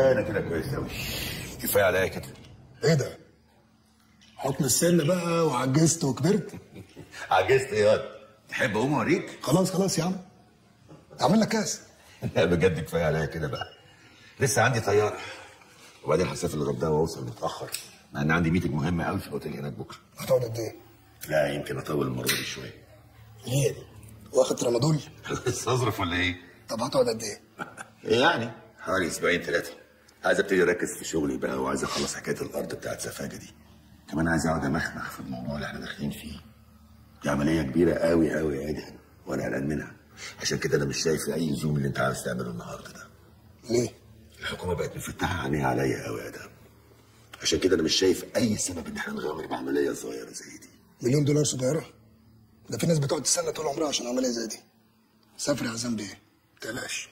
لا انا كده كويس قوي كفايه عليا كده ايه ده؟ حكم السن بقى وعجزت وكبرت عجزت ايه ياض تحب اقوم اوريك خلاص خلاص يا عم اعمل لك كاس لا بجد كفايه عليا كده بقى لسه عندي طياره وبعدين هسافر الغردقه واوصل متاخر مع ان عندي ميتنج مهم قوي في الاوتيل هناك بكره هتقعد قد ايه؟ لا يمكن اطول المره دي شويه ليه دي؟ واخد ترامادول؟ استظرف ولا ايه؟ طب هتقعد قد ايه؟ يعني حوالي اسبوعين ثلاثه عايز ابتدي اركز في شغلي بقى وعايز اخلص حكايه الارض بتاعت سفاجه دي كمان عايز اقعد امخمخ في الموضوع اللي احنا داخلين فيه دي عمليه كبيره قوي قوي يا ادهم وانا قلقان منها عشان كده انا مش شايف اي لزوم اللي انت عايز تعمله النهارده ده ليه؟ الحكومه بقت مفتحه عينيها عليا قوي يا ادهم عشان كده انا مش شايف اي سبب ان احنا نغامر بعمليه صغيره زي دي مليون دولار صغيرة؟ ده في ناس بتقعد تستنى طول عمرها عشان عملية زي دي سافر يا عزام بيه متقلقش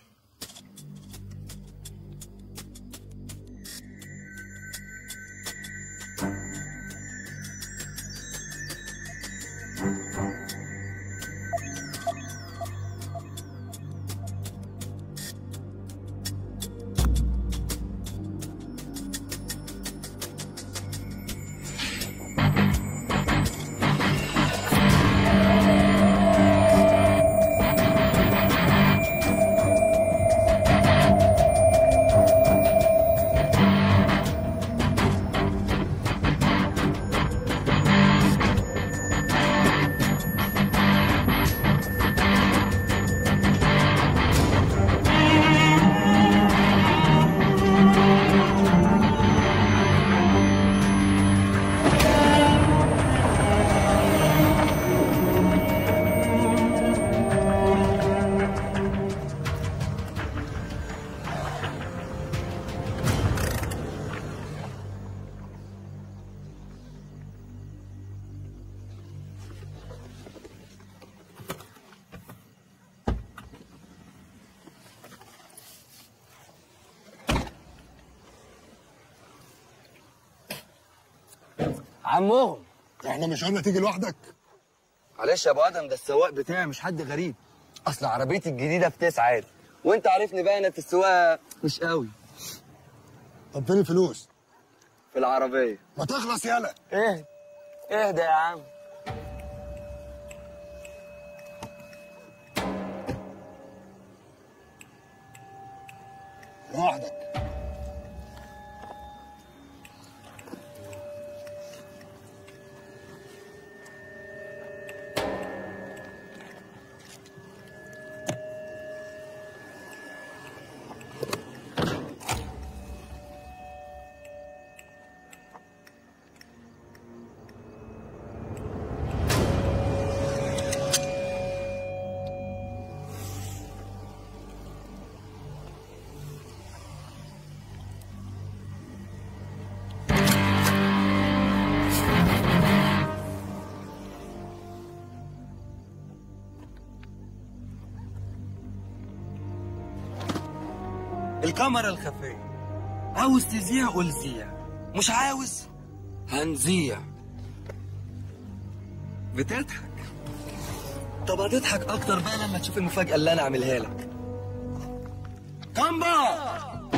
عمهم احنا مش قلنا تيجي لوحدك معلش يا ابو ادم ده السواق بتاعي مش حد غريب اصل عربيتي الجديده في تسعة عادي وانت عارفني بقى انا في السواقه مش قوي طب فين الفلوس؟ في العربيه ما تخلص يالا ايه اهدى يا عم لوحدك الكاميرا الخفيه عاوز تذيع قول زيع مش عاوز هنذيع بتضحك طب هتضحك اكتر بقى لما تشوف المفاجاه اللي انا عاملها لك كامبا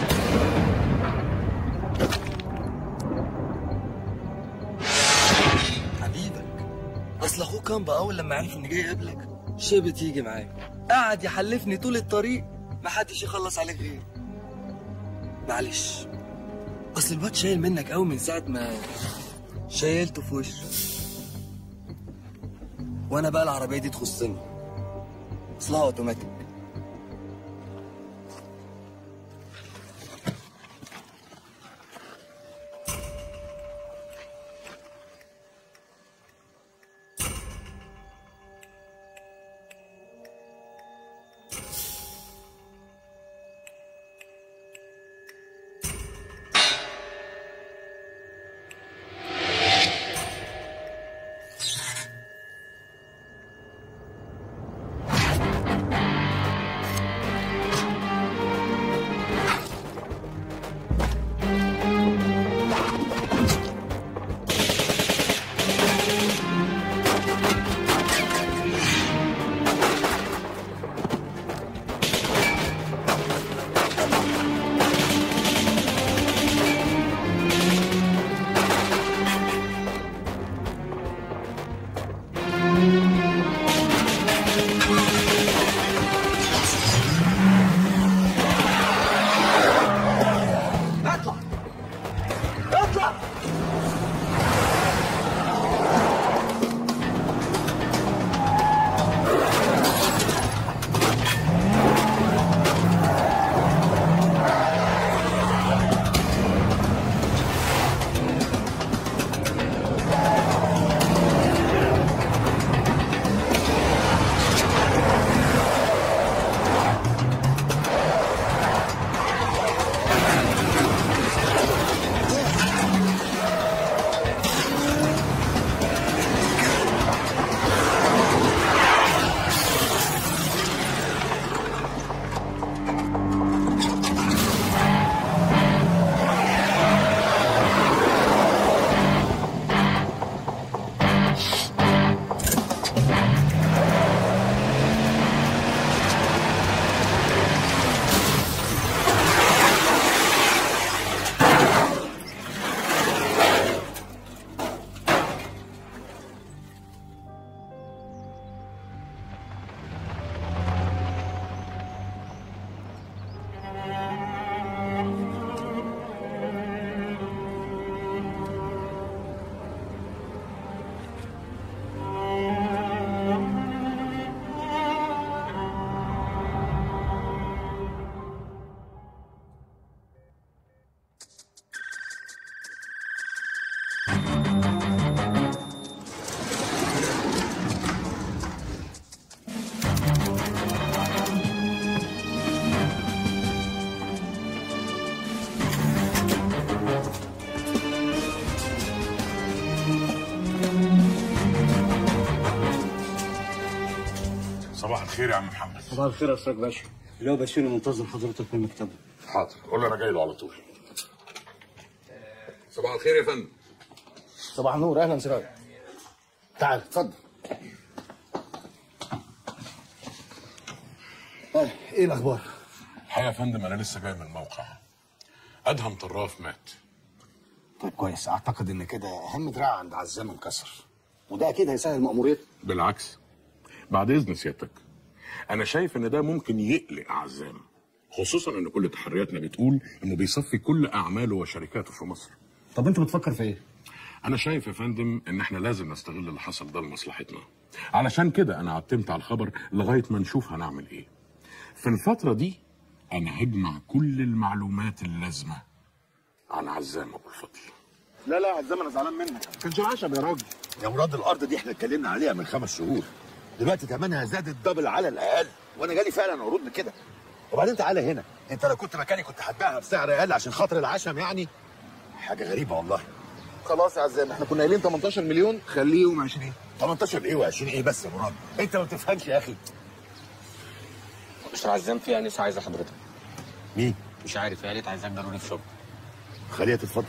حبيبك اصل اخوك كامبا اول لما عرف اني جاي اقابلك شبت يجي معايا قعد يحلفني طول الطريق محدش يخلص عليك غيري معلش اصل الواد شايل منك قوي من ساعه ما شايلته في وشه وانا بقى العربيه دي تخصني اصلها اوتوماتيك صباح الخير يا عم محمد صباح الخير يا استاذ باشا اللي هو بشير منتظر حضرتك في المكتب حاضر قول له انا جاي له على طول صباح الخير يا فندم صباح النور اهلا سراج تعال اتفضل طيب ايه الاخبار؟ الحقيقه يا فندم انا لسه جاي من الموقع ادهم طراف مات طيب كويس اعتقد ان كده اهم دراع عند عزام انكسر وده اكيد هيسهل مأموريته بالعكس بعد اذن سيادتك انا شايف ان ده ممكن يقلق عزام خصوصا ان كل تحرياتنا بتقول انه بيصفي كل اعماله وشركاته في مصر طب انت بتفكر في ايه؟ انا شايف يا فندم ان احنا لازم نستغل اللي حصل ده لمصلحتنا علشان كده انا عتمت على الخبر لغايه ما نشوف هنعمل ايه في الفتره دي انا هجمع كل المعلومات اللازمه عن عزام ابو الفضل لا لا عزام انا زعلان منك ما كانش عشم يا راجل يا مراد الارض دي احنا اتكلمنا عليها من خمس شهور دلوقتي ثمنها زاد الدبل على الاقل وانا جالي فعلا عروض بكده وبعدين تعالى هنا انت لو كنت مكاني كنت هتبيعها بسعر اقل عشان خاطر العشم يعني حاجه غريبه والله خلاص يا عزام احنا كنا قايلين 18 مليون خليهم 20 18 ايه و20 ايه بس يا مراد انت ما بتفهمش يا اخي مش عزام في انسه عايزه حضرتك مين مش عارف هي قالت عايزاك ضروري في شغل خليها تتفضل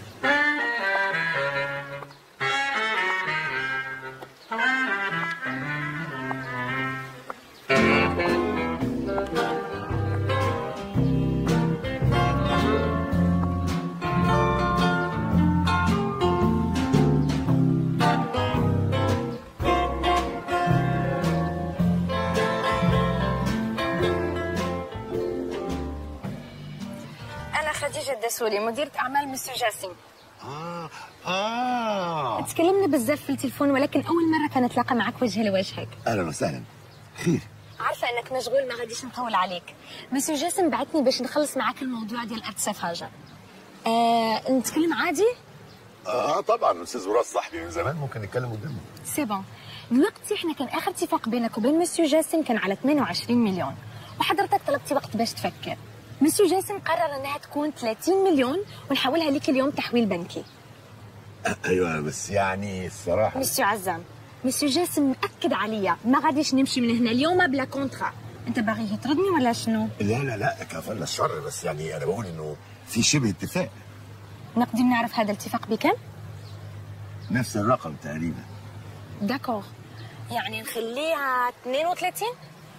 أنا خديجة الدسولي مديرة أعمال مسيو جاسم اه اه تكلمنا بزاف في التليفون ولكن أول مرة كنتلاقى معك وجه لوجهك اهلا وسهلا خير عارفة أنك مشغول ما غاديش نطول عليك مسيو جاسم بعثني باش نخلص معاك الموضوع ديال أرض سفاجة آه، نتكلم عادي؟ اه طبعا استاذ مراد صاحبي من زمان ممكن نتكلم قدامه سي بون دلوقتي احنا كان اخر اتفاق بينك وبين مسيو جاسم كان على 28 مليون وحضرتك طلبتي وقت باش تفكر مسيو جاسم قرر انها تكون 30 مليون ونحولها لك اليوم تحويل بنكي ايوه بس يعني الصراحه مسيو عزام مسيو جاسم مأكد عليا ما غاديش نمشي من هنا اليوم بلا كونترا انت باغي تطردني ولا شنو لا لا لا كفلنا الشر بس يعني انا بقول انه في شبه اتفاق نقدر نعرف هذا الاتفاق بكم نفس الرقم تقريبا داكور يعني نخليها 32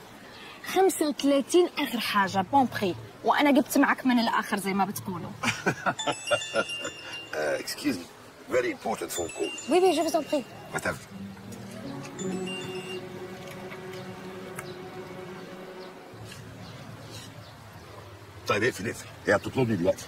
35 اخر حاجه بون بري وانا جبت معك من الاخر زي ما بتقولوا اكسكيوز مي فيري امبورتنت فون كول وي وي جو فوز بري وات طيب اقفل اقفل هي بتطلبني دلوقتي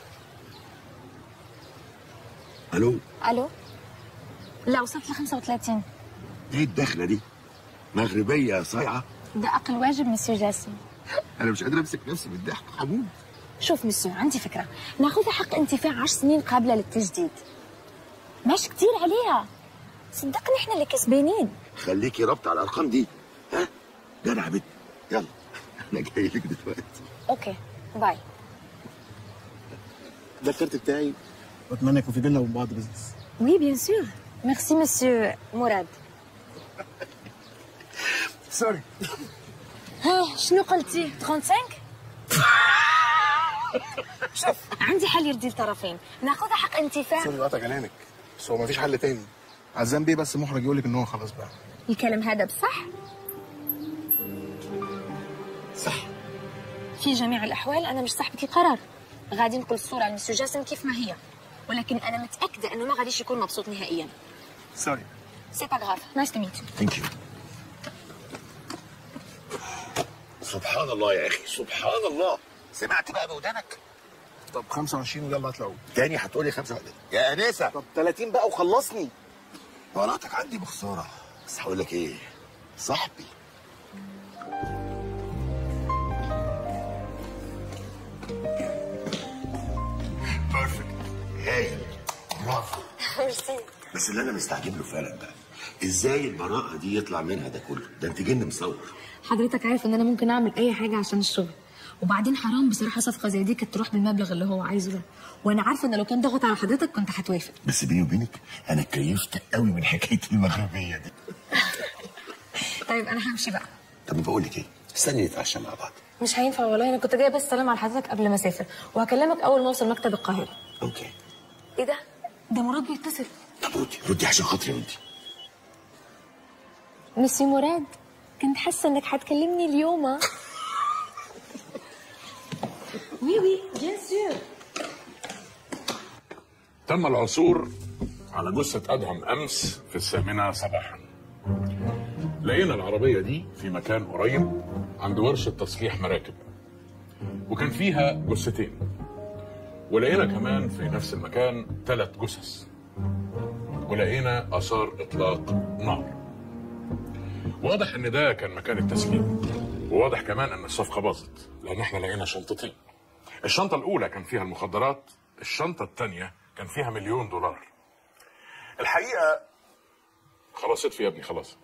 الو الو لا وصلت ل 35 ايه الدخله دي مغربيه صايعه ده اقل واجب مسيو جاسم انا مش قادر امسك نفسي من الضحك هموت شوف مسيو عندي فكره ناخذ حق انتفاع 10 سنين قابله للتجديد ماشي كتير عليها صدقني احنا اللي كسبانين خليكي رابطه على الارقام دي ها جدع بنت يلا انا جاي لك دلوقتي اوكي باي ده الكارت بتاعي واتمنى يكون في بينا وبين بعض بزنس وي بيان سور ميرسي مسيو مراد سوري ها شنو قلتي 35 شوف عندي حل يرضي الطرفين ناخذ حق انتفاع سوري قطع كلامك بس هو مفيش حل تاني عزام بيه بس محرج يقول لك ان هو خلاص بقى الكلام هذا بصح صح في جميع الاحوال انا مش صاحبه القرار غادي نقول الصوره لمسيو جاسم كيف ما هي ولكن انا متاكده انه ما غاديش يكون مبسوط نهائيا سوري سي با غاف نايس تو ميت ثانك يو سبحان الله يا اخي سبحان الله سمعت بقى بودانك طب 25 ويلا هتلاقوا تاني هتقولي خمسة يا انسه طب 30 بقى وخلصني ورقتك عندي بخساره بس هقول لك ايه صاحبي بيرفكت هايل برافو ميرسي بس اللي انا مستعجب له فعلا بقى ازاي البراءه دي يطلع منها ده كله ده انت جن مصور حضرتك عارف ان انا ممكن اعمل اي حاجه عشان الشغل وبعدين حرام بصراحه صفقه زي دي كانت تروح بالمبلغ اللي هو عايزه ده وانا عارفه ان لو كان ضغط على حضرتك كنت هتوافق بس بيني وبينك انا اتكيفت قوي من حكايه المغربيه دي طيب انا همشي بقى طب بقول لك ايه استني نتعشى مع بعض مش هينفع والله انا كنت جايه بس اسلم على حضرتك قبل ما اسافر وهكلمك اول ما اوصل مكتب القاهره اوكي ايه ده ده مراد بيتصل طب ردي ردي عشان خاطري ردي ميسي مراد كنت حاسه انك هتكلمني اليوم ها وي وي بيان سور تم العثور على جثة أدهم أمس في الثامنة صباحا لقينا العربية دي في مكان قريب عند ورشة تصليح مراكب وكان فيها جثتين ولقينا كمان في نفس المكان ثلاث جثث ولقينا آثار إطلاق نار واضح إن ده كان مكان التسليم وواضح كمان إن الصفقة باظت لأن إحنا لقينا شنطتين الشنطة الأولى كان فيها المخدرات الشنطة الثانية كان فيها مليون دولار الحقيقة خلاص اطفي يا ابني خلاص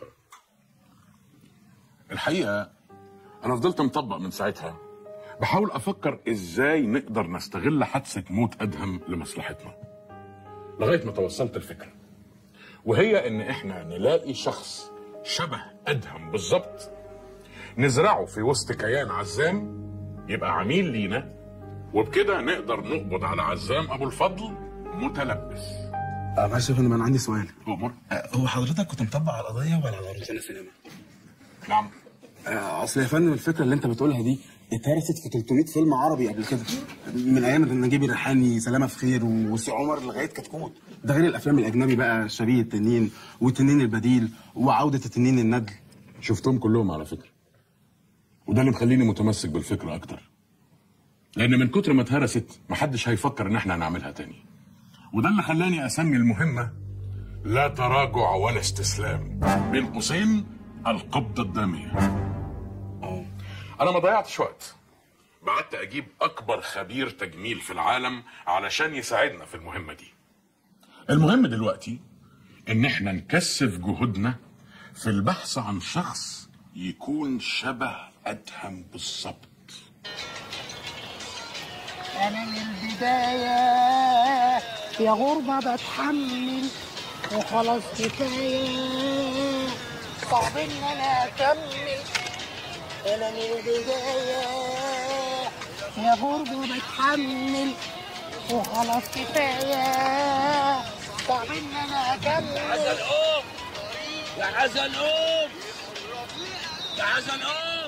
الحقيقة أنا فضلت مطبق من ساعتها بحاول أفكر إزاي نقدر نستغل حادثة موت أدهم لمصلحتنا لغاية ما توصلت الفكرة وهي إن إحنا نلاقي شخص شبه أدهم بالظبط نزرعه في وسط كيان عزام يبقى عميل لينا وبكده نقدر نقبض على عزام ابو الفضل متلبس آه معلش يا فندم انا عندي سؤال أمر آه هو حضرتك كنت مطبق على القضيه ولا على روتانا سينما؟ نعم آه اصل يا فندم الفكره اللي انت بتقولها دي اتهرست في 300 فيلم عربي قبل كده من ايام نجيب الريحاني سلامه في خير وسي عمر لغايه كتكوت ده غير الافلام الاجنبي بقى شبيه التنين والتنين البديل وعوده التنين الندل شفتهم كلهم على فكرة وده اللي مخليني متمسك بالفكرة أكتر لأن من كتر ما اتهرست محدش هيفكر إن إحنا هنعملها تاني وده اللي خلاني أسمي المهمة لا تراجع ولا استسلام بين قوسين القبضة الدامية أنا ما ضيعتش وقت بعت أجيب أكبر خبير تجميل في العالم علشان يساعدنا في المهمة دي المهم دلوقتي إن إحنا نكثف جهودنا في البحث عن شخص يكون شبه أدهم بالظبط انا من البدايه يا غربه بتحمل وخلاص كفايه صعب ان انا اكمل انا من البدايه يا غربه بتحمل وخلاص كفايه صعب ان انا اكمل يا عزل قوم يا عزل قوم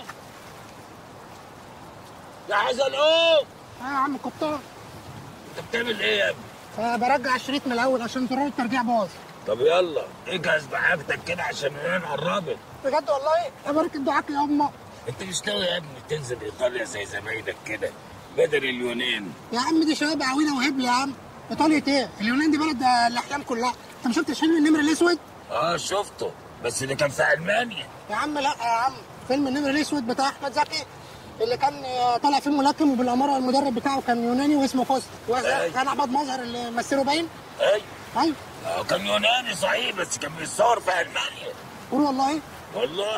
يا عزل قوم اه يا عم كبطان انت بتعمل ايه يا ابني؟ آه برجع الشريط من الاول عشان زرار الترجيع باظ طب يلا اجهز بحاجتك كده عشان العين قربت بجد والله ابارك دعاك يا امه انت مش ناوي يا ابني تنزل ايطاليا زي زمايلك كده بدل اليونان يا عم دي شباب عويله وهبل يا عم ايطاليا ايه اليونان دي بلد آه، الاحلام كلها انت ما شفتش فيلم النمر الاسود اه شفته بس اللي كان في المانيا يا عم لا يا عم فيلم النمر الاسود بتاع احمد زكي اللي كان آه، طالع فيه ملاكم وبالاماره المدرب بتاعه كان يوناني واسمه كوست أيوة. كان احمد مظهر اللي مثله باين ايوه ايوه آه كان يوناني صحيح بس كان بيتصور في المانيا قول والله والله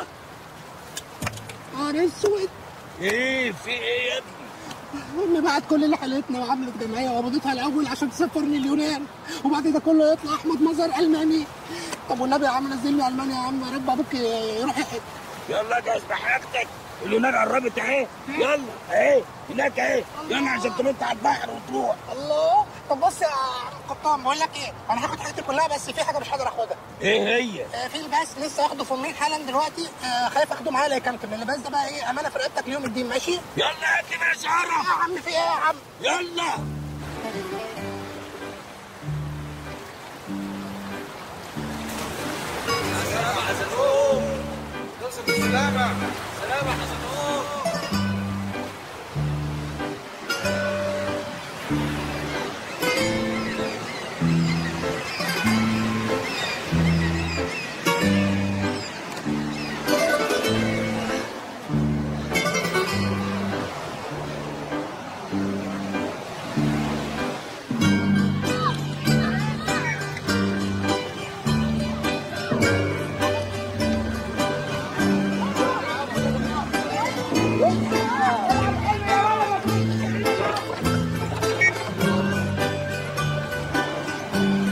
نهار اسود ايه في ايه يا ابني امي بعت كل اللي حالتنا وعملت جمعيه وقبضتها الاول عشان تسافرني اليونان وبعد ده كله يطلع احمد مظهر الماني طب والنبي يا عم نزلني المانيا يا عم يا رب ابوك يروح يحج يلا جهز بحاجتك اليونان قربت اهي يلا اهي هناك اهي يلا عشان تنط على البحر وتروح الله طب بص يا عم قبطان بقول لك ايه انا هاخد حاجتي كلها بس في حاجه مش هقدر اخدها ايه هي آه، في لباس لسه واخده في النيل حالا دلوقتي آه، خايف اخده معايا لا يكمكم اللباس ده بقى ايه امانه في رقبتك ليوم الدين ماشي يلا هات لي بقى يا شعرك عم في ايه يا عم يلا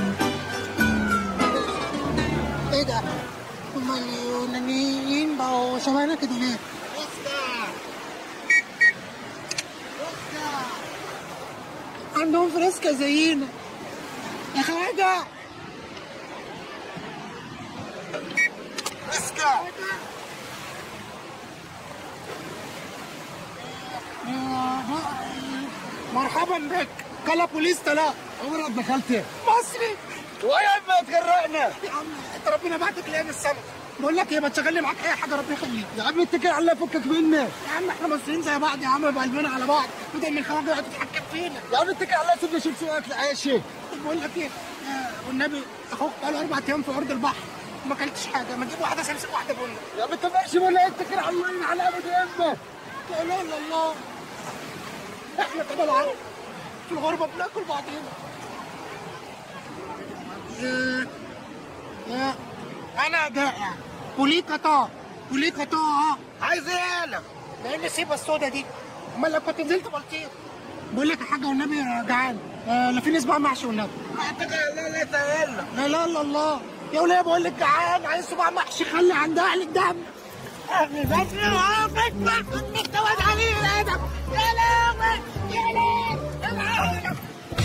ايه ده؟ هما اليونانيين بقوا هو شبهنا كده ليه؟ عندهم فريسكا زينا يا خواجه فريسكا مرحبا بك كلا بوليس تلا عمرك دخلت مصري ويا ما تغرقنا يا عم انت ربنا بعتك ليه من السما بقول لك ايه ما تشغل لي معاك اي حاجه ربنا يخليك يا عم اتكل على الله فكك مني يا عم احنا مصريين زي بعض يا عم بقلبنا على بعض بدل من الخواجه يقعد تتحكم فينا يا عم اتكل على الله سيبني اشيل سوق اكل عيشي بقول لك ايه آه، والنبي اخوك بقاله اربع ايام في ارض البحر ما اكلتش حاجه ما تجيب واحده سمسم واحده بني يا عم انت ماشي ولا اتكل على الله على ابد امك لا اله الا الله احنا كده العرب في الغربه بناكل بعضينا آه، آه، انا جائع وليك طا وليك طا عايز ايه يالا لان السيبه السودا دي امال لو كنت نزلت بلطيق بقول لك يا حاجه والنبي أنا جعان آه لا في ناس بقى محشي والنبي لا لا لا لا لا لا لا الله يا وليه بقول لك جعان عايز صباع محشي خلي عند اهلك دم اهل بدر وعافك بحبك تواد عليه الادب يا لهوي يا لهوي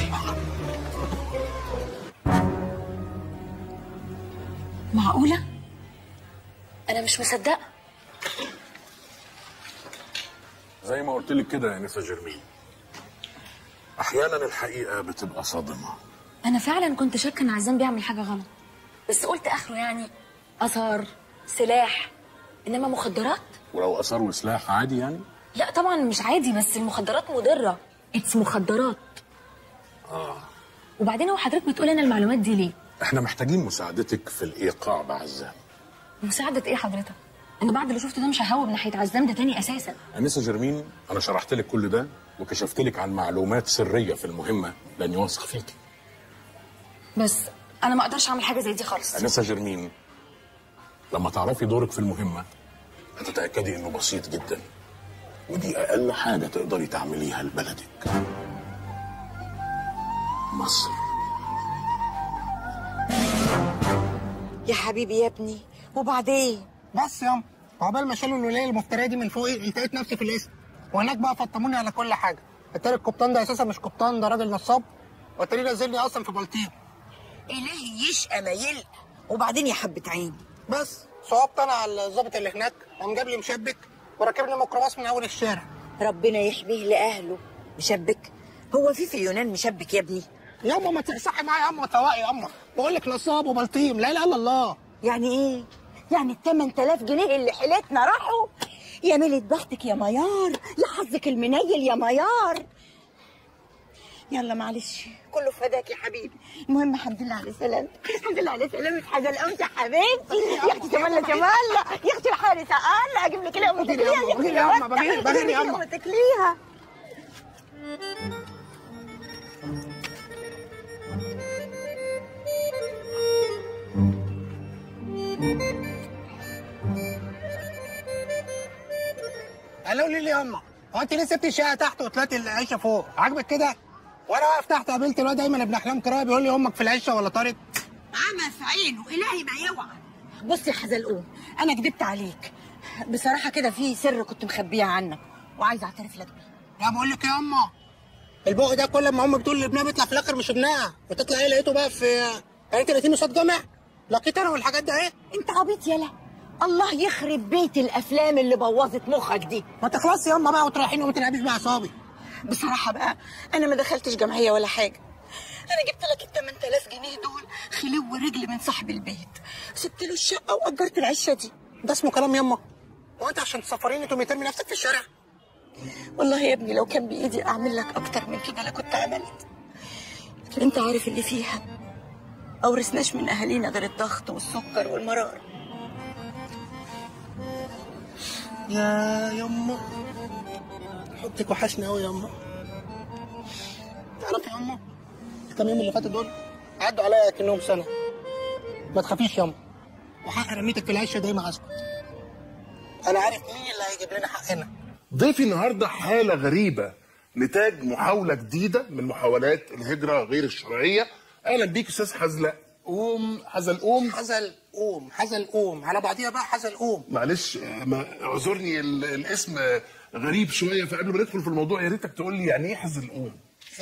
معقولة؟ أنا مش مصدقة زي ما قلت لك كده يا نسا جرمين احيانا الحقيقه بتبقى صادمه أنا فعلا كنت شاكة إن عزام بيعمل حاجة غلط بس قلت آخره يعني أثر سلاح إنما مخدرات؟ ولو اثار وسلاح عادي يعني لا طبعا مش عادي بس المخدرات مضرة اتس مخدرات اه وبعدين هو حضرتك بتقول لنا المعلومات دي ليه؟ احنا محتاجين مساعدتك في الايقاع بعزام مساعدة إيه حضرتك؟ أنا بعد اللي شفته ده مش ههوب ناحية عزام ده تاني أساسا انسه جرمين انا شرحت لك كل ده وكشفت لك عن معلومات سريه في المهمه لاني واثق فيكي بس أنا ما أقدرش أعمل حاجة زي دي خالص انسه جرمين لما تعرفي دورك في المهمه هتتاكدي انه بسيط جدا ودي اقل حاجه تقدري تعمليها لبلدك مصر يا حبيبي يا ابني وبعدين بس ياما عقبال ما شالوا الولايه المفتريه دي من فوقي التقيت نفسي في الاسم وهناك بقى فطموني على كل حاجه التاني القبطان ده اساسا مش قبطان ده راجل نصاب والتاني نزلني اصلا في بلطيق إلهي يشقى ما يلقى وبعدين يا حبة عين بس صوبت انا على الظابط اللي هناك قام جاب لي مشبك وركبني ميكروباص من اول الشارع ربنا يحميه لأهله مشبك هو في في اليونان مشبك يا ابني ياما ما تصحي معايا ياما وتواقي ياما بقول لك نصاب وبلطيم لا اله الا الله يعني ايه؟ يعني ال 8000 جنيه اللي حيلتنا راحوا يا ميلة بختك يا ميار يا حظك المنيل يا ميار يلا معلش كله فداك يا حبيبي المهم الحمد لله على سلامتك الحمد لله على سلامتك حاجه الامس يا حبيبتي يا اختي تملى تملى يا اختي الحارسه الله اجيب لك لقمه بغير تاكليها ياما، يا اختي بغير ياما، لو بغير- أفتح بغير أجيب لك ياما. لقمة تاكليها قالوا لي ليه ياما هو انت ليه سبت الشقه تحت وطلعت العيشه فوق عاجبك كده وانا واقف تحت قابلت الواد دايما ابن احلام كرايه بيقول لي امك في العشه ولا طارت عمى في عينه الهي ما يوعى بص يا حزلقوم انا كدبت عليك بصراحه كده في سر كنت مخبيه عنك وعايزه اعترف لك بيه لا بقول لك يا اما البق ده كل ما امك تقول لابنها بيطلع في الاخر مش ابنها وتطلع ايه لقيته بقى في يعني انت لقيتني قصاد جامع لقيت انا والحاجات ده ايه انت عبيط يالا الله يخرب بيت الافلام اللي بوظت مخك دي ما تخلصي يا اما بقى وتروحين وما تلعبيش باعصابي بصراحه بقى انا ما دخلتش جمعيه ولا حاجه انا جبت لك ال 8000 جنيه دول خلو رجل من صاحب البيت سبت له الشقه واجرت العشه دي ده اسمه كلام يما هو انت عشان تسفريني تقومي ترمي نفسك في الشارع والله يا ابني لو كان بايدي اعمل لك اكتر من كده لكنت عملت لكن انت عارف اللي فيها اورثناش من اهالينا غير الضغط والسكر والمرار يا يما حبك وحشني قوي يا يما تعرف يا يما الكام يوم اللي فاتوا دول عدوا عليا كانهم سنه ما تخافيش يا يما وحق رميتك في العشه دايما اسكت انا عارف مين اللي هيجيب لنا حقنا ضيفي النهارده حاله غريبه نتاج محاوله جديده من محاولات الهجره غير الشرعيه اهلا بيك استاذ حزلق قوم حزلقوم حزل قوم حزل قوم على بعضيها بقى حزل قوم معلش آه، ما اعذرني ال- الاسم آه، غريب شويه فقبل ما ندخل في الموضوع يا ريتك تقول لي يعني ايه حزلقوم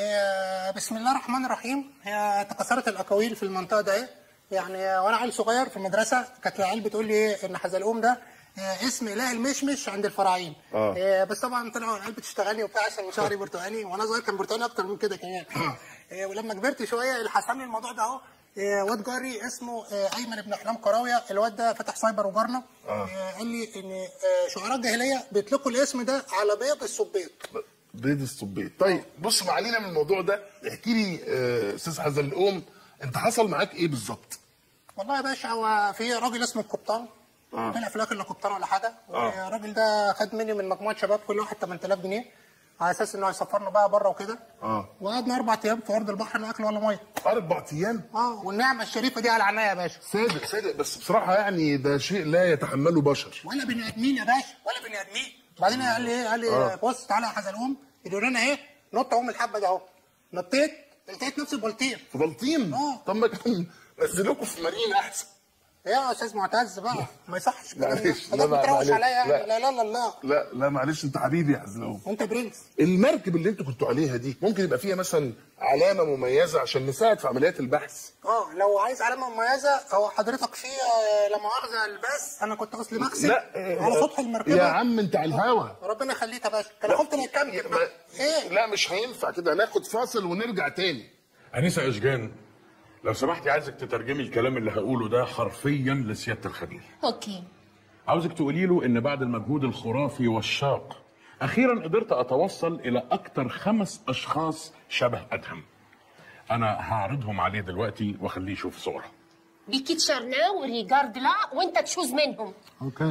آه، بسم الله الرحمن الرحيم هي تكاثرت الاقاويل في المنطقه ده إيه؟ يعني وانا عيل صغير في المدرسه كانت العيال بتقول لي ايه ان حزلقوم ده آه، اسم اله المشمش عند الفراعين آه. آه، بس طبعا طلعوا العيال بتشتغلني وبتاع عشان شعري برتقاني وانا صغير كان برتقاني اكتر من كده كمان آه، ولما كبرت شويه اللي حسم لي الموضوع ده اهو آه، واد جاري اسمه آه، ايمن ابن احلام كراويه الواد ده فتح سايبر وجارنا آه. آه، قال لي ان آه، شعراء الجاهليه بيطلقوا الاسم ده على بيض السبيط بيض الصبيط طيب بص ما علينا من الموضوع ده احكي لي آه، استاذ حزلقوم انت حصل معاك ايه بالظبط والله يا باشا هو في راجل اسمه القبطان آه. طلع في الاخر لا قبطان ولا حاجه آه. والراجل ده خد مني من مجموعه شباب كل واحد 8000 جنيه على اساس انه هيسفرنا بقى بره وكده اه وقعدنا اربع ايام في ارض البحر لا اكل ولا ميه اربع ايام اه والنعمه الشريفه دي على عينيا يا باشا صادق صادق بس بصراحه يعني ده شيء لا يتحمله بشر ولا بني ادمين يا باشا ولا بني ادمين بعدين قال لي ايه قال لي آه. بص تعالى يا حزلقوم يقولوا لنا ايه نط اهو من الحبه ده اهو نطيت لقيت نفسي بلطير في بلطيم اه طب ما كان نزلوكوا في مارينا احسن ايه يا استاذ معتز بقى ما يصحش الكلام ده معلش، لا، حضرتك لا، بتروش معلش، عليا يعني لا. لا لا لا لا لا لا معلش انت حبيبي يا حزلقوم وانت برنس المركب اللي انتوا كنتوا عليها دي ممكن يبقى فيها مثلا علامه مميزه عشان نساعد في عمليات البحث اه لو عايز علامه مميزه هو حضرتك في آه، لا مؤاخذه الباس انا كنت اصلي بغسل لا آه، على سطح المركبه يا عم انت على الهوا ربنا يخليك يا باشا كان خفت لا يكمل ايه لا مش هينفع كده هناخد فاصل ونرجع تاني انسه اشجان لو سمحتي عايزك تترجمي الكلام اللي هقوله ده حرفيا لسياده الخبير اوكي عاوزك تقولي له ان بعد المجهود الخرافي والشاق اخيرا قدرت اتوصل الى اكتر خمس اشخاص شبه ادهم انا هعرضهم عليه دلوقتي واخليه يشوف صورها بيكيت شارنا وريجارد لا وانت تشوز منهم اوكي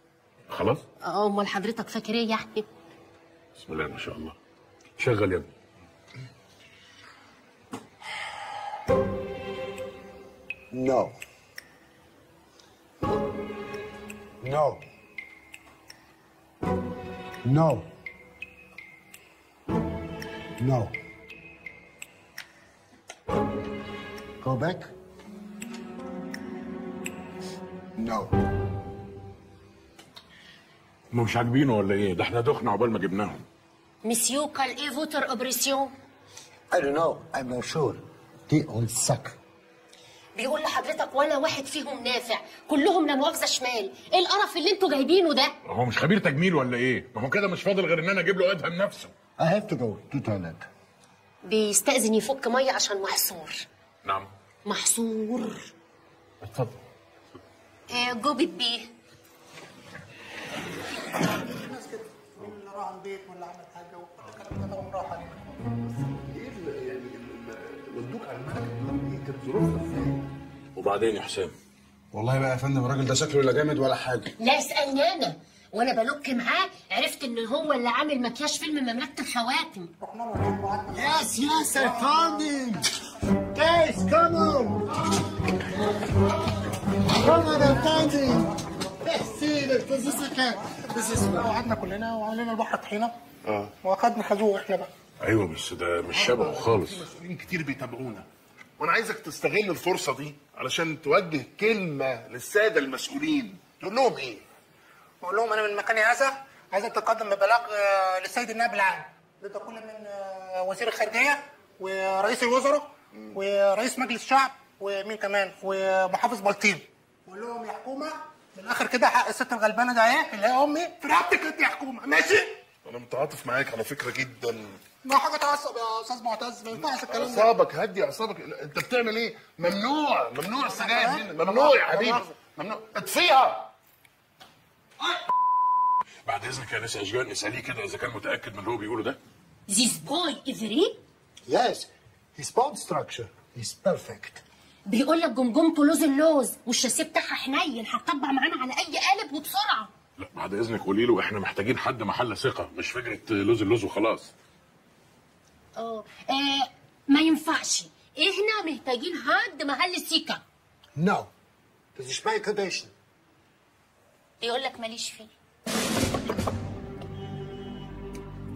خلاص اه امال حضرتك فاكر ايه يعني بسم الله ما شاء الله شغل يا ابني No. No. No. No. Go back. No. هم مش عاجبينه ولا ايه ده احنا دخنا عقبال ما جبناهم مسيو قال ايه فوتر اوبريسيون I don't know. I'm not sure. They all suck. بيقول لحضرتك ولا واحد فيهم نافع كلهم لا مؤاخذه شمال ايه القرف اللي انتوا جايبينه ده هو مش خبير تجميل ولا ايه ما هو كده مش فاضل غير ان انا اجيب له ادهم نفسه I have to go to toilet. بيستأذن يفك ميه عشان محصور نعم محصور اتفضل آه جوبت بيه الناس كده مين اللي راح البيت ولا عمل حاجه وكل الكلام ده طبعا راح عليك ودوك على المركب دي كانت ظروفها ازاي؟ وبعدين يا حسام والله بقى يا فندم الراجل ده شكله لا جامد ولا حاجه لا اسألني انا وانا بلوك معاه عرفت ان هو اللي عامل مكياج فيلم مملكة الخواتم Yes, yes, I found him. Guys, come on. Come on, I found him. Merci, this is okay. This is وقعدنا كلنا وعملنا البحر طحينه اه واخدنا خازوق احنا بقى ايوه بس ده مش شبهه خالص مسؤولين كتير بيتابعونا وانا عايزك تستغل الفرصه دي علشان توجه كلمه للساده المسؤولين تقول لهم ايه؟ بقول لهم انا من مكاني هذا عايز اتقدم ببلاغ آه، للسيد النائب العام ضد كل من آه، وزير الخارجيه ورئيس الوزراء ورئيس مجلس الشعب ومين كمان ومحافظ بلطيم بقول لهم يا حكومه من الاخر كده حق الست الغلبانه ده اهي اللي هي امي في رقبتك انت يا حكومه ماشي؟ انا متعاطف معاك على فكره جدا ما حاجه تعصب يا استاذ معتز ما ينفعش الكلام ده اعصابك هدي اعصابك انت بتعمل ايه؟ ممنوع ممنوع السجاير هنا ممنوع يا حبيبي ممنوع اطفيها بعد اذنك يا نسا اشجان اساليه كده اذا كان متاكد من اللي هو بيقوله ده This boy is real Yes, his bone structure is perfect. بيقول لك جمجمته لوز اللوز والشاسيه بتاعها حنين هتطبع معانا على اي قالب وبسرعه لا بعد اذنك قولي له احنا محتاجين حد محل ثقه مش فكره لوز اللوز وخلاص اه آه، ما ينفعش احنا محتاجين حد محل سيكا No, this is my condition. بيقول لك ماليش فيه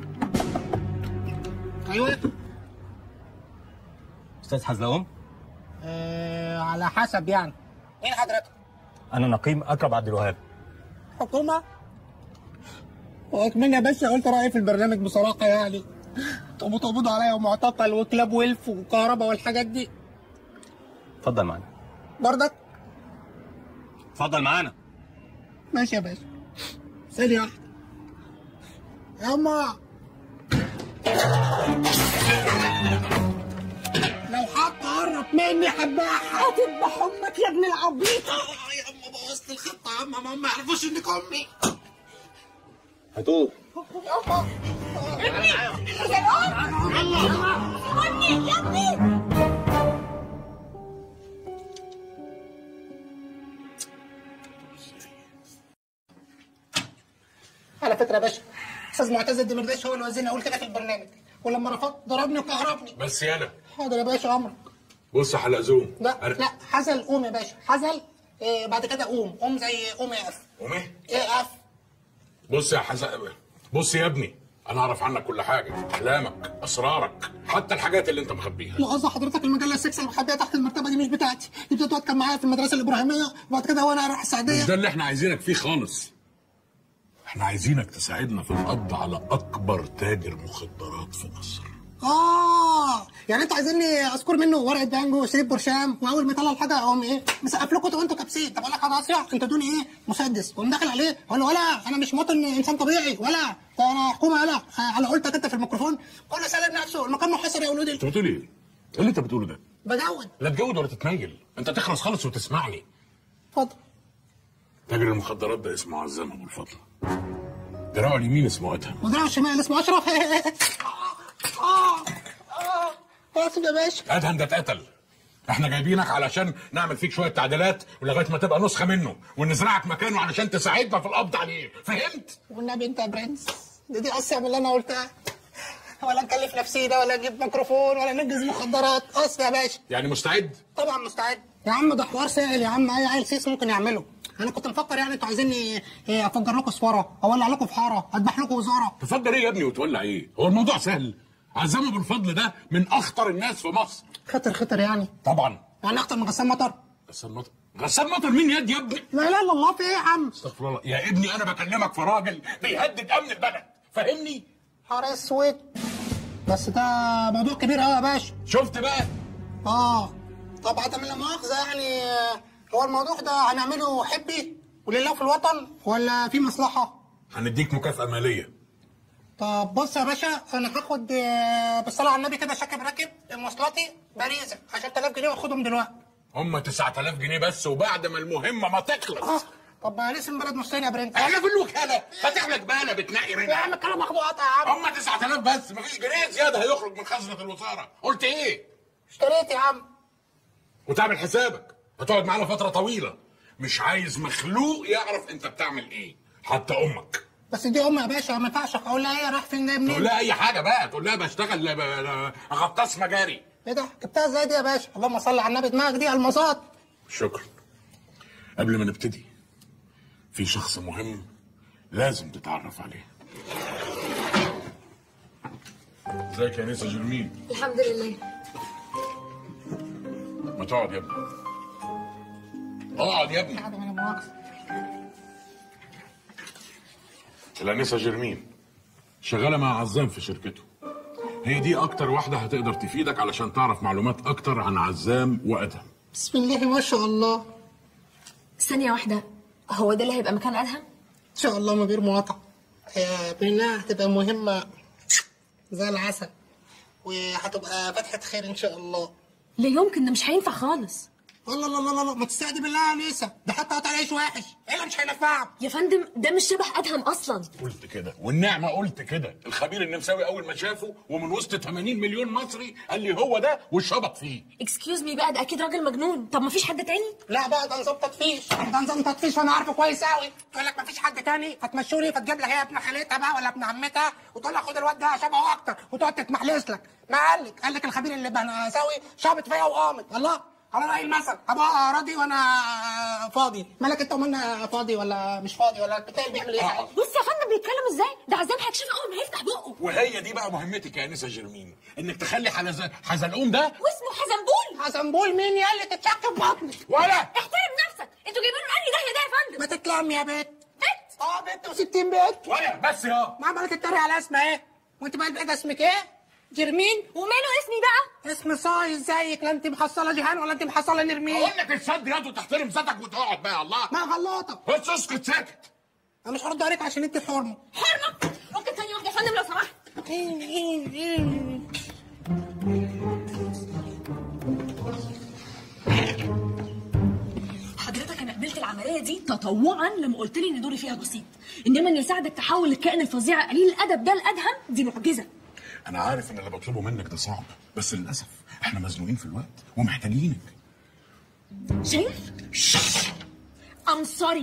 ايوه استاذ حزلقوم آه على حسب يعني مين حضرتك؟ انا نقيم اكرم عبد الوهاب حكومة؟ وكمان يا باشا قلت رأيي في البرنامج بصراحة يعني طب تقبض عليا ومعتقل وكلاب ويلف وكهرباء والحاجات دي اتفضل معانا برضك اتفضل معانا ماشي يا باشا ثانية واحدة ياما لو حد قرب مني هذبحها هتذبح امك يا ابن العبيطة يا اما بوظت الخطة يا اما ما يعرفوش انك امي هتوب ياما ابني يا ابني على فكرة يا باشا استاذ معتز الدمرداش هو اللي وزني اقول كده في البرنامج ولما رفضت ضربني وكهربني بس يالا حاضر يا باشا امرك بص يا حلقزوم لا أنا- لا حزل قوم يا باشا حزل إيه بعد كده قوم قوم زي قوم يا اف قوم ايه؟ ايه اف بص يا حزق بص يا ابني انا اعرف عنك كل حاجه احلامك اسرارك حتى الحاجات اللي انت مخبيها لا قصدي حضرتك المجله السكس اللي مخبيه تحت المرتبه دي مش بتاعتي دي بتاعت واد كان معايا في المدرسه الابراهيميه وبعد كده هو انا رايح السعوديه مش ده اللي احنا عايزينك فيه خالص احنا عايزينك تساعدنا في القبض على اكبر تاجر مخدرات في مصر اه يعني انتوا عايزيني اذكر منه ورقه بانجو وشريط برشام واول ما يطلع الحاجه اقوم ايه مسقف لكم وانتوا كابسين طب اقول لك حاجه اسرع انتوا ادوني ايه مسدس واقوم داخل عليه اقول له ولا انا مش مواطن انسان طبيعي ولا ده انا حكومه ولا على قولتك انت في الميكروفون كله سالب نفسه المكان محاصر يا ولودي انت بتقول ايه؟ ايه اللي انت بتقوله ده؟ بجود لا تجود ولا تتنيل انت تخلص خالص وتسمعني اتفضل تاجر المخدرات ده اسمه عزام ابو الفضل دراعه اليمين اسمه ادهم ودراع الشمال اسمه اشرف اه اه اسف يا باشا ادهم ده اتقتل احنا جايبينك علشان نعمل فيك شويه تعديلات ولغايه ما تبقى نسخه منه ونزرعك مكانه علشان تساعدنا في القبض عليه فهمت والنبي انت يا برنس دي دي اصعب من اللي انا قلتها ولا نكلف نفسينا ولا نجيب ميكروفون ولا ننجز مخدرات اصل يا باشا يعني مستعد طبعا مستعد يا عم ده حوار سهل يا عم اي عيل سيس ممكن يعمله انا كنت مفكر يعني انتوا عايزيني إيه، افجر لكم سواره اولع لكم في حاره اذبح لكم وزاره تفضل ايه يا ابني وتولع ايه هو الموضوع سهل عزام ابو الفضل ده من اخطر الناس في مصر خطر خطر يعني طبعا يعني اكتر من غسان مطر غسان مطر غسان مطر مين يد يا ابني لا اله الا الله في ايه يا عم استغفر الله يا ابني انا بكلمك في راجل بيهدد امن البلد فاهمني حار اسود بس ده موضوع كبير قوي يا باشا شفت بقى اه طب عدم لا مؤاخذه يعني آه، هو الموضوع ده هنعمله حبي ولله في الوطن ولا في مصلحه هنديك مكافاه ماليه طب بص يا باشا انا هاخد آه، بالصلاه على النبي كده شاكب راكب مواصلاتي باريزه 10000 جنيه واخدهم دلوقتي هم 9000 جنيه بس وبعد ما المهمه ما تخلص طب ما لسه من بلد نصين يا برنس احنا في الوكاله فاتح لك بالة بتنقي يا رجع عم الكلام مخبوط يا عم هم 9000 بس مفيش جنيه زياده هيخرج من خزنه الوزاره قلت ايه اشتريت يا عم وتعمل حسابك هتقعد معانا فتره طويله مش عايز مخلوق يعرف انت بتعمل ايه حتى امك بس دي ام يا باشا ما ينفعش اقول لها ايه رايح فين جاي منين تقول لها اي حاجه بقى تقول لها بشتغل ب- ب- غطاس مجاري ايه ده جبتها ازاي دي يا باشا اللهم صل على النبي دماغك دي المظات شكرا قبل ما نبتدي في شخص مهم لازم تتعرف عليه ازيك يا نسا جرمين الحمد لله ما تقعد يا ابني اقعد يا ابني عدم لا مؤاخذه الانسه جرمين شغاله مع عزام في شركته هي دي اكتر واحده هتقدر تفيدك علشان تعرف معلومات اكتر عن عزام وادهم بسم الله ما شاء الله ثانية واحدة هو ده اللي هيبقى مكان أدهم؟ ان شاء الله من غير مقاطعه آه، بانها هتبقى مهمه زي العسل وهتبقى فتحه خير ان شاء الله لا يمكن ده مش هينفع خالص والله لا لا لا لا ما تستهدي بالله يا نيسا ده حتى قطع العيش وحش ايه اللي مش هينفعه يا فندم ده مش شبه أدهم أصلا قلت كده والنعمه قلت كده الخبير النمساوي اول ما شافه ومن وسط 80 مليون مصري قال لي هو ده وشبط فيه اكسكيوز مي بقى ده أكيد راجل مجنون طب ما فيش حد تاني؟ لا بقى ده نظام تطفيش ده نظام تطفيش وانا عارفه كويس قوي تقول لك مفيش حد تاني فتمشوني فتجيب لك هي ابن خالتها بقى ولا ابن عمتها وتقول لك خد الواد ده شبهه اكتر وتقعد تتمحلس لك ما قال لك قال لك الخبير اللي بنساوي شابط فيا وقامت الله على راي المثل ابقى راضي وانا فاضي مالك انت ومالنا فاضي ولا مش فاضي ولا الكتاب بيعمل ايه بص يا فندم بيتكلم ازاي ده عزام هيكشفه اول ما هيفتح بقه وهي دي بقى مهمتك يا انسه جرمين انك تخلي حلز... حزلقوم ده واسمه حزنبول حزنبول مين يا اللي تتشك في بطنك ولا احترم نفسك انتوا جايبينه انهي داهيه ده يا فندم ما تتلم يا بت بت اه بت و60 بت ولا بس يا ما عمالة تتريق على اسمها ايه وانت بقى البيت اسمك ايه جرمين وماله اسمي بقى اسم صاي ازيك لا انت محصله جيهان ولا انت محصله نرمين اقول لك تصد يد وتحترم ذاتك وتقعد بقى الله ما غلطك بس اسكت ساكت انا مش هرد عليك عشان انت حرمه حرمه ممكن ثانيه واحده يا فندم لو سمحت حضرتك انا قبلت العمليه دي تطوعا لما قلت لي ان دوري فيها بسيط انما ان يساعدك تحول الكائن الفظيع قليل الادب ده الادهم دي معجزه انا عارف ان اللي بطلبه منك ده صعب بس للاسف احنا مزنوقين في الوقت ومحتاجينك شايف ام سوري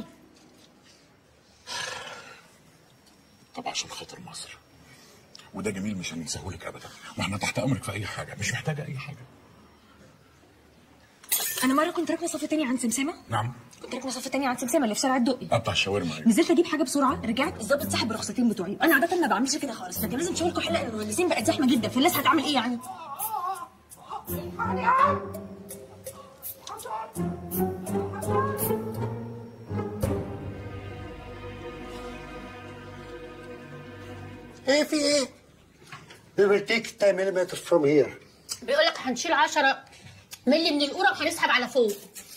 طب عشان خاطر مصر وده جميل مش هننساهولك ابدا واحنا تحت امرك في اي حاجه مش محتاجه اي حاجه انا مره كنت راكبه صف تاني عند سمسمه نعم كنت راكبه صف تاني عند سمسمه اللي في شارع الدقي قطع الشاورما أيوة. نزلت اجيب حاجه بسرعه رجعت الظابط سحب الرخصتين بتوعي انا عاده ما بعملش كده خالص لكن لازم شغلكم حلقه المهندسين بقت زحمه جدا فالناس هتعمل ايه يعني ايه في ايه We will take 10 millimeters from here. بيقول لك هنشيل 10 مللي من القوره وهنسحب على فوق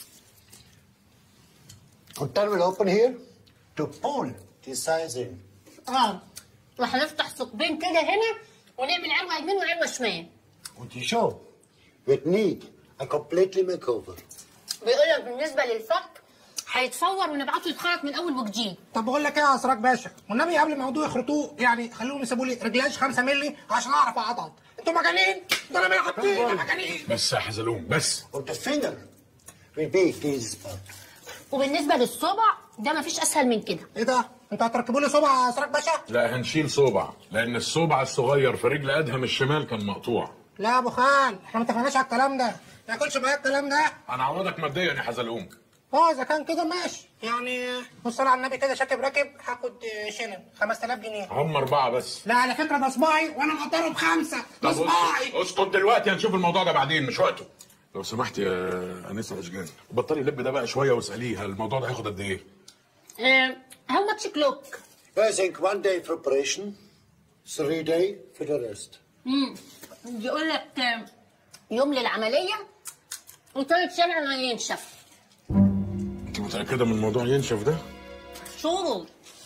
Hotel will open here to pull the size in. اه وهنفتح ثقبين كده هنا ونعمل علوه يمين وعلوه شمال Und die show will need a completely makeover. بيقول لك بالنسبه للفك هيتفور ونبعته يتخرط من اول وجديد طب بقول لك ايه يا اسراج باشا والنبي قبل ما ياخدوه يخرطوه يعني خلوهم يسيبوا لي رجلاش 5 مللي عشان اعرف اعضض انتوا مجانين ده انا حاطين مجانين بس يا حزلوم بس Und the finger will be this part. وبالنسبه للصبع ده مفيش اسهل من كده ايه ده انتوا هتركبوا لي صبع يا اسراج باشا لا هنشيل صوبع لان الصوبع الصغير في رجل ادهم الشمال كان مقطوع لا يا ابو خال احنا ما اتفقناش على الكلام ده ما ياكلش معايا الكلام ده انا عوضك مبدئيا يا حزلقوم اه اذا كان كده ماشي يعني بص على النبي كده شاكب راكب هاخد شنن 5000 جنيه هم اربعه بس لا على فكره ده صباعي وانا مقدره بخمسه ده طب صباعي اسكت دلوقتي هنشوف الموضوع ده بعدين مش وقته لو سمحت يا انسه اشجان بطلي اللب ده بقى شويه واساليه هل الموضوع ده هياخد قد ايه؟ هاو ماتش كلوك I think one day preparation, three day for the rest. امم بيقول لك آه، يوم للعمليه وثالث سنه ما ينشف انت متاكده من الموضوع ينشف ده؟ شروط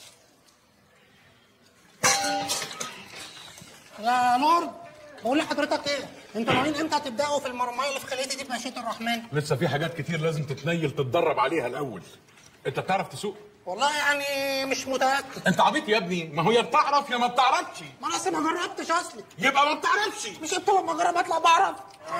يا لورد بقول لحضرتك ايه انتوا ناويين امتى تبداوا في المرميه اللي في خليتي دي بمشيئه الرحمن لسه في حاجات كتير لازم تتنيل تتدرب عليها الاول انت بتعرف تسوق؟ والله يعني مش متاكد انت عبيط يا ابني ما هو يا بتعرف يا ما بتعرفش ما انا أصل ما جربتش اصلي يبقى ما بتعرفش مش انت لما اجرب اطلع بعرف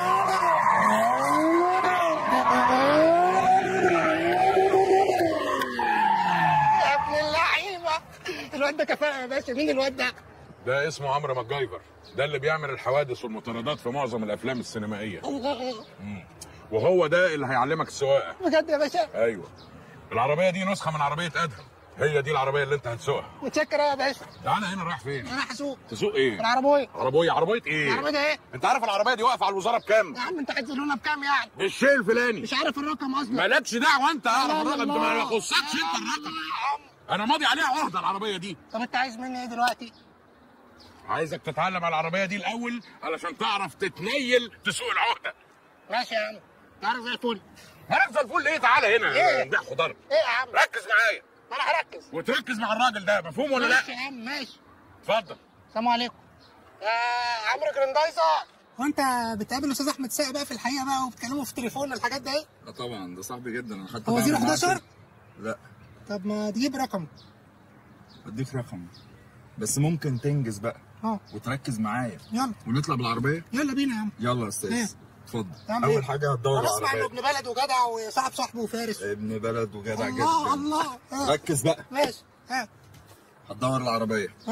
يا ابن اللعيبه الواد ده كفاءه يا باشا مين الواد ده؟ ده اسمه عمرو ماجايفر ده اللي بيعمل الحوادث والمطاردات في معظم الافلام السينمائيه مم. وهو ده اللي هيعلمك السواقه بجد يا باشا ايوه العربيه دي نسخه من عربيه ادهم هي دي العربيه اللي انت هتسوقها متشكر يا باشا تعالى هنا رايح فين انا هسوق تسوق ايه العربيه عربيه عربيه ايه العربيه ده ايه؟ انت عارف العربيه دي واقفه على الوزاره بكام يا عم انت هتزلونا بكام يعني؟ الشيء الفلاني مش عارف الرقم اصلا مالكش دعوه انت اعرف لا، الرقم انت لا. ما يخصكش انت الرقم انا ماضي عليها عهده العربيه دي طب انت عايز مني ايه دلوقتي؟ عايزك تتعلم على العربيه دي الاول علشان تعرف تتنيل تسوق العهده ماشي يا عم تعرف زي الفل عارف زي الفل ايه تعالى هنا إيه؟ نبيع خضار ايه يا عم؟ ركز معايا ما انا هركز وتركز مع الراجل ده مفهوم ولا لا ماشي يا عم ماشي اتفضل السلام عليكم يا عمرو جرندايزر هو انت بتقابل استاذ احمد ساق بقى في الحقيقه بقى وبتكلموا في تليفون الحاجات ده ايه؟ لا طبعا ده صاحبي جدا انا حتى هو بعمل معاه 011 كده. لا طب ما تجيب رقم اديك رقم بس ممكن تنجز بقى اه وتركز معايا يلا ونطلع بالعربيه يلا بينا يا عم يلا يا إيه؟ استاذ اتفضل تعمل اول إيه؟ حاجه هتدور انا على اسمع انه العربيه ابن بلد وجدع وصاحب صاحبه وفارس ابن بلد وجدع الله جدا الله آه. ركز بقى ماشي ها هتدور العربيه ها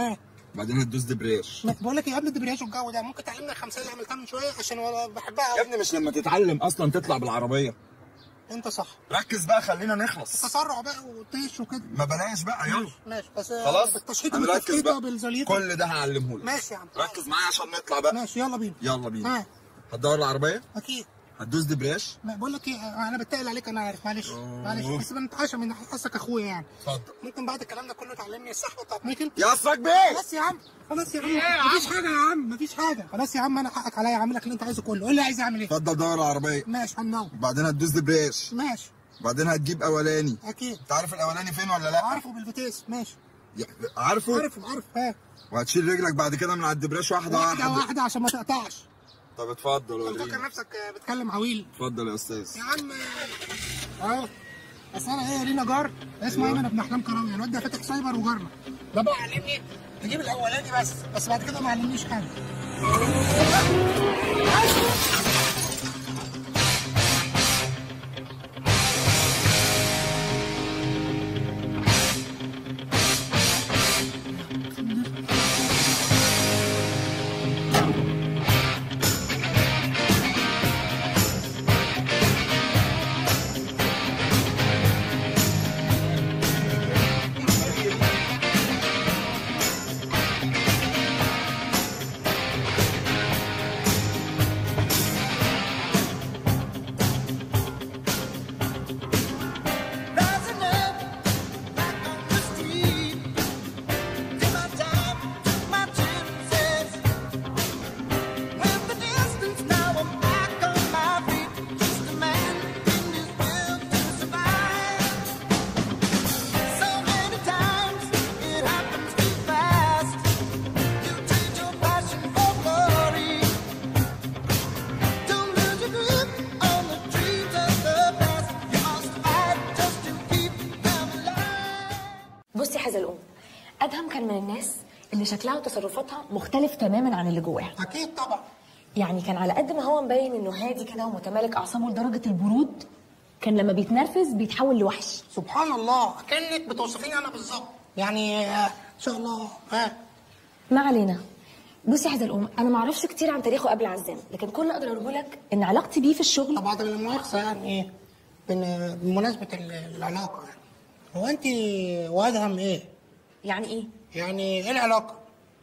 بعدين هتدوس دبرياج ما- بقول لك ايه قبل الدبرياج والجو ده ممكن تعلمنا الخمسه اللي عملتها من شويه عشان انا بحبها يا ابني مش لما تتعلم اصلا تطلع بالعربيه انت صح ركز بقى خلينا نخلص تسرع بقى وطيش وكده ما بلاش بقى يلا ماشي بس خلاص بالتشحيط هنركز بالتشحيط بقى بالزليطه كل ده هعلمه لك ماشي يا عم ركز معايا عشان نطلع بقى ماشي يلا بينا يلا بينا ها هتدور العربيه اكيد هتدوس دبرياج ما بقول لك ايه انا بتقل عليك انا عارف معلش معلش بس بنتعشى من حاسك اخويا يعني اتفضل ممكن بعد الكلام ده كله تعلمني السحبه بتاعت ميكل يا اصلك بيه خلاص يا عم خلاص يا عم مفيش حاجه يا عم مفيش حاجه خلاص يا عم انا حقك عليا اعمل لك اللي انت عايزه كله قول لي عايز اعمل ايه اتفضل دور العربيه ماشي هننور بعدين هتدوس دبرياج ماشي بعدين هتجيب اولاني اكيد انت عارف الاولاني فين ولا لا عارفه بالفتيس ماشي يا- عارفه عارفه عارف ها وهتشيل رجلك بعد كده من على الدبرياج واحده واحده واحده واحده عشان ما تقطعش طب اتفضل انت وريني فاكر نفسك بتكلم عويل اتفضل يا استاذ يا عم اهو بس انا ايه لينا جار اسمه ايمن ابن احلام كرامي الواد ده فاتح سايبر وجارنا ده بقى علمني تجيب الاولاني بس بس بعد كده ما علمنيش حاجه بصي يا حزلقوم ادهم كان من الناس اللي شكلها وتصرفاتها مختلف تماما عن اللي جواها اكيد طبعا يعني كان على قد ما هو مبين انه هادي كده ومتمالك اعصابه لدرجه البرود كان لما بيتنرفز بيتحول لوحش سبحان الله كانك بتوصفيني انا بالظبط يعني آه، ان شاء الله ها ما علينا بصي يا حزلقوم انا ما اعرفش كتير عن تاريخه قبل عزام لكن كل اللي اقدر اقوله لك ان علاقتي بيه في الشغل طب عدم المؤاخذه يعني ايه بن- بمناسبه ال- العلاقه يعني هو انت وادهم ايه؟ يعني ايه؟ يعني ايه العلاقه؟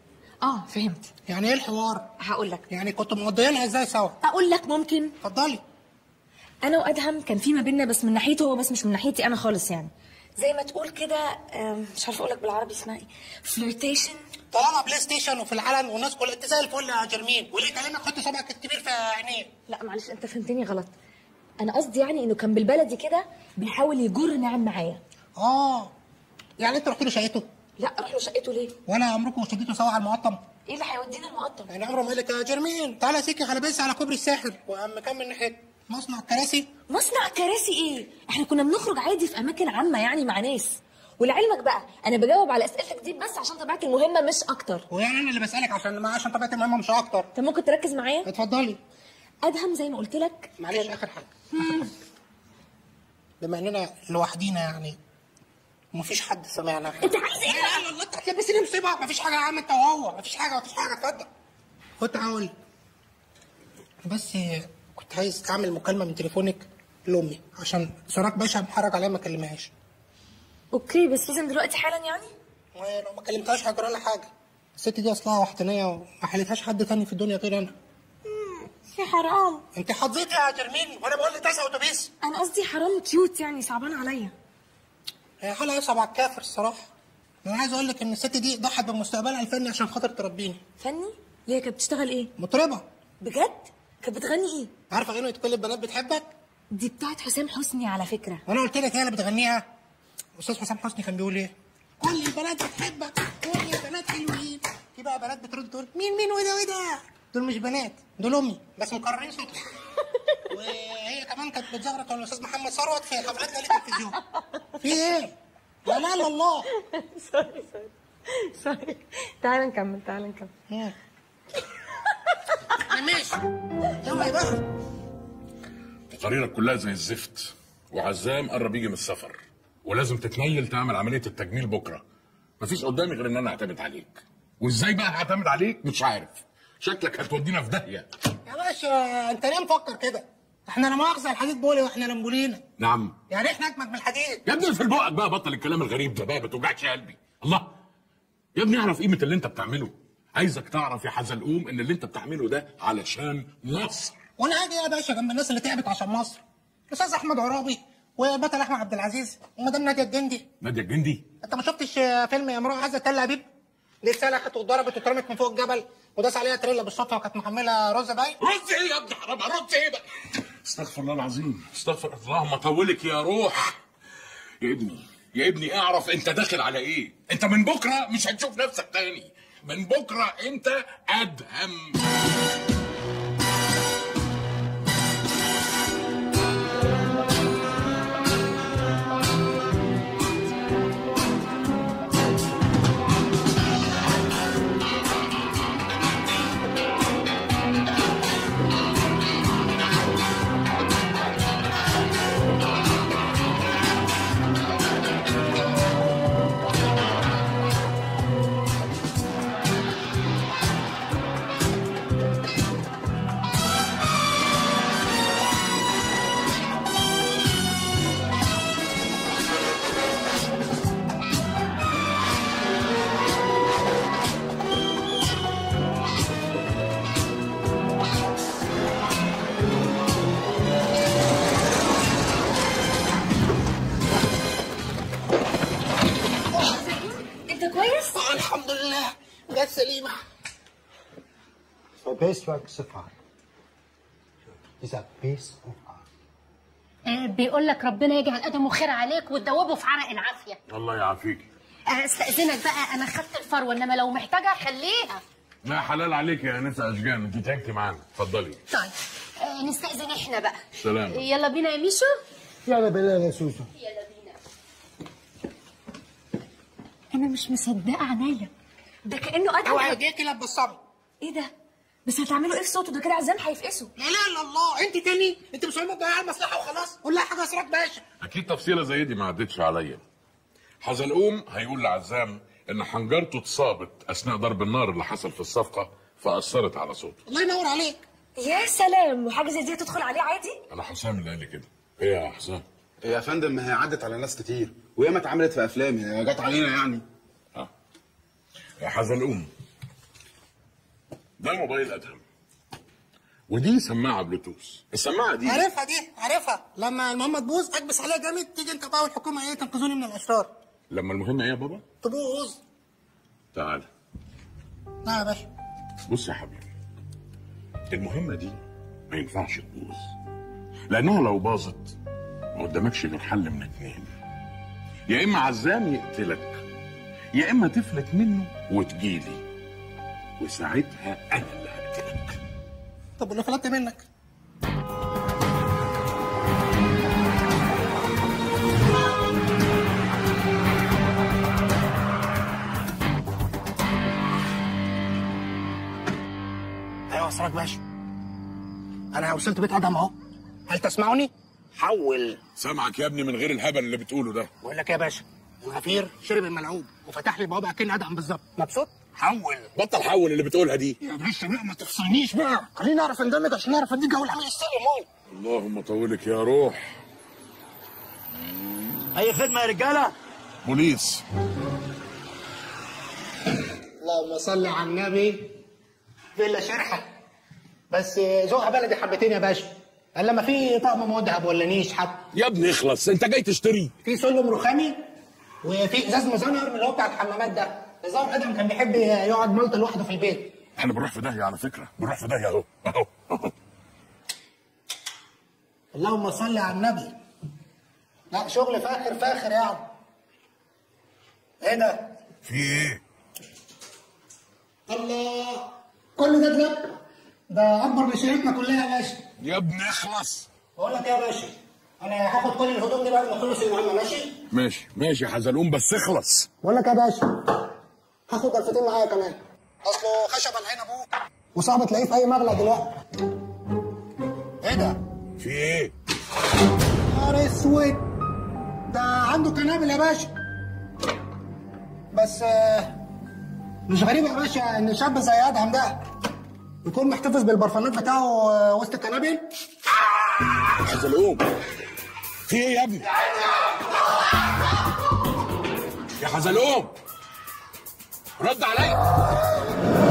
اه فهمت يعني ايه الحوار؟ هقول لك يعني كنتوا مقضيينها ازاي سوا؟ اقول لك ممكن اتفضلي انا وادهم كان في ما بيننا بس من ناحيته هو بس مش من ناحيتي انا خالص يعني زي ما تقول كده آم، مش عارفه اقول لك بالعربي اسمها ايه فلirtation طالما بلاي ستيشن وفي العلن والناس كلها انت زي الفل يا جرمين واللي يكلمك حط صبعك الكبير في عينيه لا معلش انت فهمتني غلط انا قصدي يعني انه كان بالبلدي كده بيحاول يجر نعم معايا اه يعني انت رحت له شقته لا اروح له شقته ليه ولا عمركم شديتوا سوا على المقطم ايه اللي هيودينا المقطم يعني عمره ما قال لك يا جرمين تعالى سيكي على بس على كوبري الساحل وقام مكمل ناحيه مصنع الكراسي مصنع كراسي ايه احنا كنا بنخرج عادي في اماكن عامه يعني مع ناس ولعلمك بقى انا بجاوب على اسئلتك دي بس عشان طبيعتي المهمه مش اكتر ويعني انا اللي بسالك عشان ما عشان طبيعتي المهمه مش اكتر انت ممكن تركز معايا اتفضلي ادهم زي ما قلت لك معلش اخر حاجه بما اننا لوحدينا يعني ومفيش حد سمعنا انت عايز ايه لا لا لا انت هتلبسني مصيبه مفيش حاجه يا عم انت وهو مفيش حاجه مفيش حاجه اتفضل كنت هقول بس كنت عايز اعمل مكالمه من تليفونك لامي عشان سراك باشا محرج عليا ما اكلمهاش اوكي بس لازم دلوقتي حالا يعني ولو ما كلمتهاش هيجرى لها حاجه الست دي اصلها وحدانيه وما حلتهاش حد تاني في الدنيا غير انا يا حرام انت حظيتي يا جرمين وانا بقول لك تسع اتوبيس انا قصدي حرام كيوت يعني صعبان عليا هي حالة يصعب على الكافر الصراحه انا عايز اقول لك ان الست دي ضحت بمستقبلها الفني عشان خاطر تربيني فني ليه كانت بتشتغل ايه مطربه بجد كانت بتغني ايه عارفه غنوه كل البنات بتحبك دي بتاعت حسام حسني على فكره وانا قلت لك هي اللي بتغنيها استاذ حسام حسني كان بيقول ايه كل البنات بتحبك كل البنات حلوين في بقى بنات بترد تقول مين مين وده وده دول مش بنات دول امي بس مكررين صوتهم وهي كمان كانت بتزغرط على الاستاذ محمد ثروت في حفلات ليله التلفزيون في ايه؟ لا لا لا الله سوري سوري سوري تعال نكمل تعال نكمل ماشي يلا بقى تقاريرك كلها زي الزفت وعزام قرب يجي من السفر ولازم تتنيل تعمل عمليه التجميل بكره مفيش قدامي غير ان انا اعتمد عليك وازاي بقى هعتمد عليك مش عارف شكلك هتودينا في داهيه يا باشا انت ليه مفكر كده احنا لا مؤاخذه الحديد بولي واحنا لمبولينا نعم يعني احنا اجمد من الحديد يا ابني في بقك بقى بطل الكلام الغريب ده بقى ما توجعش قلبي الله يا ابني اعرف قيمه اللي انت بتعمله عايزك تعرف يا حزلقوم ان اللي انت بتعمله ده علشان مصر وانا هاجي يا باشا جنب الناس اللي تعبت عشان مصر الاستاذ احمد عرابي وبطل احمد عبد العزيز ومدام ناديه الجندي ناديه الجندي انت ما شفتش فيلم يا امراه عزه تل ابيب دي اتسلخت واتضربت واترمت من فوق الجبل وداس عليها تريلا بالصدفه وكانت محمله رز باين رز ايه يا ابني حرام رز ايه بقى استغفر الله العظيم استغفر اللهم طولك يا روح يا ابني يا ابني اعرف انت داخل على ايه انت من بكره مش هتشوف نفسك تاني من بكره انت ادهم انت كويس؟ آه الحمد لله جت سليمه So best work so far. Is a piece of art. آه، بيقول لك ربنا يجعل ادمه خير عليك وتدوبه في عرق العافيه الله يعافيك آه، استاذنك بقى انا خدت الفروه انما لو محتاجه خليها لا حلال عليك يا انسه اشجان انت تعبتي معانا اتفضلي طيب آه، نستأذن احنا بقى سلام يلا بينا يا ميشو يلا بالله يا سوسو يلا بينا انا مش مصدقه عينيا ده كانه ادهم اوعى يديك كلاب بالصبر ايه ده بس هتعملوا ايه في صوته ده كده عزام هيفقسوا لا لا الا الله انت تاني انت مش مهم تضيع المصلحه وخلاص قول لها حاجه اسرك باشا اكيد تفصيله زي دي ما عدتش عليا حزلقوم هيقول لعزام ان حنجرته اتصابت اثناء ضرب النار اللي حصل في الصفقه فاثرت على صوته الله ينور عليك يا سلام وحاجه زي دي تدخل عليه عادي انا حسام اللي قال لي كده ايه يا حسام يا فندم ما هي عدت على ناس كتير وياما اتعملت في افلام هي جت علينا يعني يا حزلقوم ده موبايل ادهم ودي سماعه بلوتوث السماعه دي عارفها دي عارفها لما المهمه تبوظ اكبس عليها جامد تيجي انت بقى والحكومه ايه تنقذوني من الاشرار لما المهمه ايه يا بابا تبوظ تعال لا يا باشا بص يا حبيبي المهمه دي ما ينفعش تبوظ لانها لو باظت ما قدامكش غير حل من اتنين يا اما عزام يقتلك يا اما تفلت منه وتجيلي وساعتها انا اللي هقتلك طب ولو فلتت منك ايوه اسرك باشا انا وصلت بيت ادم اهو هل تسمعني؟ حول سامعك يا ابني من غير الهبل اللي بتقوله ده بقول لك يا باشا الغفير شرب الملعوب وفتح لي بوابه اكن ادم بالظبط مبسوط؟ حول بطل حول اللي بتقولها دي يا باشا بقى ما تفصلنيش بقى خلينا نعرف اندمج عشان نعرف اديك اول عمليه السلم اهو اللهم طولك يا روح اي خدمه يا رجاله بوليس اللهم صل على النبي فيلا شرحه بس ذوقها بلدي حبتين يا باشا قال لما في طقم مذهب ولا نيش حتى يا ابني اخلص انت جاي تشتري في سلم رخامي وفي ازاز مزنر من اللي هو بتاع الحمامات ده نظام ادم كان بيحب يقعد ملط لوحده في البيت احنا بنروح في داهيه على فكره بنروح في داهيه اهو اهو اهو اللهم صل على النبي لا شغل فاخر فاخر يعني ايه ده؟ في ايه؟ الله كل ده كلاب ده اكبر من شريكنا كلها يا باشا يا ابني اخلص بقول لك ايه يا باشا انا هاخد كل الهدوم دي بعد ما اخلص المهمه ماشي؟ ماشي ماشي يا حزلقوم بس اخلص بقول لك يا باشا هاخد الفتين معايا كمان اصله خشب العين ابوك وصعب تلاقيه في اي مغلى دلوقتي ايه ده؟ في ايه؟ نهار اسود ده عنده كنابل يا باشا بس آه، مش غريب يا باشا ان شاب زي ادهم ده يكون محتفظ بالبرفانات بتاعه آه، وسط الكنابل حزلقوم في ايه يا ابني؟ يا حزلقوم رد عليا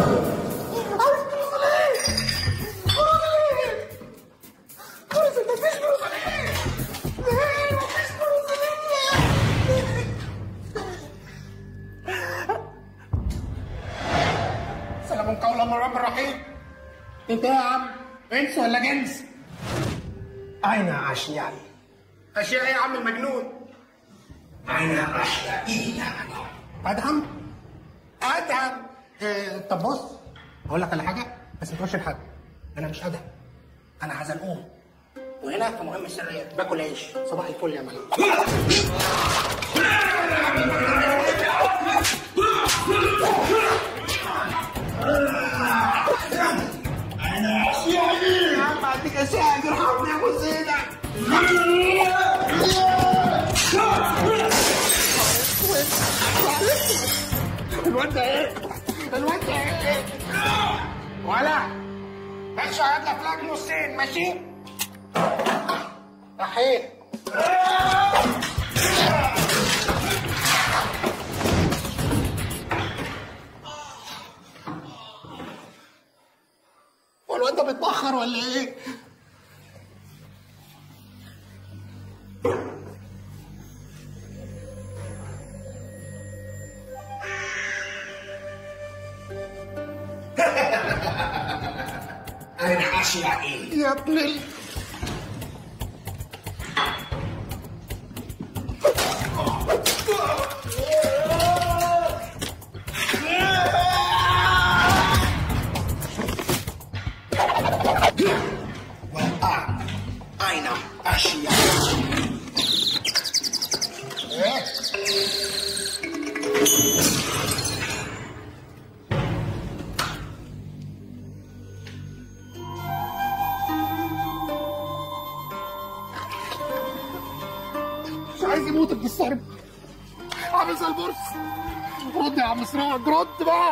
سلام قولا من رب رحيم انت إيه يا عم انس ولا جنس اين اشيائي اشيائي يا عم المجنون اين اشيائي ادهم ادهم إيه، طب بص اقول لك على حاجه بس ما تقولش لحد انا مش ادهم انا حزلقوم وهنا في مهمه سريه باكل عيش صباح الفل يا ملك انا اشيائي يا عم اديك اشيائي ارحمني يا ابو زينب الواد ده ايه؟ الواد ده ايه؟ ولا ماشي هقعد لك فلاج نصين ماشي؟ رحيل هو الواد ده بيتبخر ولا ايه؟ انا اشيائي يا ابن ال... والآن أين أشيائي؟ مش عايز يموت ابن الصرب عامل زي البورس رد يا عم سراج رد بقى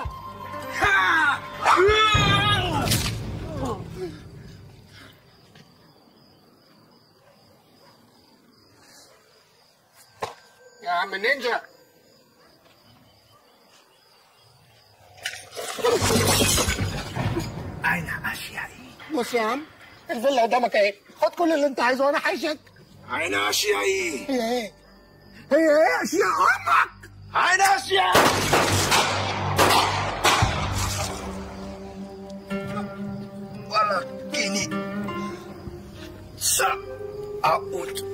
يا عم النينجا أين أشيائي؟ بص يا عم الفيلا قدامك اهي خد كل اللي انت عايزه وانا حيشك أين أشيائي؟ هي ايه؟ هي ايه اشياء امك؟ أين أشيائي؟ ولكني سأعود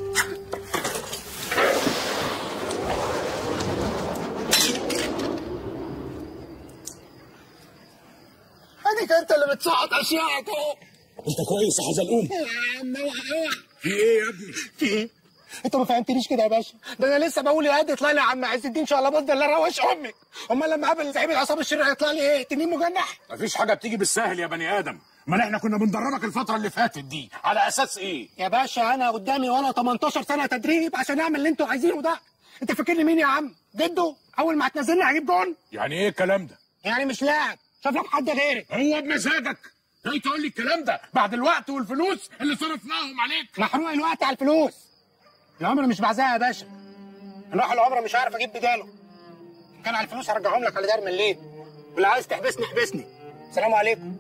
اديك انت اللي بتصعد اشيائك اهو انت كويس يا حزلقوم يا عم اوعى اوعى في ايه يا ابني؟ في ايه؟ انت ما فهمتنيش كده يا باشا ده انا لسه بقول يا قد يطلع لي يا عم عز الدين شلباز ده اللي روش امك امال لما قابل زعيم العصابه الشريره هيطلع لي ايه؟ تنين مجنح مفيش حاجه بتيجي بالسهل يا بني ادم ما احنا كنا بندربك الفتره اللي فاتت دي على اساس ايه؟ يا باشا انا قدامي وانا 18 سنه تدريب عشان اعمل اللي انتوا عايزينه ده انت فاكرني مين يا عم جده اول ما هتنزلني هجيب جون يعني ايه الكلام ده؟ يعني مش لاعب شوف لك حد غيري هو بمزاجك جاي تقول لي الكلام ده بعد الوقت والفلوس اللي صرفناهم عليك محروق الوقت على الفلوس العمر مش بعزها يا باشا الواحد العمر مش عارف اجيب بداله إن كان على الفلوس هرجعهم لك على دار من الليل واللي عايز تحبسني احبسني السلام عليكم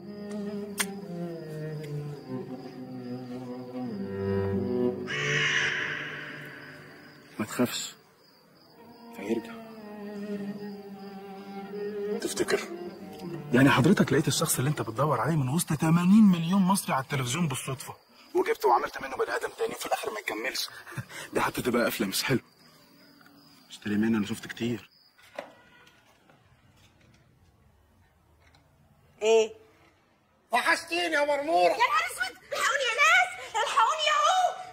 ما تخافش هيرجع تفتكر يعني حضرتك لقيت الشخص اللي انت بتدور عليه من وسط 80 مليون مصري على التلفزيون بالصدفه وجبته وعملت منه بني ادم تاني وفي الاخر ما يكملش ده حتى تبقى قفله مش حلو اشتري مني انا شفت كتير ايه وحشتيني يا مرموره يا نهار اسود الحقوني يا ناس الحقوني يا هو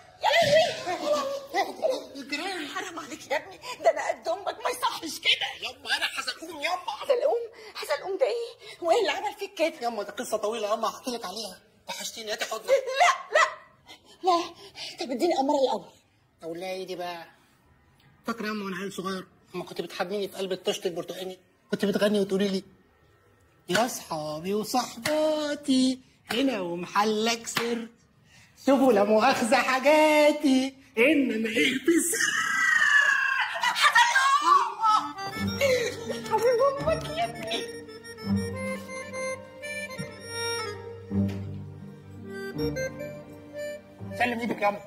يا لهوي حرام عليك يا ابني ده انا قد امك ما يصحش كده يما انا حزلقوم يما حزلقوم حزلقوم ده ايه وايه اللي عمل فيك كده يما ده قصه طويله يما هحكي لك عليها وحشتيني هاتي حضنك لا لا لا طب اديني اماره الاول اقول لها ايه دي بقى فاكره يما وانا عيل صغير لما كنت بتحضنيني في قلب الطشت البرتقاني كنت بتغني وتقولي لي يا اصحابي وصحباتي هنا ومحلك سر سيبوا لا مؤاخذة حاجاتي انما ايه بس حبيب امك يا ابني سلم ايدك يا اما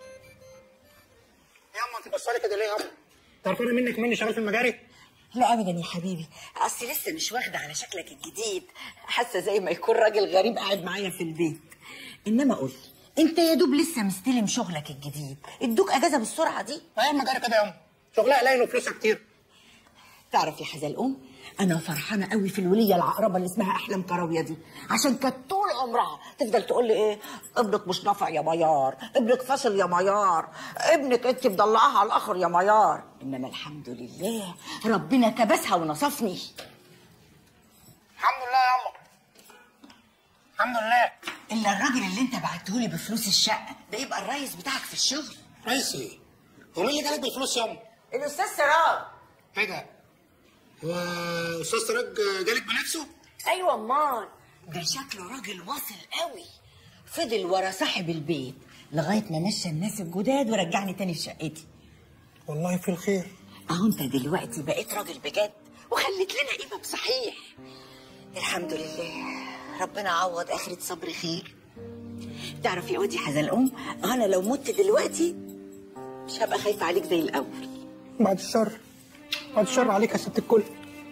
يا اما انت بصالي كده ليه يا اما تعرفانه منك مني شغال في المجاري لا ابدا يا حبيبي اصل لسه مش واخده على شكلك الجديد حاسه زي ما يكون راجل غريب قاعد معايا في البيت انما قول لي انت يا دوب لسه مستلم شغلك الجديد ادوك اجازه بالسرعه دي ايه المجاري كده يا ام شغلها قليل وفلوسها كتير تعرف يا حزلقوم انا فرحانه قوي في الوليه العقربه اللي اسمها احلام كراويه دي عشان كانت طول عمرها تفضل تقول لي ايه ابنك مش نافع يا ميار ابنك فاشل يا ميار ابنك انت مضلعاها على الاخر يا ميار انما الحمد لله ربنا كبسها ونصفني الحمد لله يا اما الحمد لله الا الراجل اللي انت بعتهولي بفلوس الشقه ده يبقى الريس بتاعك في الشغل ريس ايه هو مين اللي جالك بالفلوس يا ام الاستاذ سراج ايه ده هو استاذ سراج جالك بنفسه ايوه امال ده شكله راجل واصل قوي فضل ورا صاحب البيت لغايه ما مشى الناس الجداد ورجعني تاني في شقتي والله في الخير اهو انت دلوقتي بقيت راجل بجد وخليت لنا قيمه بصحيح الحمد لله ربنا عوض اخرة صبر خير تعرف يا ودي حزلقوم انا لو مت دلوقتي مش هبقى خايفه عليك زي الاول بعد الشر بعد الشر عليك يا ست الكل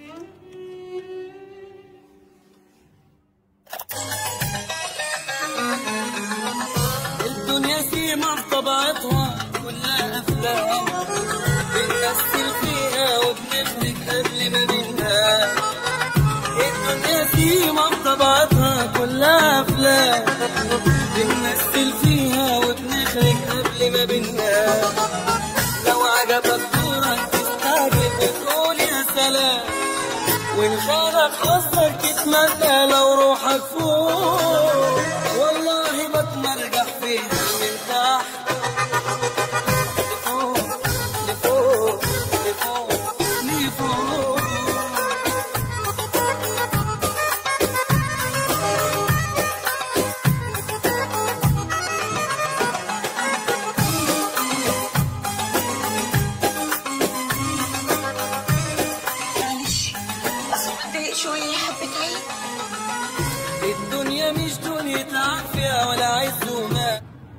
الدنيا سيما بطبيعتها كلها افلام بنمثل فيها وبنخرج قبل ما بننام الدنيا سيما بطبيعتها كلها افلام بنمثل فيها وبنخرج قبل ما بننام لو عجبك دورك تستعجب وتقول يا سلام وان خانك حظك تتمنى لو روحك فوق والله بتمرجح فيها من تحت لفوق لفوق لفوق لفوق معلش اصل بتضايق شويه حبتين الدنيا مش دنيا عافية ولا عز ومال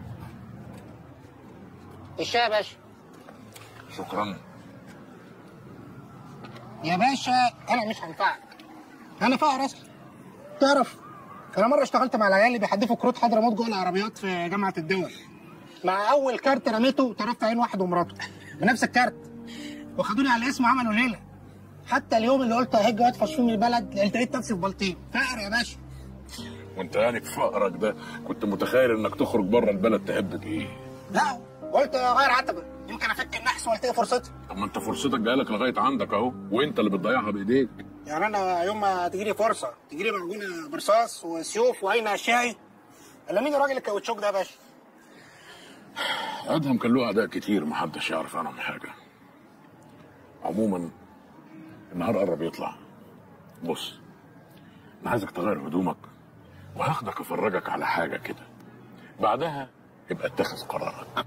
الشاي يا باشا شكرا يا باشا انا مش هنفعك انا فقر اصلا تعرف انا مره اشتغلت مع العيال اللي بيحدفوا كروت حضرموت جوه العربيات في جامعه الدول مع اول كارت رميته طرفت عين واحد ومراته بنفس الكارت وخدوني على الاسم وعملوا ليله حتى اليوم اللي قلت ههج وادفع فيه من البلد لقيت نفسي في بلطيم فقر يا باشا وانت يعني في فقرك ده كنت متخيل انك تخرج بره البلد تهب بايه لا قلت اغير عتبه يمكن افك النحس والتقي فرصتي طب ما انت فرصتك جايلك لغايه عندك اهو وانت اللي بتضيعها بايديك يعني انا يوم ما تجيلي فرصه تجيلي معجونه برصاص وسيوف وعين اشعي الا مين الراجل الكاوتشوك ده يا باشا ادهم كان له اعداء كتير محدش يعرف عنهم حاجه عموما النهار قرب يطلع بص انا عايزك تغير هدومك وهاخدك افرجك على حاجه كده بعدها يبقى اتخذ قرارك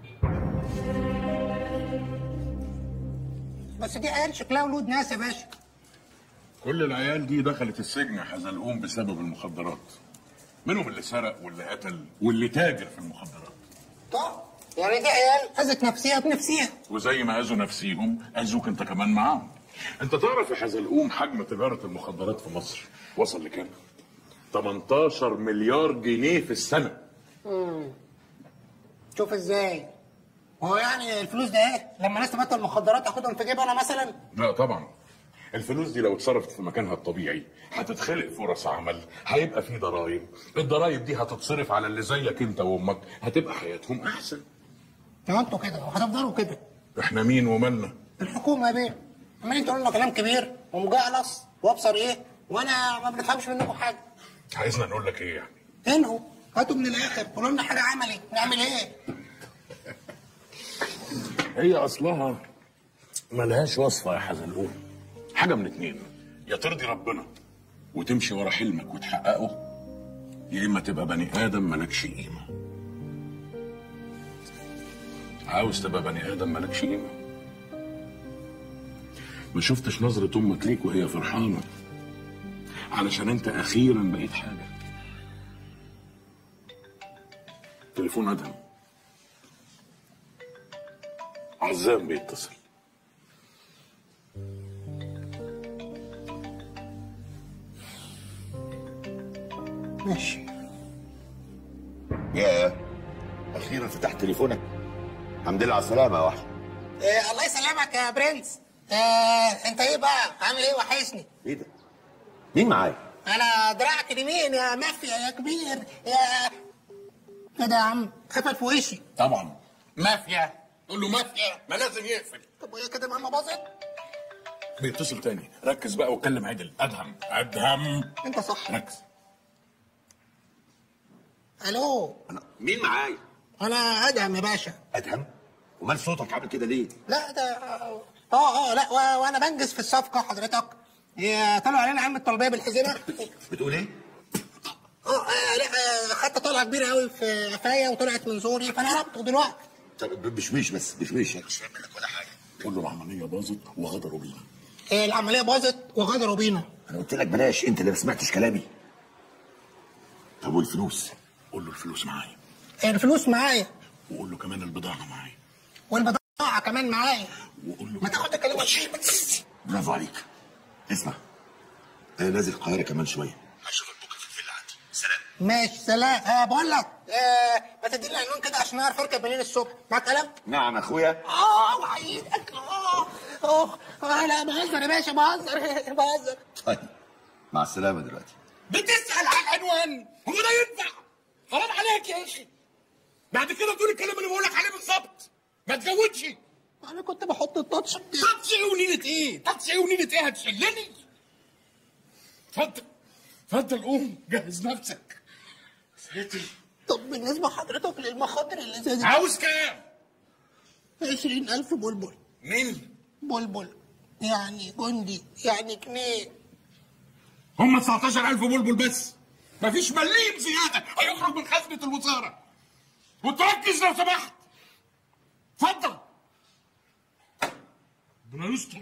بس دي عيال شكلها ولود ناس يا باشا كل العيال دي دخلت السجن يا حزلقوم بسبب المخدرات منهم اللي سرق واللي قتل واللي تاجر في المخدرات طب يعني دي عيال اذت نفسيها بنفسيها وزي ما اذوا نفسيهم اذوك انت كمان معاهم انت تعرف يا حزلقوم حجم تجاره المخدرات في مصر وصل لكام 18 مليار جنيه في السنه امم شوف ازاي هو يعني الفلوس ده ايه لما ناس تبطل مخدرات اخدهم في جيبي انا مثلا لا طبعا الفلوس دي لو اتصرفت في مكانها الطبيعي هتتخلق فرص عمل هيبقى في ضرائب الضرائب دي هتتصرف على اللي زيك انت وامك هتبقى حياتهم احسن ما انتوا كده وهتفضلوا كده احنا مين ومالنا الحكومه يا بيه عمالين تقولوا لنا كلام كبير ومجعلص وابصر ايه وانا ما بنفهمش منكم حاجه عايزنا نقول لك ايه يعني انهوا هاتوا من الاخر قولوا لنا حاجه عملي نعمل ايه هي اصلها ملهاش وصفه يا حزلقوم حاجه من اتنين يا ترضي ربنا وتمشي ورا حلمك وتحققه يا اما تبقى بني ادم مالكش قيمه عاوز تبقى بني ادم مالكش قيمه ما شفتش نظرة امك ليك وهي فرحانة علشان انت اخيرا بقيت حاجة تليفون ادهم عزام بيتصل ماشي يا اخيرا فتحت تليفونك الحمد لله على السلامه يا وحش إيه الله يسلمك يا برنس آه انت ايه بقى عامل ايه وحشني ايه ده مين معايا انا دراعك اليمين يا مافيا يا كبير يا كده يا عم قفل في وشي طبعا مافيا قول له مافيا ما لازم يقفل طب وهي كده ماما باظت بيتصل تاني ركز بقى واتكلم عدل ادهم ادهم انت صح ركز الو مين معايا انا ادهم يا باشا ادهم ومال صوتك عامل كده ليه لا ده اه اه لا و- وانا بنجز في الصفقه حضرتك إيه، طلعوا علينا عم الطلبيه بالحزمه بتقول ايه اه آه، لا آه، خدت طلعه كبيره قوي في قفايا وطلعت من زوري فانا هربطه دلوقتي طب بشويش بس بشويش انا مش فاهم منك ولا حاجه قول له العمليه باظت وغدروا بينا إيه، العمليه باظت وغدروا بينا انا قلت لك بلاش انت اللي ما سمعتش كلامي طب والفلوس قول له الفلوس معايا إيه، الفلوس معايا وقول له كمان البضاعه معايا والبضاعه كمان معايا وقول له ما تاخد الكلام برافو عليك اسمع انا نازل القاهره كمان شويه ماشي سلام آه بقول لك آه ما تديني عنوان كده عشان اعرف اركب منين الصبح مع كلام نعم اخويا اه وعيدك اه اه آه، لا بهزر يا باشا بهزر بهزر طيب مع السلامه دلوقتي بتسأل على العنوان هو ده ينفع حرام عليك يا اخي بعد كده تقول الكلام اللي بقولك عليه بالظبط ما تزودش انا كنت بحط التاتش تاتش ايه ونيلة ايه تاتش ايه ونيلة ايه هتشلني اتفضل اتفضل قوم جهز نفسك ساتر طب بالنسبه لحضرتك للمخاطر اللي زي دي عاوز كام 20000 بلبل مين بلبل يعني جندي يعني جنيه هم 19000 بلبل بس مفيش مليم زياده هيخرج من خزنه الوزاره وتركز لو سمحت اتفضل ربنا يستر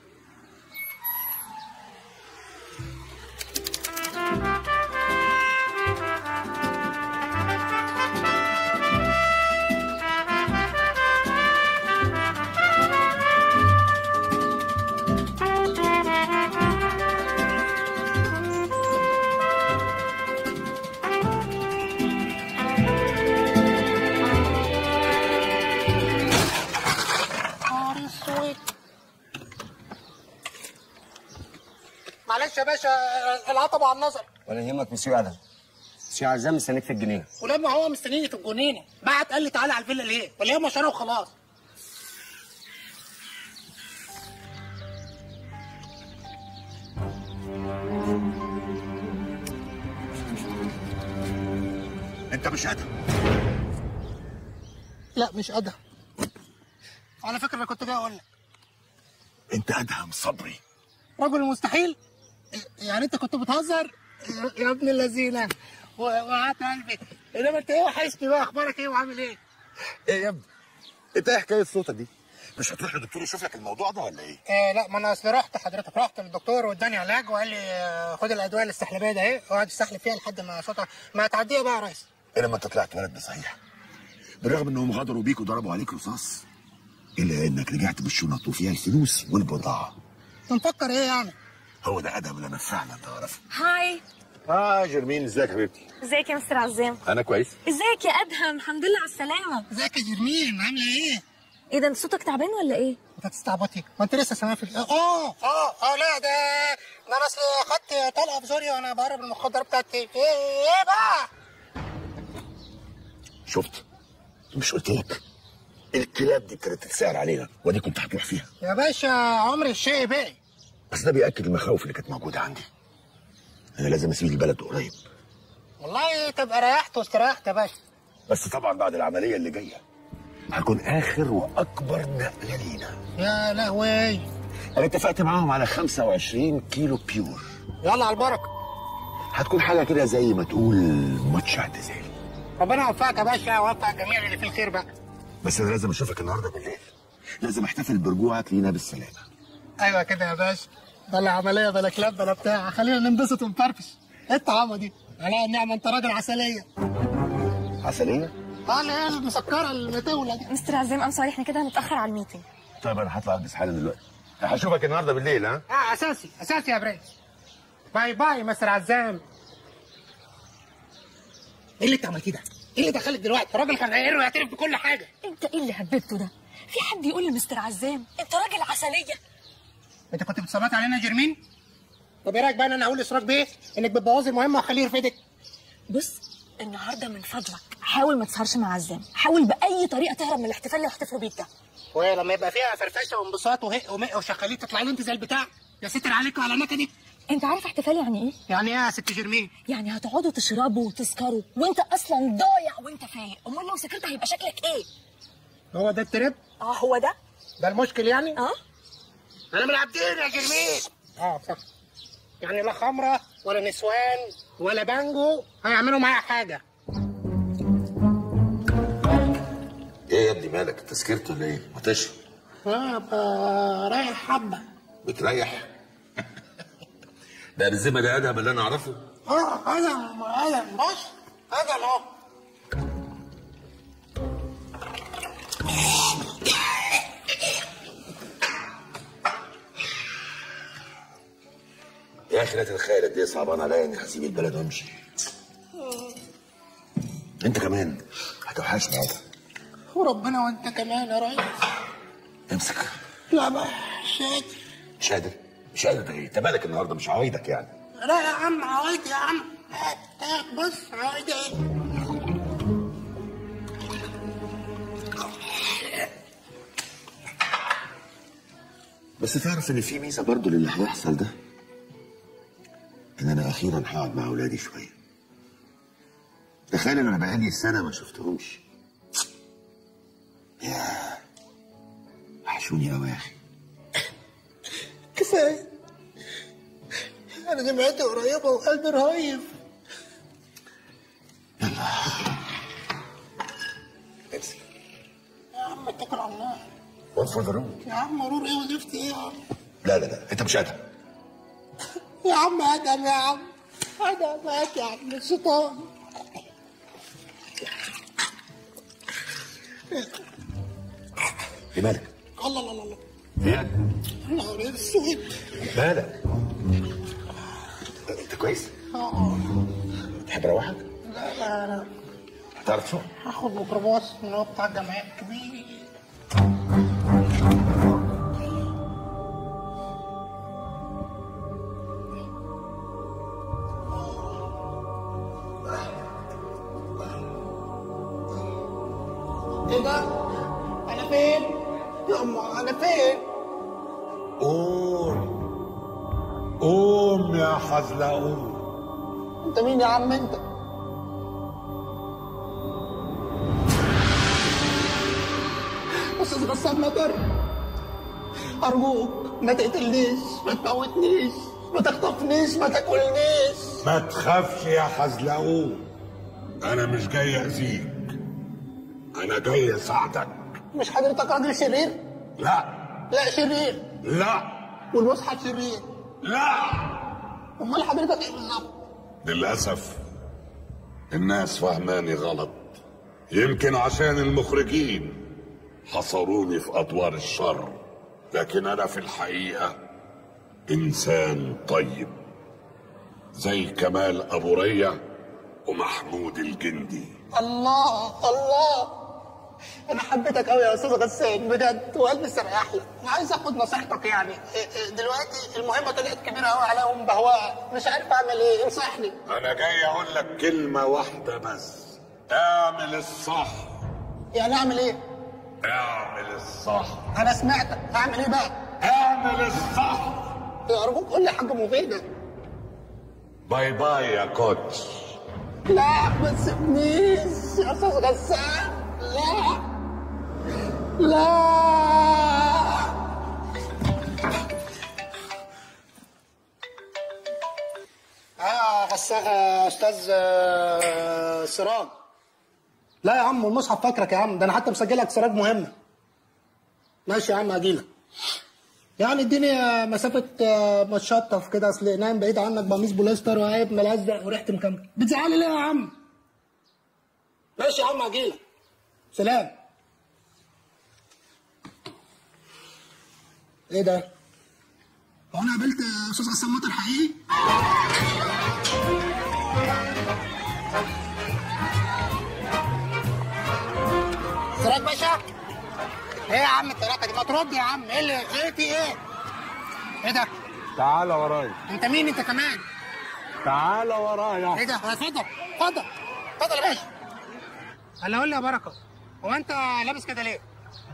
نهار اسود معلش يا باشا العطب على النظر ولا يهمك مسيو ادم مسيو عزام مستنيك في الجنينه ولما هو مستنيني في الجنينه بعت قال لي تعالى على الفيلا ليه؟ ولا هي مشاره وخلاص انت مش ادهم لا مش ادهم على فكره انا كنت جاي اقول لك انت ادهم صبري رجل المستحيل يعني انت كنت بتهزر يا ابن اللذينه و- وقعت قلبي انما انت ايه وحشني بقى اخبارك ايه وعامل ايه؟ ايه يا ابني انت ايه حكايه صوتك دي مش هتروح للدكتور يشوف لك الموضوع ده ولا ايه آه لا ما انا اصل رحت حضرتك رحت للدكتور واداني علاج وقال لي آه، خد الادويه الاستحلابيه ده اهي وقعد يستحلب فيها لحد ما صوتها ما تعديها بقى يا ريس ايه لما انت طلعت ولد صحيح بالرغم انهم غدروا بيك وضربوا عليك رصاص الا انك رجعت بالشنط وفيها الفلوس والبضاعه انت مفكر ايه يعني؟ هو ده ادهم اللي انا فعلا اعرفه هاي اه جرمين ازيك يا حبيبتي ازيك يا مستر عزام انا كويس ازيك يا ادهم الحمد لله على السلامه ازيك يا جرمين عامله ايه؟ ايه ده انت صوتك تعبان ولا ايه انت تستعبطي ما انت لسه سامع في ال- اه اه اه لا ده ده انا اصل خدت طلقه في زوري وانا بهرب المخدرات بتاعتي ايه ايه بقى؟ شفت مش قلت لك الكلاب دي كانت تتسعر علينا ودي كنت هتروح فيها يا باشا عمري الشيء باقي بس ده بياكد المخاوف اللي كانت موجوده عندي انا لازم اسيب البلد قريب والله تبقى ريحت واستريحت يا باشا بس طبعا بعد العمليه اللي جايه هكون اخر واكبر نقله لينا يا لهوي انا اتفقت معاهم على 25 كيلو بيور يلا على البركه هتكون حاجه كده زي ما تقول ماتش اعتزال ربنا يوفقك يا باشا ويوفق الجميع اللي في الخير بقى بس انا لازم اشوفك النهارده بالليل لازم احتفل برجوعك لينا بالسلامه ايوه كده يا باشا بلا عمليه بلا كلاب بلا بتاع خلينا ننبسط ونفرفش ايه الطعامه دي على النعمه انت راجل عسليه عسليه اه اللي هي المسكره المتولة دي مستر عزام ام سوري احنا كده هنتاخر على الميتنج طيب انا هطلع البس حالا دلوقتي هشوفك النهارده بالليل ها اه اساسي اساسي يا برنس باي باي مستر عزام ايه اللي انت عملتيه ده؟ ايه اللي دخلك دلوقتي؟ الراجل كان هيقر ويعترف بكل حاجه انت ايه اللي هببته ده في حد يقول لمستر عزام انت راجل عسليه انت كنت بتصمت علينا يا جرمين؟ طب ايه رايك بقى ان انا اقول لاسراج بيه انك بتبوظي المهمه وخليه يرفدك؟ بص النهارده من فضلك حاول ما تسهرش مع عزام حاول باي طريقه تهرب من الاحتفال اللي هيحتفلوا بيك ده ولما يبقى فيها فرفشه وانبساط وهق ومق وشخاليل تطلع لي انت زي البتاع يا ستر عليك وعلى نكدك انت عارف احتفال يعني ايه يعني ايه يا ست جرمين يعني هتقعدوا تشربوا وتسكروا وانت اصلا ضايع وانت فايق امال لو سكرت هيبقى شكلك ايه هو ده الترب اه هو ده ده المشكل يعني اه انا من عبدين يا جرمين اه صح يعني لا خمره ولا نسوان ولا بانجو هيعملوا معايا حاجه ايه يا ابني مالك انت سكرت ولا ايه ما تشرب اه ابقى رايح حبه بتريح ده بالذمه ده ادهم اللي انا اعرفه اه انا انا بص انا اهو يا اخي لا تتخيل قد ايه صعبان عليا اني هسيب البلد وامشي انت كمان هتوحشني يا وربنا وانت كمان يا ريس امسك لا بقى مش قادر مش قادر مش قادر ده ايه انت مالك النهارده مش عوايدك يعني لا يا عم عوايد يا عم هات بص عوايد ايه بس تعرف ان في ميزه برضو للي هيحصل ده ان انا اخيرا هقعد مع اولادي شويه تخيل ان انا بقالي سنه ما شفتهمش يا وحشوني قوي يا اخي كفايه انا جمعتي قريبه وقلبي رهيف امسك يا عم اتكل على الله وات فور ذا روم يا عم مرور ايه وزفت ايه يا عم لا لا لا انت مش ادهم يا عم ادم يا عم ادم هات يا عم الشيطان ايه مالك؟ الله الله الله الله ايه نهار اسود مالك؟ انت كويس؟ اه تحب اروحك؟ لا لا لا هتعرف شو؟ هاخد ميكروباص من هو بتاع الجمعيه الكبير ايه ده؟ انا فين؟ يا اما انا فين؟ قوم قوم يا حزلقوم انت مين يا عم انت؟ استاذ غسان مطر ارجوك ما تقتلنيش ما تموتنيش ما تخطفنيش ما تاكلنيش ما تخافش يا حزلقوم انا مش جاي اذيك انا جاي اساعدك مش حضرتك راجل شرير؟ لا لا شرير لا والمصحف شرير لا امال حضرتك ايه بالظبط؟ للأسف الناس فهماني غلط يمكن عشان المخرجين حصروني في أدوار الشر لكن أنا في الحقيقة إنسان طيب زي كمال أبو ريا ومحمود الجندي الله الله انا حبيتك قوي يا استاذ غسان بجد وقلبي استريح لك وعايز اخد نصيحتك يعني إيه إيه دلوقتي المهمه طلعت كبيره قوي عليهم بهواء مش عارف اعمل ايه انصحني أنا جاي أقول لك كلمة واحدة بس اعمل الصح يعني اعمل ايه اعمل الصح انا سمعتك اعمل ايه بقى اعمل الصح ارجوك قول لي حاجه مفيده باي باي يا كوتش لا ما تسيبنيش يا استاذ غسان لا لا اه الس- آه، استاذ آه، سراج لا يا عم المصحف فاكرك يا عم ده انا حتى مسجل لك سراج مهمه ماشي يا عم هجيلك يعني اديني مسافه آه، متشطف كده اصل نايم بعيد عنك بقميص بوليستر وعيب ملزق وريحه مكمل بتزعلي ليه يا عم ماشي يا عم هجيلك سلام ايه ده؟ هو انا قابلت استاذ غسان مطر حقيقي؟ سراج باشا ايه يا عم التلاته دي ما ترد يا عم ايه اللي ايه في ايه؟ ايه ده؟ تعالى ورايا انت مين انت كمان؟ تعالى ورايا ايه ده؟ اتفضل اتفضل اتفضل يا باشا هلا قول لي يا بركه هو انت لابس كده ليه؟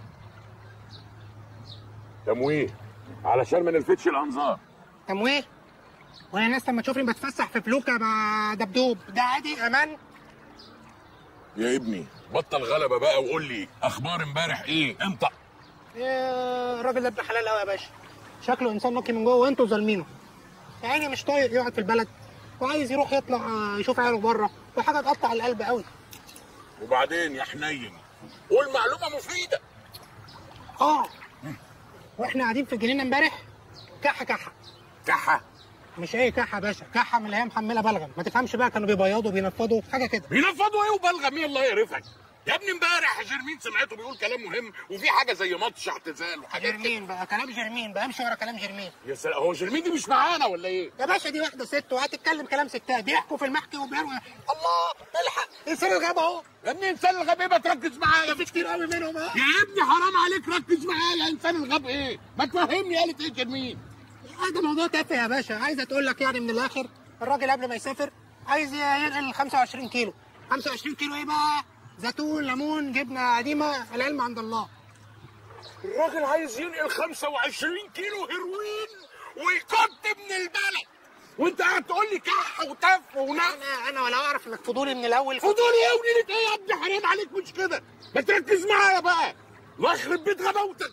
تمويه علشان ما نلفتش الانظار تمويه؟ وانا الناس لما تشوفني بتفسح في فلوكه مع دبدوب ده عادي امان؟ يا ابني بطل غلبه بقى وقول لي اخبار امبارح ايه انطق إيه، الراجل ده ابن حلال قوي يا باشا شكله انسان نقي من جوه وانتوا ظالمينه يا عيني مش طايق يقعد في البلد وعايز يروح يطلع آه، يشوف عياله بره وحاجه تقطع القلب قوي وبعدين يا حنين قول معلومه مفيده اه واحنا قاعدين في الجنينه امبارح كحه كحه كحه مش اي كحه يا باشا كحه من اللي هي محمله بلغم ما تفهمش بقى كانوا بيبيضوا بينفضوا حاجه كده بينفضوا ايه وبلغم ايه الله يقرفك يا ابني امبارح جيرمين سمعته بيقول كلام مهم وفي حاجه زي ماتش اعتزال وحاجات كده جرمين بقى كلام جرمين بقى امشي ورا كلام جرمين يا سلام هو جيرمين دي مش معانا ولا ايه؟ يا باشا دي واحده ست وهتتكلم كلام ستات بيحكوا في المحكي وبيروي الله الحق انسان الغابه اهو يا ابني انسان الغاب ايه ما تركز معايا في كتير قوي منهم اهو يا ابني حرام عليك ركز معايا انسان الغاب ايه؟ ما تفهمني قالت ايه جيرمين؟ هذا موضوع تافه يا باشا عايزه تقول لك يعني من الاخر الراجل قبل ما يسافر عايز ينقل 25 كيلو 25 كيلو ايه بقى زيتون ليمون جبنه قديمه العلم عند الله الراجل عايز ينقل 25 كيلو هيروين ويقط من البلد وانت قاعد تقول لي كح وتف ونف انا انا ولا اعرف انك فضولي من الاول فضولي ايه ونيلة ايه يا ابني حرام عليك مش كده ما تركز معايا بقى الله يخرب بيت غباوتك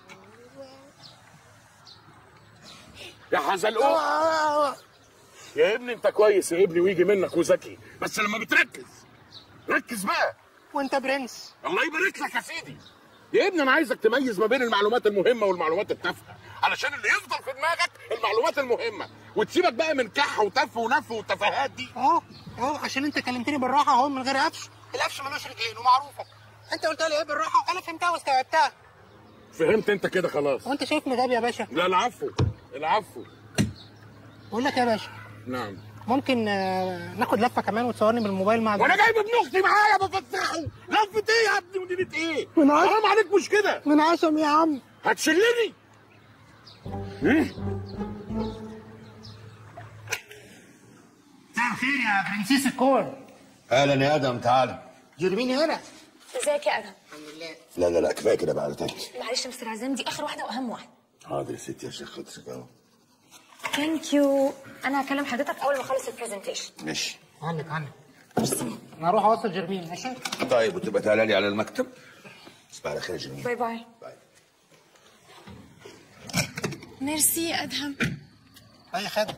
يا حزلقوم يا ابني انت كويس يا ابني ويجي منك وذكي بس لما بتركز ركز بقى وانت برنس الله يبارك لك يا سيدي يا ابني انا عايزك تميز ما بين المعلومات المهمه والمعلومات التافهه علشان اللي يفضل في دماغك المعلومات المهمه وتسيبك بقى من كح وتف ونف والتفاهات دي اه اه عشان انت كلمتني بالراحه اهو من غير قفش القفش ملوش رجلين ومعروفه انت قلت لي ايه بالراحه وانا فهمتها واستوعبتها فهمت انت كده خلاص وانت شايفني غبي يا باشا لا العفو العفو بقول لك يا باشا نعم ممكن آه، ناخد لفه كمان وتصورني بالموبايل مع وانا جايب ابن اختي معايا بفتحه لفه ايه يا ابني مدينه ايه من عشم حرام عليك مش كده من عشم يا عم هتشلني إيه؟ مساء الخير يا برنسيس الكون اهلا يا ادم تعالى جرميني هنا ازيك يا ادم لا لا لا كفايه كده بقى تاني معلش يا مستر عزام دي اخر واحده واهم واحده حاضر يا ستي يا شيخ خدتك اهو ثانك يو انا هكلم حضرتك اول ما اخلص البرزنتيشن ماشي عنك عنك انا هروح اوصل جرمين ماشي طيب وتبقى تعالى لي على المكتب تصبح على خير يا جميل باي باي ميرسي يا ادهم اي خدمه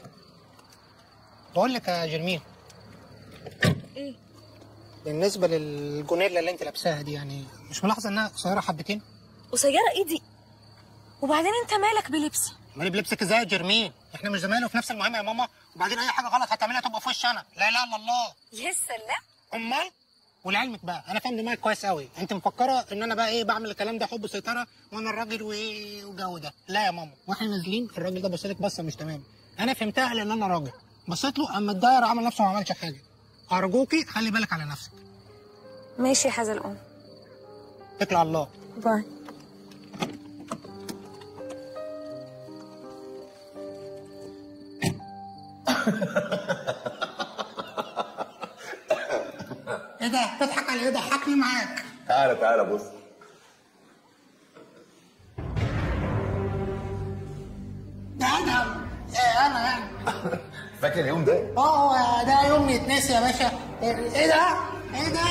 بقول لك يا جرمين ايه بالنسبه للجونيلا اللي انت لابساها دي يعني مش ملاحظه انها قصيره حبتين قصيره ايه دي وبعدين انت مالك بلبسي مالي بلبسك ازاي يا جرمين احنا مش زمايل في نفس المهمه يا ماما وبعدين اي حاجه غلط هتعملها تبقى في وش انا لا اله الا الله يا سلام امال ولعلمك بقى انا فاهم دماغك كويس قوي انت مفكره ان انا بقى ايه بعمل الكلام ده حب سيطره وانا الراجل وايه والجو ده لا يا ماما واحنا نازلين الراجل ده بص لك بصه مش تمام انا فهمتها لان انا راجل بصيت له اما الداير عمل نفسه ما عملش حاجه ارجوكي خلي بالك على نفسك ماشي يا حزلقوم اتكل على الله باي ايه ده تضحك على ايه ضحكني معاك تعالى تعالى بص ده انا ايه انا يعني فاكر اليوم ده؟ اه هو ده يوم يتنسي يا باشا ايه ده ايه ده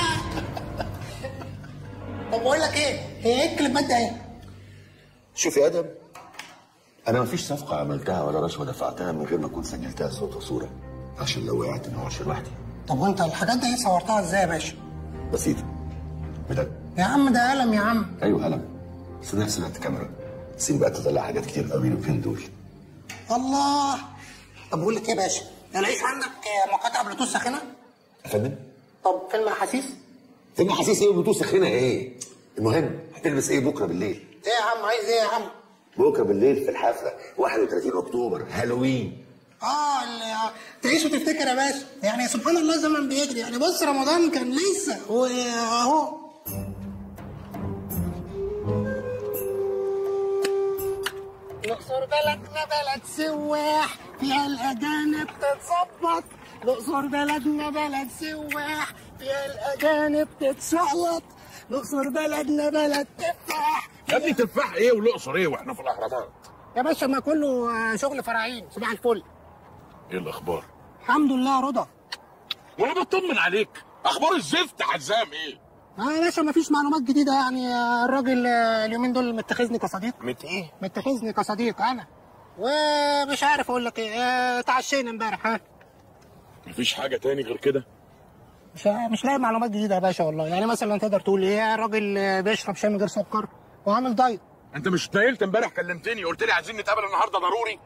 طب بقول لك ايه هي ايه الكلمات ده ايه شوف يا ادم انا مفيش صفقه عملتها ولا رشوه دفعتها من غير ما اكون سجلتها صوت وصوره عشان لو وقعت ما اقعدش لوحدي طب وانت الحاجات دي صورتها ازاي يا باشا؟ بسيطه بجد يا عم ده قلم يا عم ايوه قلم بس في نفس الوقت كاميرا سيب بقى تطلع حاجات كتير قوي اليومين دول الله طب بقول لك ايه يا باشا؟ الاقيش عندك مقاطع بلوتوث ساخنه؟ يا فندم طب فيلم احاسيس؟ فيلم حساس ايه وبتوع سخينه ايه المهم هتلبس ايه بكره بالليل ايه يا عم عايز ايه يا عم؟ بكره بالليل في الحفله 31 اكتوبر هالوين اه اللي تعيش وتفتكر يا باشا يعني سبحان الله الزمن بيجري يعني بص رمضان كان لسه واهو الأقصر بلدنا بلد سواح فيها الأجانب تتظبط الأقصر بلدنا بلد سواح فيها الأجانب تتشقلط الأقصر بلدنا بلد تفاح يا ابني تفاح ايه والاقصر ايه واحنا في الاهرامات يا باشا ما كله آه، شغل فراعين صباح الفل ايه الاخبار الحمد لله يا رضا وانا بطمن عليك اخبار الزفت عزام ايه اه يا باشا مفيش معلومات جديدة يعني آه، الراجل آه، اليومين دول متخذني كصديق مت ايه متخذني كصديق أنا ومش عارف أقول لك إيه آه، تعشينا امبارح ها مفيش حاجه تاني غير كده مش مش لاقي معلومات جديدة يا باشا والله يعني مثلا تقدر تقول إيه الراجل آه، بيشرب شاي من غير سكر وعامل دايت انت مش اتنيلت امبارح كلمتني قلت لي عايزين نتقابل النهارده ضروري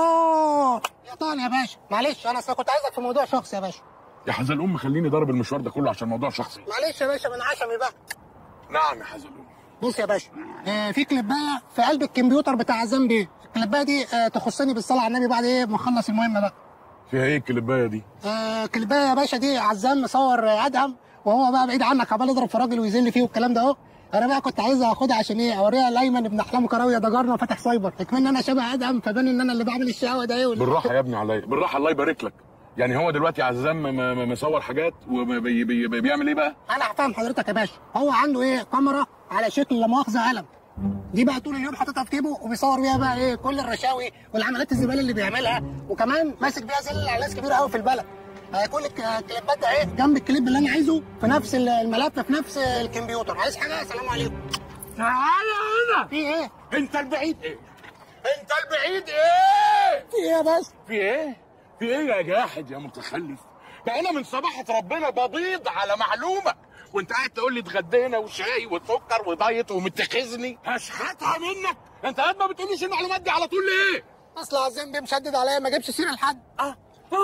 اه يا طال يا باشا معلش أنا أصل كنت عايزك في موضوع شخصي يا باشا يا حزلقوم خليني ضارب المشوار ده كله عشان موضوع شخصي معلش يا باشا من عشمي بقى نعم يا حزلقوم بص يا باشا آه في كليبايه في قلب الكمبيوتر بتاع عزام بيه الكليبايه دي آه تخصني بالصلاه على النبي بعد ايه ما اخلص المهمه بقى فيها ايه الكليبايه دي آه كليبايه يا باشا دي عزام مصور آه، ادهم وهو بقى بعيد عنك عمال يضرب في راجل ويذل فيه والكلام ده اهو انا بقى كنت عايز اخدها عشان ايه اوريها لايمن ابن احلام كراويه ده جارنا وفاتح سايبر اكمن انا شبه ادهم فبان ان انا اللي بعمل الشقاوه ده ايه وال- بالراحه يا ابني عليا بالراحه الله يبارك لك يعني هو دلوقتي عزام م- م- مصور حاجات وبيعمل ايه بقى انا هفهم حضرتك يا باشا هو عنده ايه كاميرا على شكل لا مؤاخذه قلم دي بقى طول اليوم حاططها في جيبه وبيصور بيها بقى ايه كل الرشاوي والعمليات الزباله اللي بيعملها وكمان ماسك بيها زي الاعلاس كبيره قوي في البلد آه، كل الك- الكليبات ده ايه جنب الكليب اللي انا عايزه في نفس ال- الملف في نفس الكمبيوتر عايز حاجه سلام عليكم تعالى هنا في ايه انت البعيد ايه انت البعيد ايه في ايه يا باشا في ايه في ايه يا جاحد يا متخلف ده انا من صباحة ربنا ببيض على معلومة وانت قاعد تقول لي اتغدينا وشاي وسكر ودايت ومتخذني هشحتها منك انت قاعد ما بتقوليش المعلومات دي على طول ليه اصل عزام بيه مشدد عليا ما جابش سيره لحد اه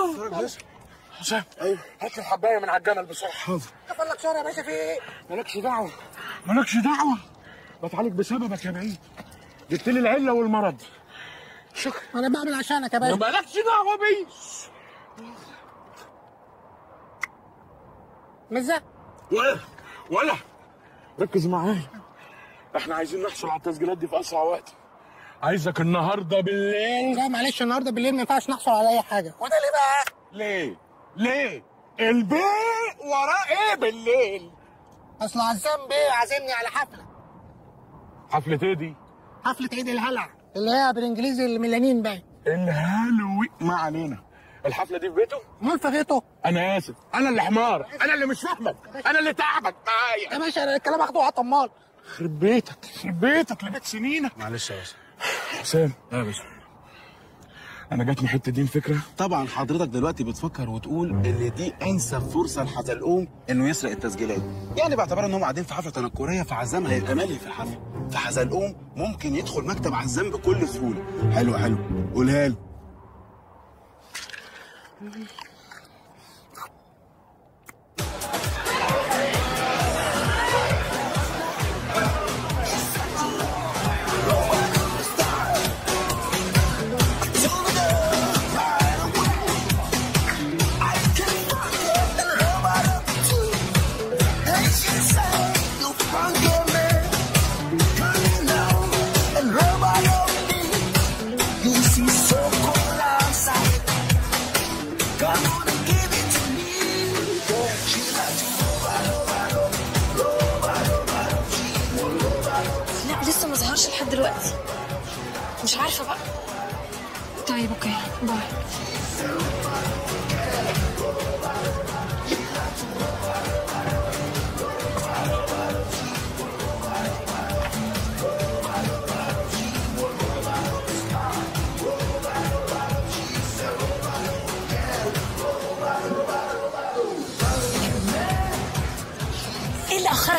حسام ايوه هات لي الحبايه من على الجمل بسرعه حاضر قفل لك شهر يا باشا في ايه مالكش دعوه مالكش دعوه بتعالج بسببك يا بعيد جبت لي العله والمرض شكرا انا بعمل عشانك يا باشا مالكش دعوه بيه مزه ولا ولا ركز معايا احنا عايزين نحصل على التسجيلات دي في اسرع وقت عايزك النهارده بالليل لا معلش النهارده بالليل ما ينفعش نحصل على اي حاجه وده ليه بقى ليه ليه البيع وراه ايه بالليل اصل عزام بيه عازمني على حفله حفلة ايه دي؟ حفله عيد الهلع اللي هي بالانجليزي الميلانين باين الهالوي ما علينا الحفلة دي في بيته؟ امال في غيطه انا اسف انا اللي حمار انا اللي مش فاهمك انا اللي تعبك معايا يا باشا انا الكلام اخده على طمال يخرب بيتك يخرب بيتك لبيت سنينك معلش يا باشا حسام يا باشا انا جاتني حته دي الفكره طبعا حضرتك دلوقتي بتفكر وتقول ان دي انسب فرصه لحزلقوم انه يسرق التسجيلات يعني باعتبار انهم قاعدين في حفله تنكريه فعزام هيبقى مالي في الحفله فحزلقوم ممكن يدخل مكتب عزام بكل سهوله حلو حلو قولها له لا لسه ما ظهرش لحد دلوقتي مش عارفه بقى طيب اوكي باي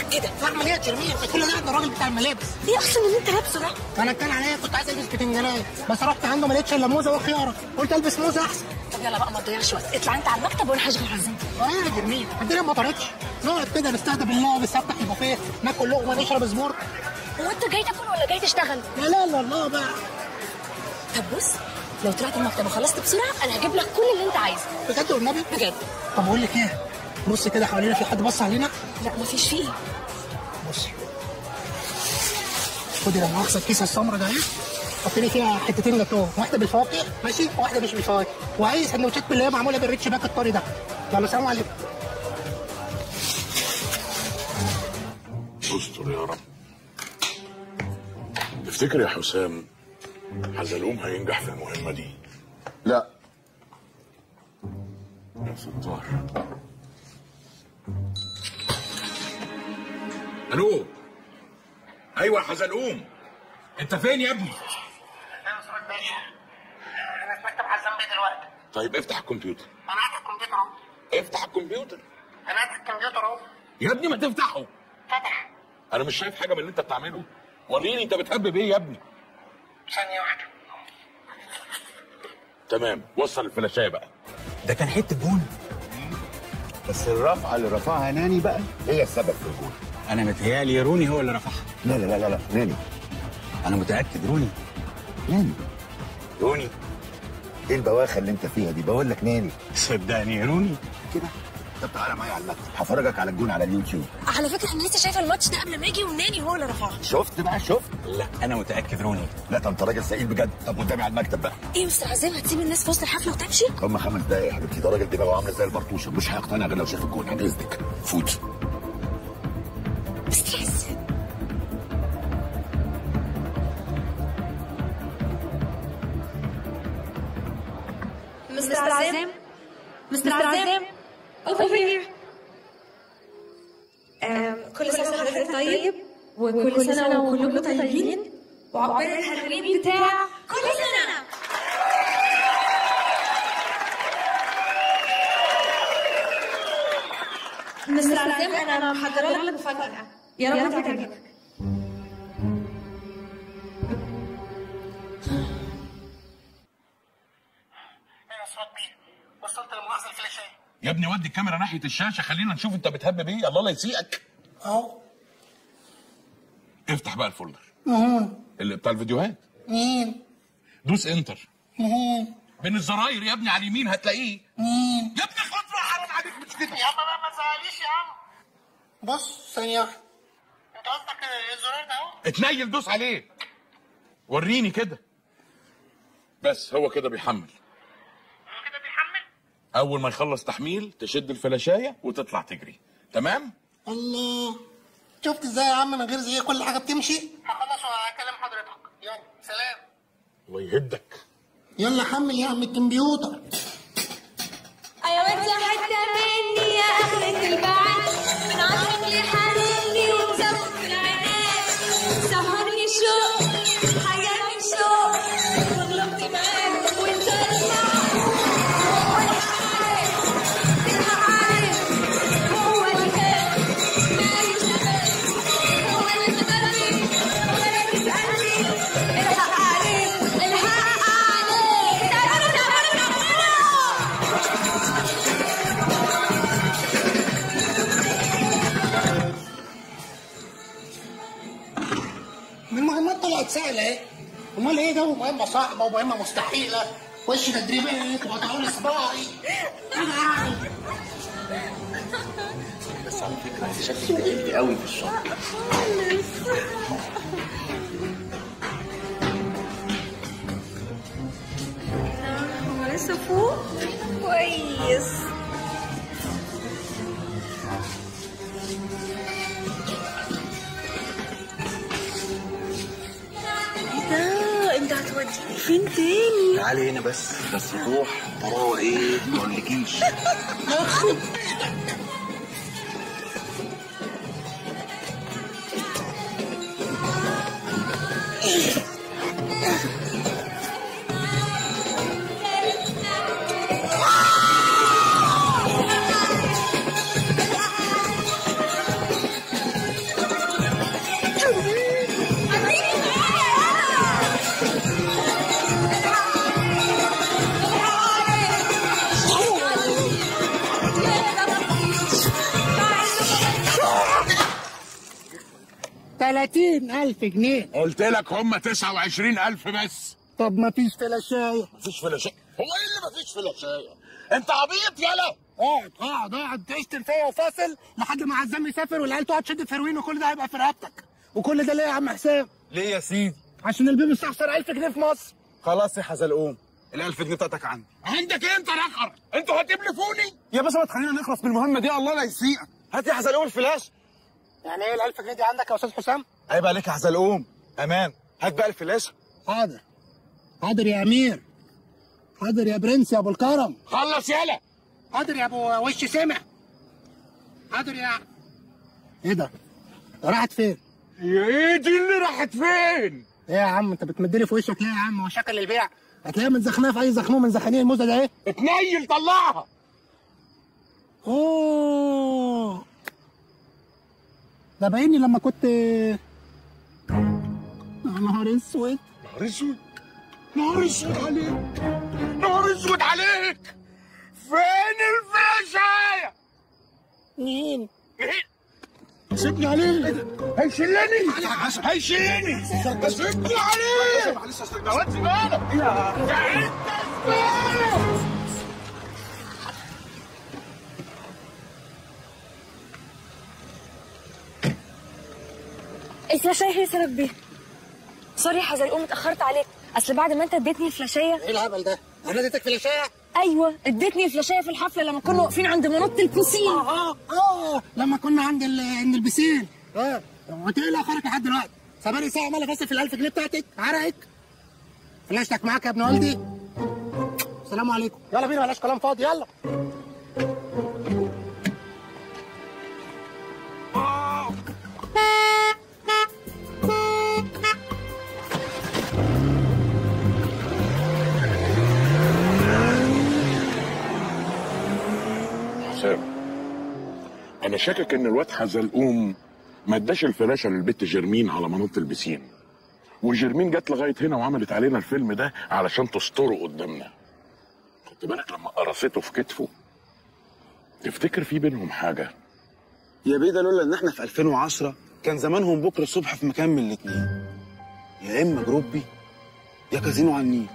ايه ده؟ في عمليه ترميم كل ده عند الراجل بتاع الملابس ايه اصلا اللي انت لابسه ده؟ انا كان عليا كنت عايز البس بتنجانات بس رحت عنده ما لقيتش الا موزه وخياره قلت البس موزه احسن طب يلا بقى ما تضيعش وقت اطلع انت على المكتب وانا هشغل عزام اه يا جميل الدنيا ما طارتش نقعد كده نستهدى بالله نفتح البوفيه ناكل لقمه نشرب سبورت هو انت جاي تاكل ولا جاي تشتغل؟ لا لا لا الله بقى طب بص لو طلعت المكتب وخلصت بسرعه انا هجيب لك كل اللي انت عايزه بجد والنبي بجد طب اقول لك ايه بص كده حوالينا في حد بص علينا لا مفيش فيه بص خدي لما اخذ الكيسه السمراء ده اهي حط لي فيها حتتين جاتوه واحده بالفواكه ماشي وواحده مش بالفواكه وعايز سندوتشات اللي هي معموله بالريتش باك الطري ده يلا سلام عليكم استر يا رب تفتكر يا حسام حزلقوم هينجح في المهمة دي لا يا ستار الو ايوه يا حزلقوم انت فين يا ابني انا في مكتب عزام بيه دلوقتي طيب افتح الكمبيوتر انا قاعد على الكمبيوتر اهو افتح الكمبيوتر انا قاعد على الكمبيوتر اهو يا ابني ما تفتحه فتح انا مش شايف حاجه من اللي انت بتعمله وريني انت بتهبب ايه يا ابني ثانيه واحده تمام وصل الفلاشايه بقى ده كان حته جون بس الرفعه اللي رفعها ناني بقى هي السبب في الجول انا متهيالي روني هو اللي رفعها لا لا لا لا, لا. ناني انا متاكد روني ناني روني ايه البواخه اللي انت فيها دي بقول لك ناني صدقني يا روني كده طب تعالى معايا على المكتب هفرجك على الجون على اليوتيوب على فكره انا لسه شايفه الماتش ده قبل ما اجي وناني هو اللي رفعها شفت بقى شفت لا انا متاكد روني لا ده انت راجل سئيل بجد طب قدامي على المكتب بقى ايه يا مستر عزام هتسيب الناس في وسط الحفله وتمشي؟ هم خمس دقايق يا حبيبتي ده راجل دماغه عامله زي البرطوشه مش هيقتنع غير لو شاف الجون عن اذنك فوت مستر عزام مستر عزام مستر عزام over here آم، كل سنة وحضرتك طيب وكل سنة وكلكم طيبين وعقبال الهالوين بتاع كل سنة مستر عزام أنا محضرة لك مفاجأة يا رب تعجبك وصلت لمؤاخذه الفلاشايه يا ابني ودي الكاميرا ناحيه الشاشه خلينا نشوف انت بتهبب ايه الله لا يسيئك اهو افتح بقى الفولدر مهم. اللي بتاع الفيديوهات مين دوس انتر مهم. بين الزراير يا ابني على اليمين هتلاقيه مين يا ابني خد بقى حرام عليك مش كده يا عم بقى ما تزعليش يا عم بص ثانيه واحده انت قصدك الزرار ده اهو اتنيل دوس عليه وريني كده بس هو كده بيحمل كده بيحمل اول ما يخلص تحميل تشد الفلاشايه وتطلع تجري تمام الله شفت ازاي يا عم من غير زي كل حاجه بتمشي هخلص وهكلم حضرتك يلا سلام الله يهدك يلا حمل يا عم الكمبيوتر أيوة انت حتة مني يا أخرة البعد من عطرك لحناني ومزود في العناد سهرني شوق حياتي شوق وغلبت معاك وانت المعاك هو الحال الحال هو الهاب ما يشتغل هو اللي تبني هو اللي تسألني الحق عليك الحق عليك تعالوا تعالوا تعالوا المهمات طلعت سهله اهي امال ايه جو مهمه صعبه ومهمه مستحيله وش تدريبات وهتعول صباعي بس على فكره انت شكلك تقلت قوي في الشغل هو لسه فوق كويس ايه ده انت هتوديني فين تاني؟ تعالي هنا بس بس تروح طراوه ايه ما اقولكيش 30000 جنيه قلت لك هم 29000 بس طب ما فيش فلاشايه مفيش فلاشايه هو ايه اللي مفيش فلاشايه انت عبيط يالا اقعد اقعد اقعد تشتم فيا وفاصل لحد ما عزام يسافر والعيال تقعد تشد في هيروين وكل ده هيبقى في رقبتك وكل ده ليه يا عم حسام؟ ليه يا سيدي عشان البيه مستخسر 1000 جنيه في مصر خلاص يا حزلقوم ال1000 جنيه بتاعتك عندي عندك ايه انت رخر انتوا هتبلفوني يا باشا ما تخلينا نخلص من المهمه دي الله لا يسيئك هات يا حزلقوم الفلاش يعني ايه ال 1000 جنيه دي عندك يا استاذ حسام؟ عيب عليك يا حزلقوم امان هات بقى الفلاش حاضر حاضر يا امير حاضر يا برنس يا ابو الكرم خلص يالا حاضر يا ابو وش سمع حاضر يا ايه ده؟ راحت فين؟ ايه دي اللي راحت فين؟ ايه يا عم انت بتمدلي في وشك ليه يا عم هو شكل البيع هتلاقيها متزخناه في اي زخنوه من زخانين الموزه ده ايه؟ اتنيل طلعها اوه ده بايني لما كنت يا نهار اسود نهار اسود نهار اسود عليك نهار اسود عليك فين الفلاشايه؟ مين؟ سيبني عليه هيشلني هيشلني سيبني عليه معلش ده واد زباله يا انت زباله الفلاشايه هي سبب بيه سوري يا حزلقوم اتاخرت عليك اصل بعد ما انت اديتني الفلاشايه ايه الهبل ده؟ انا اديتك فلاشايه؟ ايوه اديتني الفلاشايه في الحفله لما كنا واقفين عند منط البوسين اه اه لما كنا عند ال- عند البسين اه وانت ايه اللي اخرك لحد دلوقتي؟ سباني ساعه عمال افصل في ال 1000 جنيه بتاعتك عرقك فلاشتك معاك يا ابن والدي السلام عليكم يلا بينا بلاش كلام فاضي يلا حسام انا شاكك ان الواد حزلقوم ما اداش الفلاشه للبت جرمين على مناطق البسين وجرمين جت لغايه هنا وعملت علينا الفيلم ده علشان تستره قدامنا خدت بالك لما قرصته في كتفه تفتكر في بينهم حاجه يا بيه ده لولا ان احنا في 2010 كان زمانهم بكره الصبح في مكان من الاثنين يا اما جروبي يا كازينو على النيل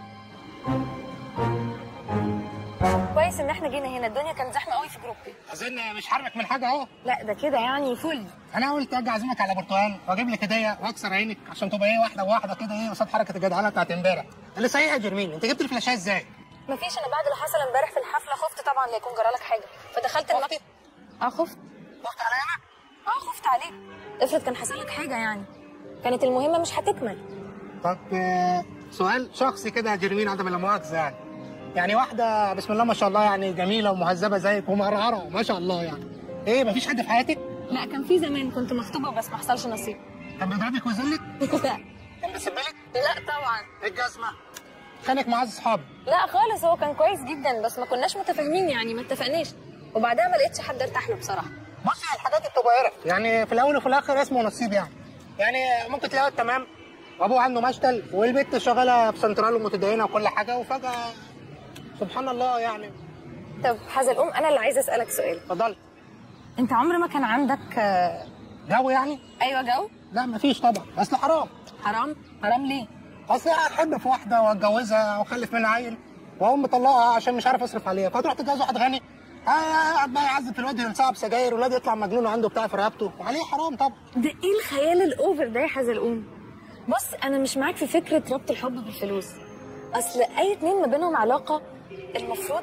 كويس ان احنا جينا هنا الدنيا كانت زحمه قوي في جروبي اظن مش حرمك من حاجه اهو لا ده كده يعني فل انا قلت اجي اعزمك على برتقال واجيب لك هديه واكسر عينك عشان تبقى ايه واحده واحده كده ايه قصاد حركه الجدعانه بتاعت امبارح اللي صحيح يا جرمين انت جبت الفلاشيه ازاي؟ مفيش انا بعد اللي حصل امبارح في الحفله خفت طبعا لا يكون جرالك حاجه فدخلت المكتب اه خفت خفت عليا انا؟ اه خفت عليك افرض كان حصل لك حاجه يعني كانت المهمه مش هتكمل طب آه، سؤال شخصي كده يا جرمين عدم لا مؤاخذه يعني يعني واحده بسم الله ما شاء الله يعني جميله ومهذبه زيك ومقرعره ما شاء الله يعني ايه مفيش حد في حياتك؟ لا كان في زمان كنت مخطوبه بس ما حصلش نصيب كان بيضربك ويذلك؟ لا كان بيسبلك؟ لا طبعا الجزمه خانك معاه اصحابي لا خالص هو كان كويس جدا بس ما كناش متفاهمين يعني ما اتفقناش وبعدها ما لقيتش حد ارتاح له بصراحه بصي الحاجات دي بتبقى قرف يعني في الاول وفي الاخر اسمه نصيب يعني يعني ممكن تلاقي واد تمام وابوه عنده مشتل والبنت شغاله في سنترال ومتدينه وكل حاجه وفجاه سبحان الله يعني طب حزلقوم انا اللي عايزه اسالك سؤال اتفضل انت عمر ما كان عندك آه، جو يعني؟ ايوه جو لا مفيش طبعا اصل حرام حرام حرام ليه اصل احب في واحده واتجوزها واخلف منها عيل واقوم مطلقها عشان مش عارف اصرف عليها فتروح تتجوز واحد غني آه، قاعد بقى يعذب في الواد ينصاب سجاير والواد يطلع مجنون وعنده بتاع في رقبته وعليه حرام طبعا ده ايه الخيال الاوفر ده يا حزلقوم بص انا مش معاك في فكره ربط الحب بالفلوس اصل اي اتنين ما بينهم علاقه المفروض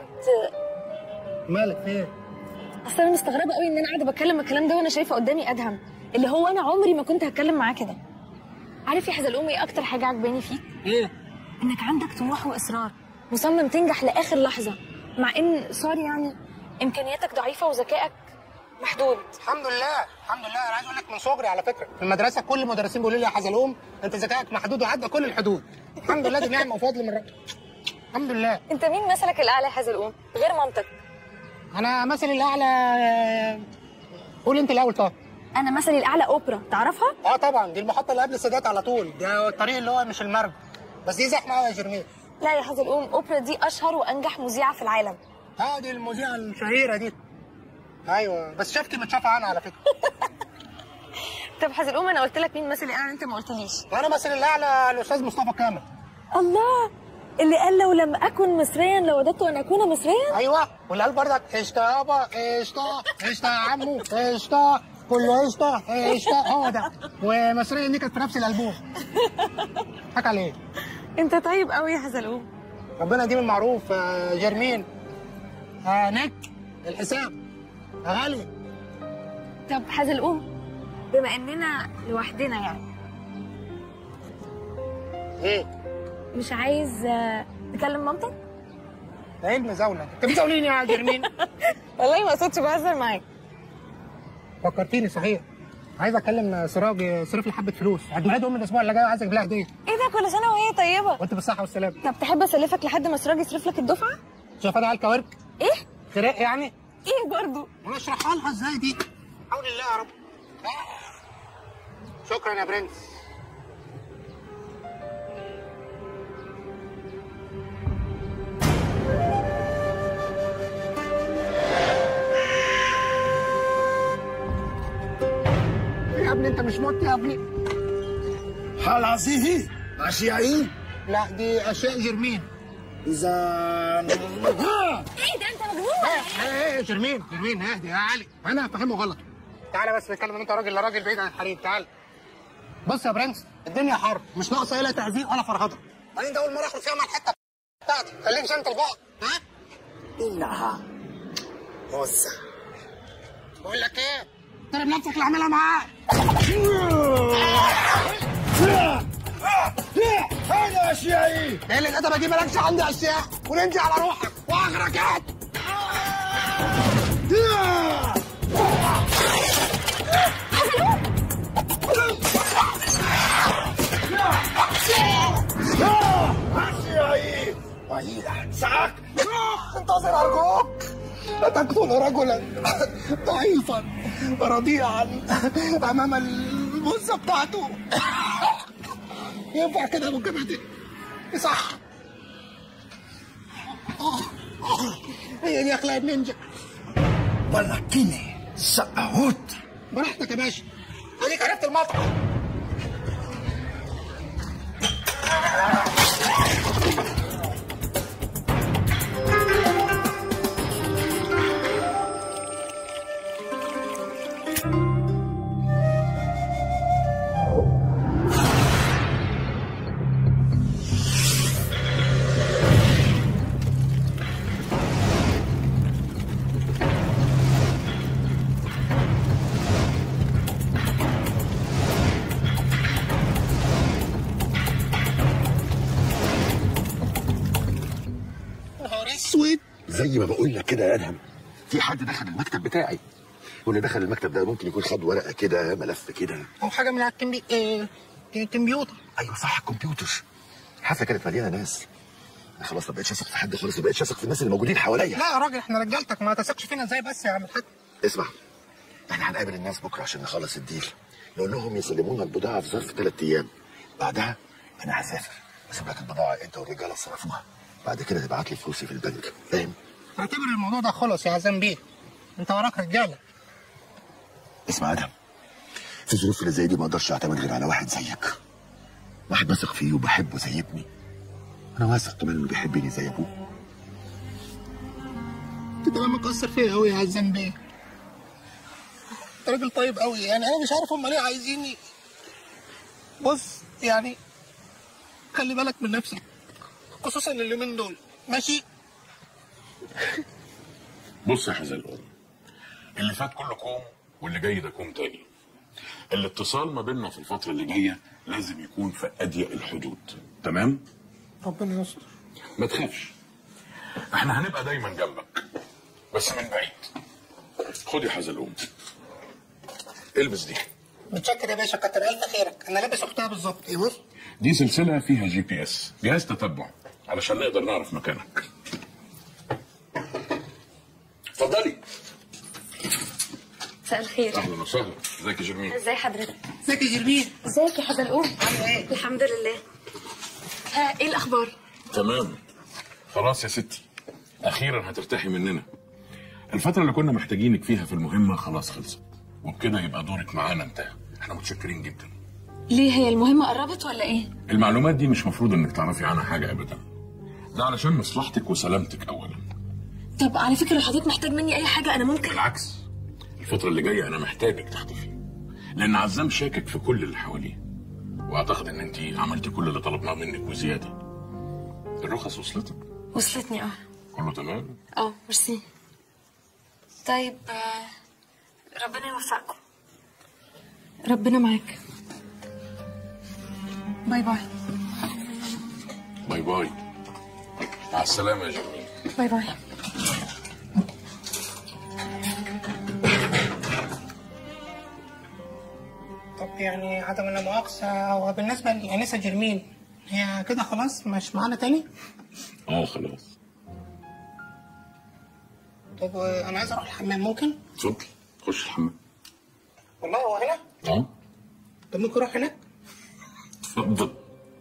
مالك في ايه؟ اصل انا مستغربه قوي ان انا قاعده بتكلم الكلام ده وانا شايفه قدامي ادهم اللي هو انا عمري ما كنت هتكلم معاه كده عارف يا حزلقوم ايه اكتر حاجه عجباني فيك ايه؟ انك عندك طموح واصرار مصمم تنجح لاخر لحظه مع ان سوري يعني امكانياتك ضعيفه وذكائك محدود الحمد لله الحمد لله انا عايز اقول لك من صغري على فكره في المدرسه كل المدرسين بيقولوا لي يا حزلقوم انت ذكائك محدود وعدى كل الحدود الحمد لله دي نعمه وفضل من ربنا الحمد لله انت مين مثلك الاعلى يا حزلقوم غير مامتك انا مثلي الاعلى آه، قول انت الاول طب انا مثلي الاعلى اوبرا تعرفها اه طبعا دي المحطه اللي قبل السادات على طول ده الطريق اللي هو مش المرج بس دي زحمه قوي يا جرمين لا يا حزلقوم اوبرا دي اشهر وانجح مذيعه في العالم اه دي المذيعه الشهيره دي ايوه بس شفتي متشافه عنها على فكره طب حزلقوم انا قلت لك مين مثل الاعلى انت ما قلتليش وانا مثل الاعلى الاستاذ مصطفى كامل الله اللي قال لو لم اكن مصريا لوددت ان اكون مصريا ايوه واللي قال بردك قشطه يابا قشطه قشطه يا عمو قشطه كله قشطه قشطه هو ده ومصريا دي كانت في نفس الالبوم حكى عليه انت طيب قوي يا حزلقوم ربنا يديم المعروف آه، جرمين آه نك الحساب يا غالي طب حزلقوم بما اننا لوحدنا يعني ايه مش عايز آه، تكلم مامتك ده ايه المزاوله انت بتزاوليني يا جرمين والله ما قصدتش بهزر معاك فكرتيني صحيح عايز اكلم سراج يصرف لي حبه فلوس عيد ميلاد امي الاسبوع اللي جاي وعايز اجيب لها هديه ايه ده كل سنه وهي طيبه وانت بالصحه والسلامه طب تحب اسلفك لحد ما سراج يصرف لك الدفعه شايفه ده على الكوارك ايه خراق يعني ايه برضو انا اشرحها لها ازاي دي حول الله يا رب شكرا يا برنس يا ابني انت مش موت يا ابني حال عزيزي عشيائي لا دي اشياء جرمين اذا ايه ده انت مجنون ايه ايه جرمين جرمين اهدي يا علي انا فاهمه غلط تعالى بس نتكلم انت راجل لراجل بعيد عن الحريم تعال بص يا برنس الدنيا حر مش ناقصه لا تعذيب ولا فرهضه بعدين ده اول مره اخرج فيها مع الحته بتاعتي خليك انت البقى ها انها موسى بقول لك ايه اضرب نفسك اللي عاملها معاه هذا اشيائي ايه اللي الادب دي مالكش عندي اشياء وننزل على روحك واخرك قاعد اشيائي وإلى ساك انتظر ارجوك لا تقتل رجلا ضعيفا رضيعا امام المزه بتاعته ينفع كده يا ابو كبدي صح هي دي اخلاق النينجا ولكني سأموت براحتك يا باشا اديك عرفت المطعم نهار اسود زي ما بقول لك كده يا ادهم في حد دخل المكتب بتاعي واللي دخل المكتب ده ممكن يكون خد ورقه كده ملف كده او حاجه من على الكمبي... آه، الكمبيوتر ايوه صح الكمبيوتر الحفله كانت مليانه ناس انا خلاص ما بقتش اثق في حد خالص ما بقتش اثق في الناس اللي موجودين حواليا لا يا راجل احنا رجالتك ما تثقش فينا ازاي بس يا عم الحاج اسمع احنا هنقابل الناس بكره عشان نخلص الديل نقول لهم يسلمونا البضاعه في ظرف ثلاث ايام بعدها انا هسافر اسيب لك البضاعه انت والرجاله تصرفوها بعد كده تبعت لي فلوسي في البنك فاهم اعتبر الموضوع ده خلص يا عزام بيه انت وراك رجاله اسمع يا ادهم في الظروف اللي زي دي ما اقدرش اعتمد غير على واحد زيك واحد بثق فيه وبحبه زي ابني انا واثق كمان انه بيحبني زي ابوه انت كمان مكسر فيا قوي يا عزام بيه انت راجل طيب قوي يعني انا مش عارف هم ليه عايزيني بص يعني خلي بالك من نفسك خصوصا اليومين دول ماشي بص يا حزلقوم اللي فات كله كوم واللي جاي ده كوم تاني الاتصال ما بيننا في الفترة اللي جاية لازم يكون في أضيق الحدود تمام؟ ربنا يستر ما تخافش احنا هنبقى دايما جنبك بس من بعيد خد يا حزلقوم البس دي متشكر يا باشا كتر الف خيرك انا لابس اختها بالظبط ايه بص دي سلسلة فيها جي بي اس جهاز تتبع علشان نقدر نعرف مكانك اتفضلي مساء الخير اهلا وسهلا ازيك يا جميل ازي حضرتك ازيك يا جرمين ازيك يا حزلقوم عامله ايه الحمد لله ها ايه الاخبار تمام خلاص يا ستي اخيرا هترتاحي مننا الفترة اللي كنا محتاجينك فيها في المهمة خلاص خلصت وبكده يبقى دورك معانا انتهى احنا متشكرين جدا ليه هي المهمة قربت ولا ايه؟ المعلومات دي مش مفروض انك تعرفي عنها حاجه ابدا ده علشان مصلحتك وسلامتك اولا طب على فكرة لو حضرتك محتاج مني أي حاجة أنا ممكن بالعكس الفتره اللي جايه انا محتاجك تختفي لان عزام شاكك في كل اللي حواليه واعتقد ان انت عملتي كل اللي طلبناه منك وزياده الرخص وصلتك وصلتني اه كله تمام اه ميرسي طيب آه، ربنا يوفقكم ربنا معاك باي باي باي باي مع السلامه يا جميل باي باي طب يعني عدم لا مؤاخذة هو بالنسبة لأنسة جرمين هي كده خلاص مش معانا تاني؟ اه خلاص طب آه، أنا عايز أروح الحمام ممكن؟ اتفضل خش الحمام والله هو هنا؟ اه طب ممكن أروح هناك؟ اتفضل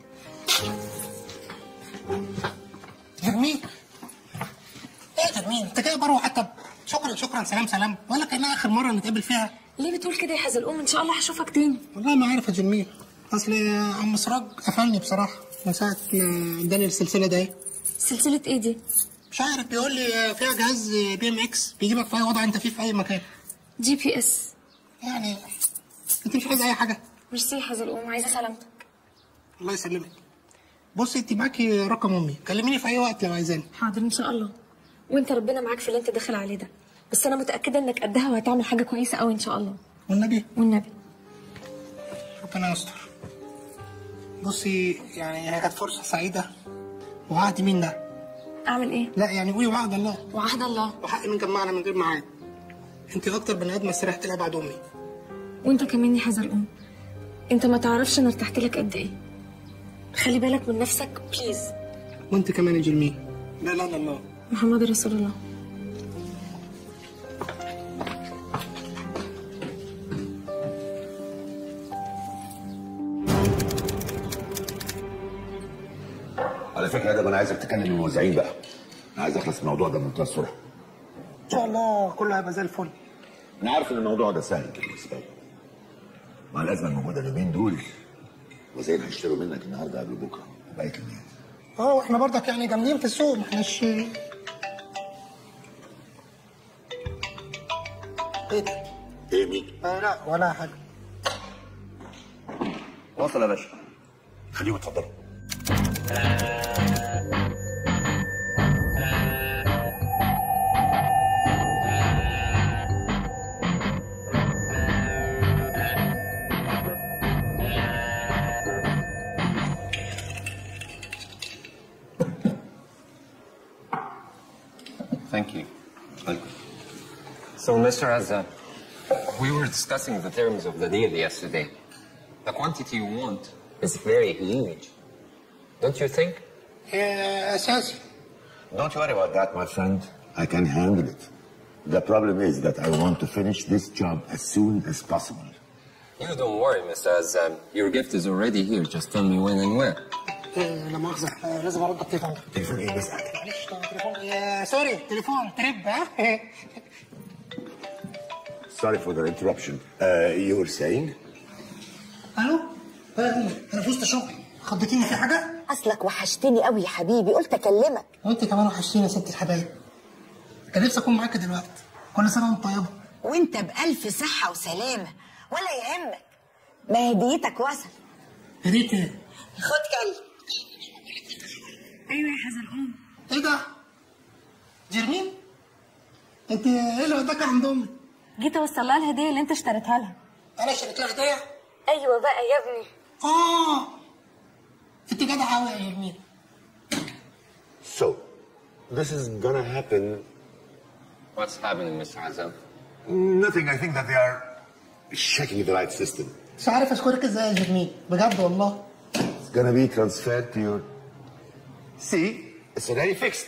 جرمين إيه يا جرمين؟ أنت كده بروح حتى شكرا شكرا سلام سلام ولا كأنها آخر مرة نتقابل فيها ليه بتقول كده يا حزلقوم إن شاء الله هشوفك تاني والله ما عارف يا جرمين أصل عم سراج قفلني بصراحة من ساعة ما اداني السلسلة دي سلسلة إيه دي؟ مش عارف بيقول لي فيها جهاز بي ام اكس بيجيبك في اي وضع انت فيه في اي مكان جي بي اس يعني انت مش عايزه اي حاجه ميرسي يا حزلقوم عايزة سلامتك الله يسلمك بصي انت معاكي رقم امي كلميني في اي وقت لو عايزاني حاضر إن شاء الله وأنت ربنا معاك في اللي أنت داخل عليه ده بس أنا متأكدة إنك قدها وهتعمل حاجة كويسة أوي إن شاء الله والنبي والنبي ربنا يستر بصي يعني هي كانت فرصه سعيده وعهد مين ده؟ أعمل إيه؟ لا يعني قولي وعد الله وعهد الله وحق مين جمعنا من غير ميعاد انت اكتر بني ادم استريحت لها بعد امي وأنت كمان يا حزلقوم أنت ما تعرفش أنا ارتحت لك قد إيه خلي بالك من نفسك بليز وانت كمان يا جرمين لا لا لا الله محمد رسول الله على فكره ده انا عايزك تكلم الموزعين بقى انا عايز اخلص من الموضوع ده بمنتهى السرعه ان شاء الله كله هيبقى زي الفل انا عارف ان الموضوع ده سهل بالنسبه لي مع الازمه الموجوده اليومين دول وزين هيشتروا منك النهارده قبل بكره وبقيه الناس اه واحنا برضك يعني جامدين في السوق ما احناش ايه ده؟ ايه مين؟ آه لا ولا حاجه وصل يا باشا خليهم يتفضلوا Thank you. So, Mr. Azza, we were discussing the terms of the deal yesterday. The quantity you want is very huge. Don't you think? آه اساسي Don't worry about that, my friend. I can handle it. The problem is that I want to finish this job as soon as possible. You don't worry, Mr. Azam. Your gift is already here. Just tell me when and where. آه لا مؤاخذه آه لازم ارد التليفون ده تليفون ايه بس معلش ده تليفون آه سوري تليفون تريب ها Sorry for the interruption. Uh, you were saying? الو آه، انا في وسط شغل خضتيني في حاجه اصلك وحشتني قوي يا حبيبي قلت اكلمك وانت كمان وحشتيني يا ست الحبايب كان نفسي اكون معاك دلوقتي كل سنه وانت طيبه وانت بألف صحة وسلامة ولا يهمك ما هديتك وصل هديت ايه؟ خد كلب ايوه يا حزلقوم ايه ده؟ جرمين؟ انت ايه اللي وداك عند امي؟ جيت اوصل لها الهديه اللي انت اشتريتها لها انا اشتريت لها هديه؟ ايوه بقى يا ابني اه انت جدعه قوي يا جرمين So, this is gonna happen. What's happening, Mr. Azam? Nothing. I think that they are checking the right system. مش عارف اشكرك ازاي يا جرمين بجد والله It's gonna be transferred to your. See, it's already fixed.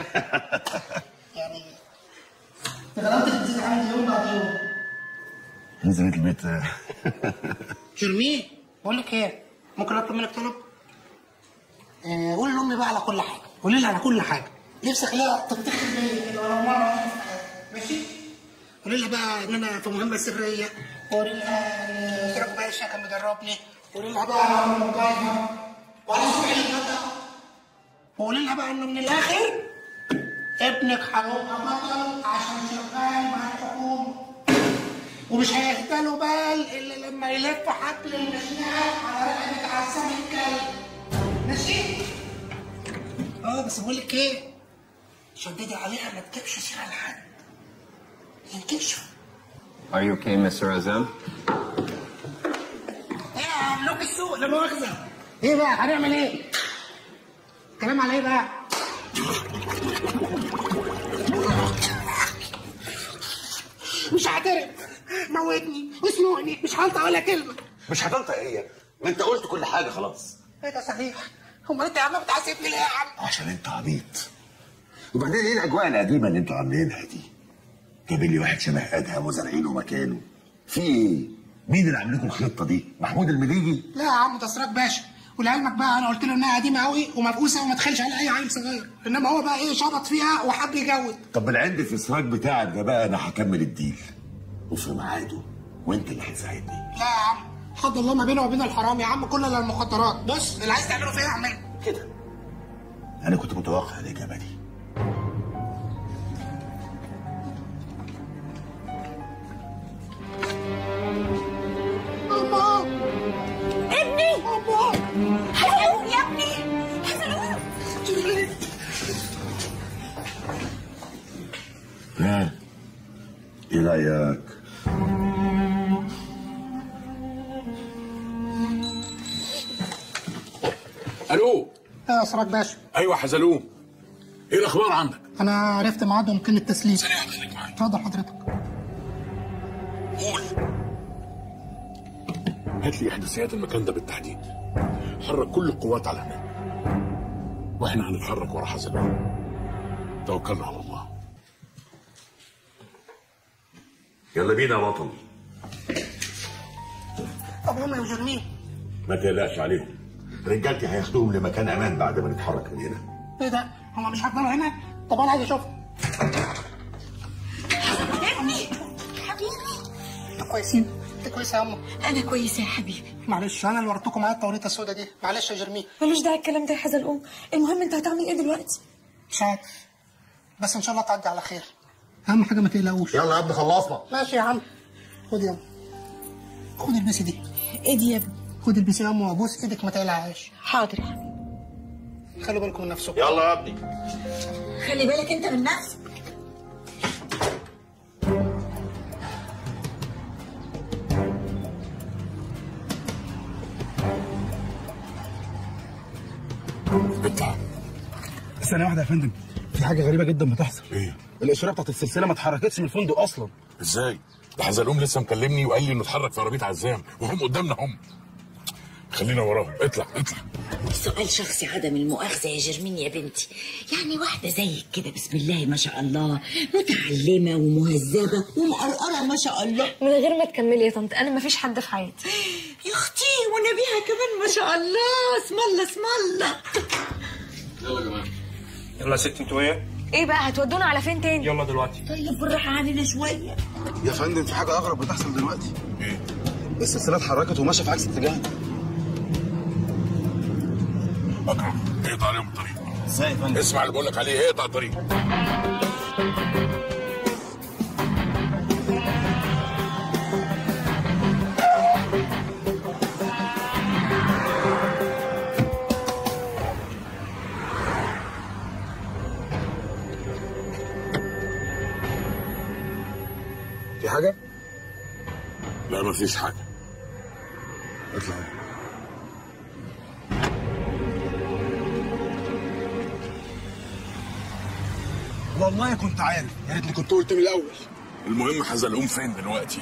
غلبت بتزيد عندي يوم بعد يوم He's a little bit. Uh... جرمين بقول لك ايه ممكن اطلب منك طلب؟ آه قول لامي بقى على كل حاجه قولي لها على كل حاجه نفسي اخليها تفتخر بيا كده ولو مره واحدة في حياتها. ماشي؟ قولي لها بقى ان انا في مهمه سريه قول لها سيرك باشا كان مدربني قول لها بقى انا عم مجاهد ولا سمع الغدا وقول لها بقى انه من الاخر ابنك هيبقى بطل عشان شغال مع الحكومه ومش هيهدى له بال الا لما يلف حبل المشنقه على رقبه عسام الكلب ماشي؟ اه بس بقول لك ايه شددي عليها ما تجيبش سيره لحد ينكشف Are you okay, Mr. Azam? ايه يا ملوك السوق لا مؤاخذه ايه بقى هنعمل ايه؟ كلام على ايه بقى؟ مش هعترف موتني واسمعني مش هنطق ولا كلمه مش هتنطق ايه ما انت قلت كل حاجه خلاص ايه ده صحيح امال انت يا عم بتحاسبني ليه يا عم؟ عشان انت عبيط وبعدين ايه الاجواء القديمه اللي انتوا عاملينها دي جايبين لي واحد شبه ادهم وزارعينه مكانه في ايه مين اللي عامل لكم الخطه دي محمود المليجي لا يا عم ده سراج باشا ولعلمك بقى انا قلت له انها قديمه قوي ومبؤوسه وما تخلش على اي عيل صغير انما هو بقى ايه شبط فيها وحب يجود طب بالعند في السراج بتاعك ده بقى انا هكمل الديل وفي ميعاده وانت اللي هتساعدني لا يا عم حد الله ما بينه وبين الحرام يا عم كل المخدرات بص اللي عايز تعمله فيا اعمله كده انا كنت متوقع الاجابه دي الله ابني حزلقوم يا ابني حزلقوم ها ايه رايك الو يا سراج باشا ايوه حزلوم ايه الاخبار عندك انا عرفت ميعادهم كلمه تسليم سريعا خليك معايا اتفضل حضرتك قول هات لي احداثيات المكان ده بالتحديد حرك كل القوات على هناك واحنا هنتحرك ورا حزلوم توكلنا على الله يلا بينا يا بطل طب هم مجرمين ما تقلقش عليهم رجالتي هياخدوهم لمكان امان بعد ما نتحرك من هنا ايه ده هم مش هيفضلوا هنا طب انا عايز اشوفهم ابني حبيبي انتوا كويسين انت كويسه يا امه انا كويسه يا حبيبي معلش انا اللي وريتكم معايا التوريطه السوداء دي معلش يا جرمين ملوش داعي الكلام ده يا حزلقوم المهم انت هتعمل ايه دلوقتي مش عارف بس ان شاء الله تعدي على خير اهم حاجه ما تقلقوش يلا يا ابني خلصنا ماشي يا عم خد يا عم خد البسي دي ايه دي يا ابني خد البسي يا ام وابوس ايدك ما تقلقهاش حاضر يا حبيبي خلوا بالكم من نفسكم يلا يا ابني خلي بالك انت من نفسك اطلع ثانية واحدة يا فندم في حاجة غريبة جدا بتحصل ايه الإشارة بتاعت السلسلة ما اتحركتش من الفندق أصلا ازاي ده حزلوم لسه مكلمني وقال لي انه اتحرك في عربيه عزام وهم قدامنا هم خلينا وراهم اطلع اطلع سؤال شخصي عدم المؤاخذة يا جرمين يا بنتي يعني واحدة زيك كده بسم الله ما شاء الله متعلمة ومهذبة ومقرقرة ما شاء الله من غير ما تكملي يا طنط انا ما فيش حد في حياتي يا اختي ونبيها كمان ما شاء الله اسم الله اسم الله يلا يا جماعه يلا يا ست انتوا ايه؟ ايه بقى هتودونا على فين تاني يلا دلوقتي طيب بالراحة علينا شوية يا فندم في حاجة أغرب بتحصل دلوقتي ايه السلسلة اتحركت وماشية في عكس اتجاهنا اكرم اقطع عليهم الطريق ازاي يا فندم؟ اسمع اللي بقول لك عليه اقطع الطريق في حاجة؟ لا ما فيش حاجه اطلع والله كنت عارف يا ريتني كنت قلت من الأول المهم حزلقوم فين دلوقتي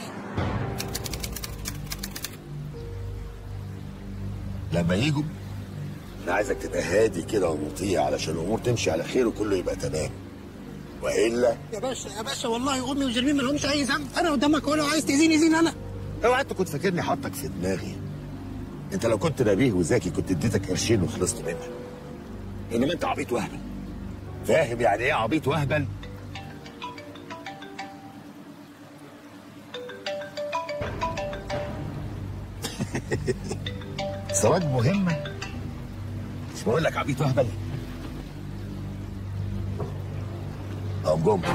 لما يجوا انا عايزك تبقى هادي كده ومطيع علشان الامور تمشي على خير وكله يبقى تمام والا يا باشا يا باشا والله امي وجرمين ما لهمش اي ذنب انا قدامك ولا عايز تاذيني زين انا اوعى انت كنت فاكرني حاطك في دماغي انت لو كنت نبيه وذكي كنت اديتك قرشين وخلصت منها انما انت عبيط وهبل فاهم يعني ايه عبيط وهبل زواج مهمة مش بقول لك عبيط وهبل طب جم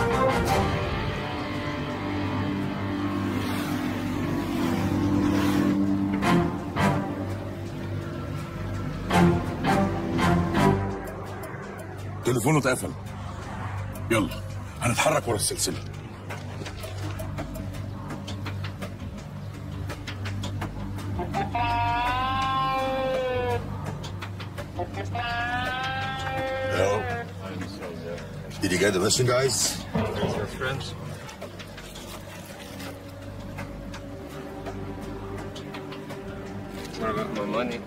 تليفونه اتقفل يلا هنتحرك ورا السلسله Hello. Did you get the mission, guys? friends. I got my money.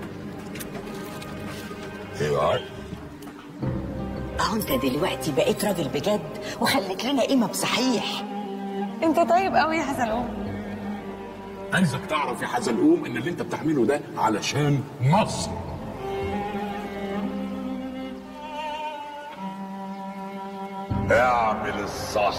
Here you are. اهو انت دلوقتي بقيت راجل بجد وخليت لنا قيمه بصحيح انت طيب قوي يا حزلقوم عايزك تعرف يا حزلقوم ان اللي انت بتعمله ده علشان مصر اعمل الصح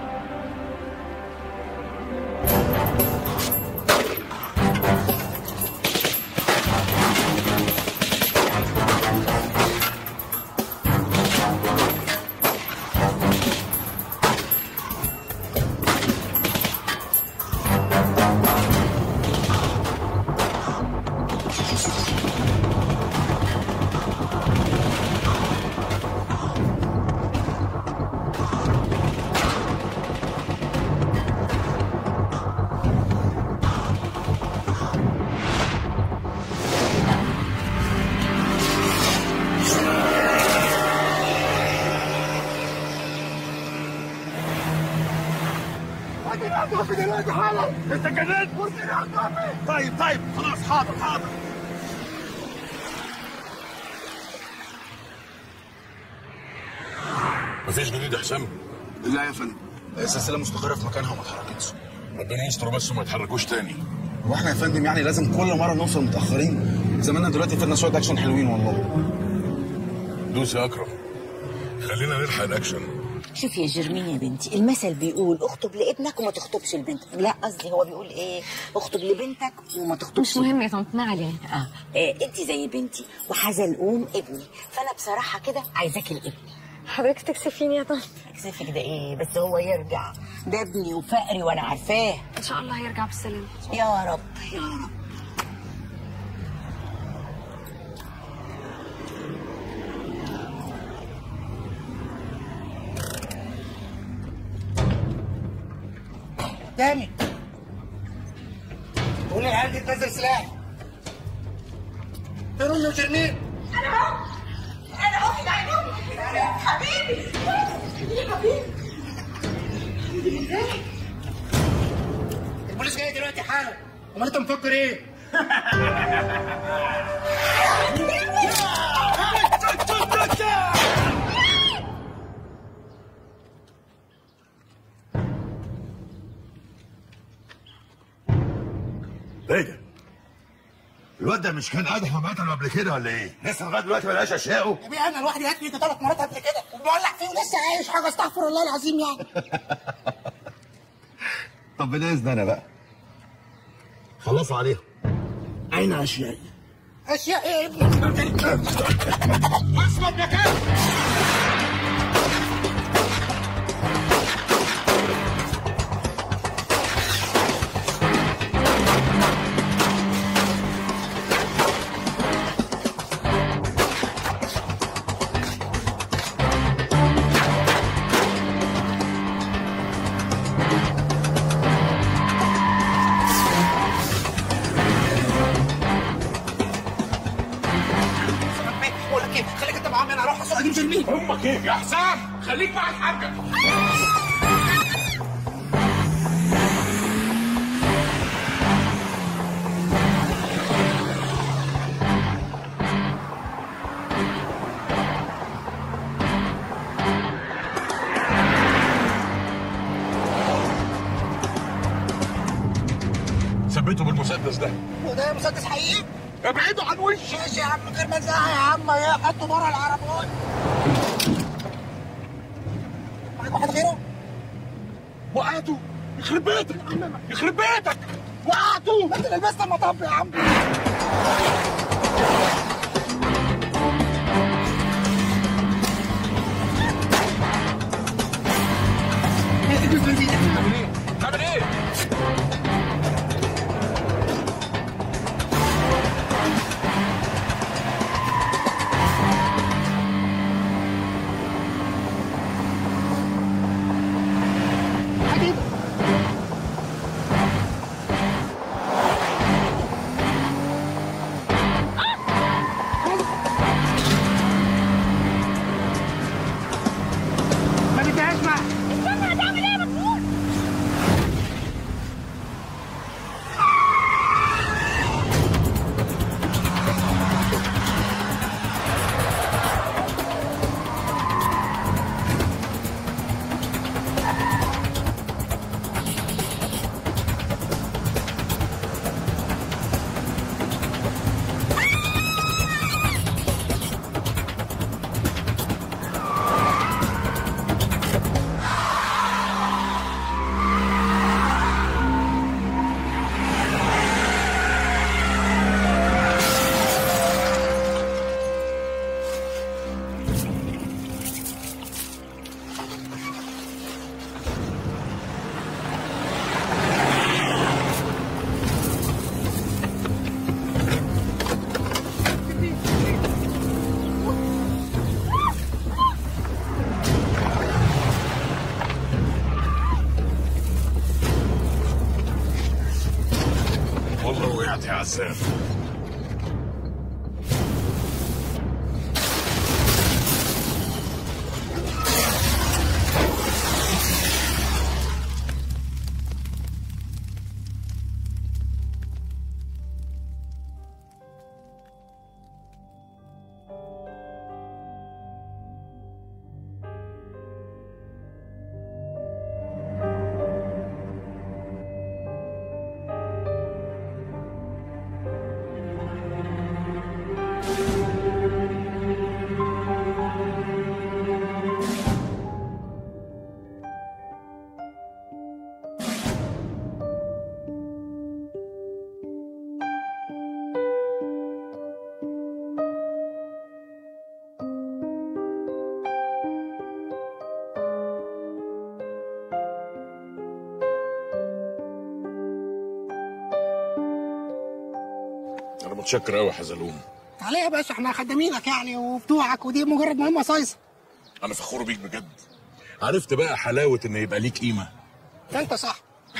في دلوقتي حالا انت جننت طيب طيب خلاص حاضر حاضر مفيش جديد يا حسام لا يا فندم السلسله مستقره في مكانها وما اتحركتش ربنا يستر بس وما يتحركوش تاني واحنا يا فندم يعني لازم كل مره نوصل متاخرين زماننا دلوقتي فاتنا شويه اكشن حلوين والله دوس يا اكرم خلينا نلحق الاكشن شوف يا جرمين يا بنتي المثل بيقول اخطب لابنك وما تخطبش لبنتك لا قصدي هو بيقول ايه اخطب لبنتك وما تخطبش مش مهم يا طنط ما علينا اه إيه انت زي بنتي وحزلقوم ابني فانا بصراحه كده عايزاكي لابني حضرتك تكسفيني يا طنط اكسفك ده ايه بس هو يرجع ده ابني وفقري وانا عارفاه ان شاء الله هيرجع بالسلامه يا رب يا رب تاني قول العيال دي تنزل سلاح فين امي وشرمين انا اهو انا اهو في عينهم حبيبي يا حبيبي البوليس جاي دلوقتي حالا امال انت مفكر ايه؟ ايه ده؟ الواد ده مش كان قادح ومقتل قبل كده ولا ايه؟ لسه لغايه دلوقتي ما لقاش اشياءه؟ يا بيه انا لوحدي هات لي ثلاث مرات قبل كده وبولع فيه ولسه عايش حاجه استغفر الله العظيم يعني طب بالاذن انا بقى خلصوا عليهم اين اشيائي؟ اشياء ايه يا ابني؟ اصمت مكان بقول لك ايه خليك انت معايا انا اروح اسوق اجيب جرمين امك ايه يا حسام خليك مع الحاجه ثبته بالمسدس ده وده مسدس حقيقي ابعدوا عن وشي ماشي يا عم من غير ما نزعق يا عم يا حطه بره العربيات معاك واحد غيره؟ وقعته يخرب بيتك يخرب بيتك وقعتوا انت اللي لبست المطب يا عم تعمل ايه؟ ما بدهاش معاك استنى هتعمل ايه يا مجنون والله وقعت يا عزام انا متشكر قوي يا حزلوم عليه يا باشا احنا خدامينك يعني وبتوعك ودي مجرد مهمه صايصه انا فخور بيك بجد عرفت بقى حلاوه ان يبقى ليك قيمه انت صح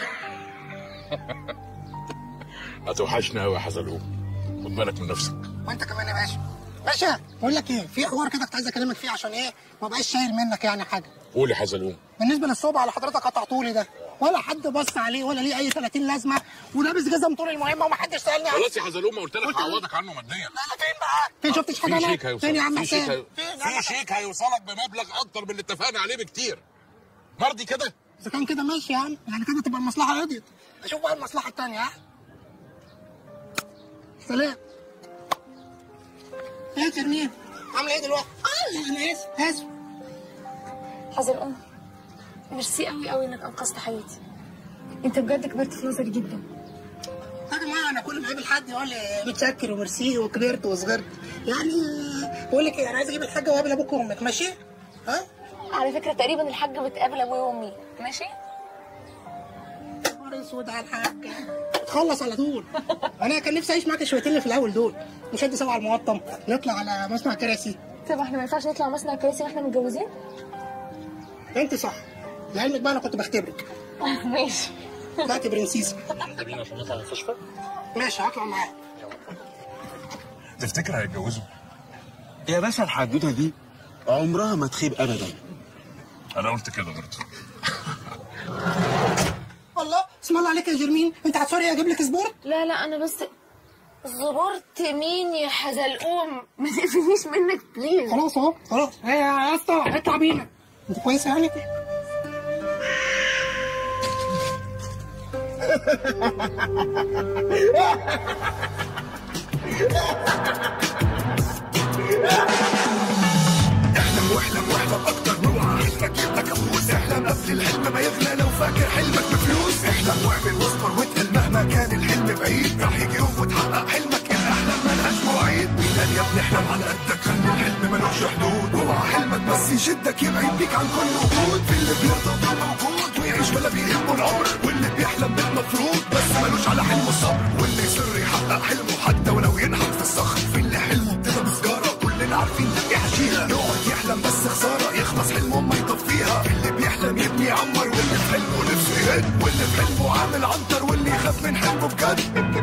هتوحشني قوي يا حزلوم خد بالك من نفسك وانت كمان يا باشا باشا بقول لك ايه في حوار كده كنت عايز اكلمك فيه عشان ايه ما بقاش شايل منك يعني حاجه قول يا حزلوم بالنسبه للصوبه اللي حضرتك قطعتولي ده ولا حد بص عليه ولا ليه اي 30 لازمه ولابس جزم طول المهمه ومحدش سالني عنه خلاص يا حزلوم قلت لك هعوضك عنه ماديا لا لا فين بقى فين شفتش حاجه في هناك؟ شيك هيوصلك فين يا عم في شيك حسين هي- في شيك هيوصلك بمبلغ اكتر من اللي اتفقنا عليه بكتير مرضي كده اذا كان كده ماشي يا عم يعني كده تبقى المصلحه قضيت اشوف بقى المصلحه الثانيه ها سلام ايه يا ترميم عامله ايه دلوقتي؟ اه انا اسف اسف حزن ام ميرسي قوي قوي انك انقذت حياتي انت بجد كبرت في نظري جدا يا جماعه انا كل ما اقابل حد يقول لي متشكر وميرسي وكبرت وصغرت يعني آه، بقول لك ايه انا عايز اجيب الحاجه واقابل ابوك وامك ماشي؟ ها؟ على فكره تقريبا الحاج بتقابل ابويا وامي ماشي نهار اسود على الحاج تخلص على طول انا كان نفسي اعيش معاك شويتين اللي في الاول دول نشد سوا على المقطم نطلع على مصنع كراسي طب احنا ما ينفعش نطلع مصنع كراسي واحنا متجوزين انت صح لعلمك بقى انا كنت بختبرك ماشي طلعت برنسيسه محتاجين عشان نطلع المستشفى ماشي هطلع معاك تفتكر هيتجوزوا يا باشا الحدوته دي عمرها ما تخيب ابدا انا قلت كده برضه الله اسم الله عليك يا جرمين انت هتصوري اجيب لك سبورت لا لا انا بس زبرت مين يا حزلقوم ما تقفلنيش منك بليز خلاص اهو خلاص ايه يا اسطى اطلع بينا انت كويسه يعني احلم واحلم واحلم اكتر واوعى حلمك يبقى كابوس احلم قبل الحلم ما يغلى لو فاكر حلمك بفلوس احلم واعمل واصبر واتقل مهما كان لك يبعد بيك عن كل وجود في اللي بيرضى بالموجود ويعيش ولا بيهمه العمر واللي بيحلم بالمفروض بس ملوش على حلمه الصبر واللي يصر يحقق حلمه حتى ولو ينحت في الصخر في اللي حلمه ابتدى بسجاره كلنا عارفين ده يحشيها يقعد يحلم بس خساره يخلص حلمه ما يطفيها في اللي بيحلم يبني يعمر واللي في حلمه نفسه يهد واللي في حلمه عامل عنتر واللي يخاف من حلمه بجد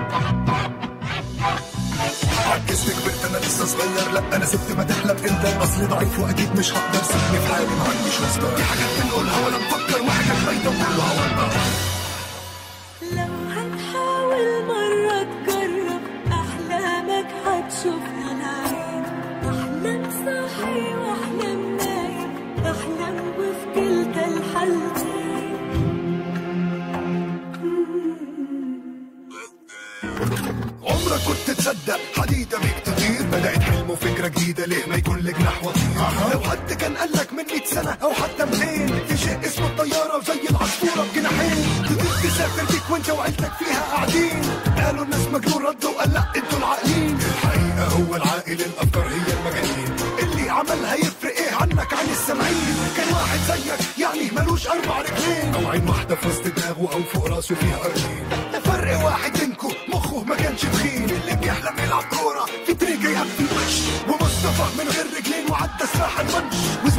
عجزت كبرت انا لسه صغير لا انا سبت ما تحلم انت اصلي ضعيف واكيد مش هقدر سيبني في حالي ما عنديش مصدر دي حاجات بنقولها ولا نفكر وحاجات باينه وكلها ورطه لو هتحاول مرة تجرب أحلامك هتشوفها العين أحلام صاحي وأحلام نايم أحلام وفي كلتا الحالتين عمرك كنت تصدق حديدة بيك تطير بدأت حلم وفكرة جديدة ليه ما يكون لك نحو طير لو حد كان قال لك من 100 سنة أو حتى 200 في شيء اسمه الطيارة وزي العصفورة بجناحين تطير تسافر بيك وانت وعيلتك فيها قاعدين قالوا الناس مجنون ردوا قال لا انتوا العاقلين الحقيقة هو العاقل الأفكار هي المجانين اللي عملها يفرق ايه عنك عن السامعين كان واحد زيك يعني ملوش أربع رجلين أو عين واحدة في وسط دماغه أو فوق راسه فيها قرنين فرق واحد بينكم مخه ما كانش تخين اللي بيحلم يلعب كورة في تريكة يقفل الوش ومصطفى من غير رجلين وعدى سلاح المنش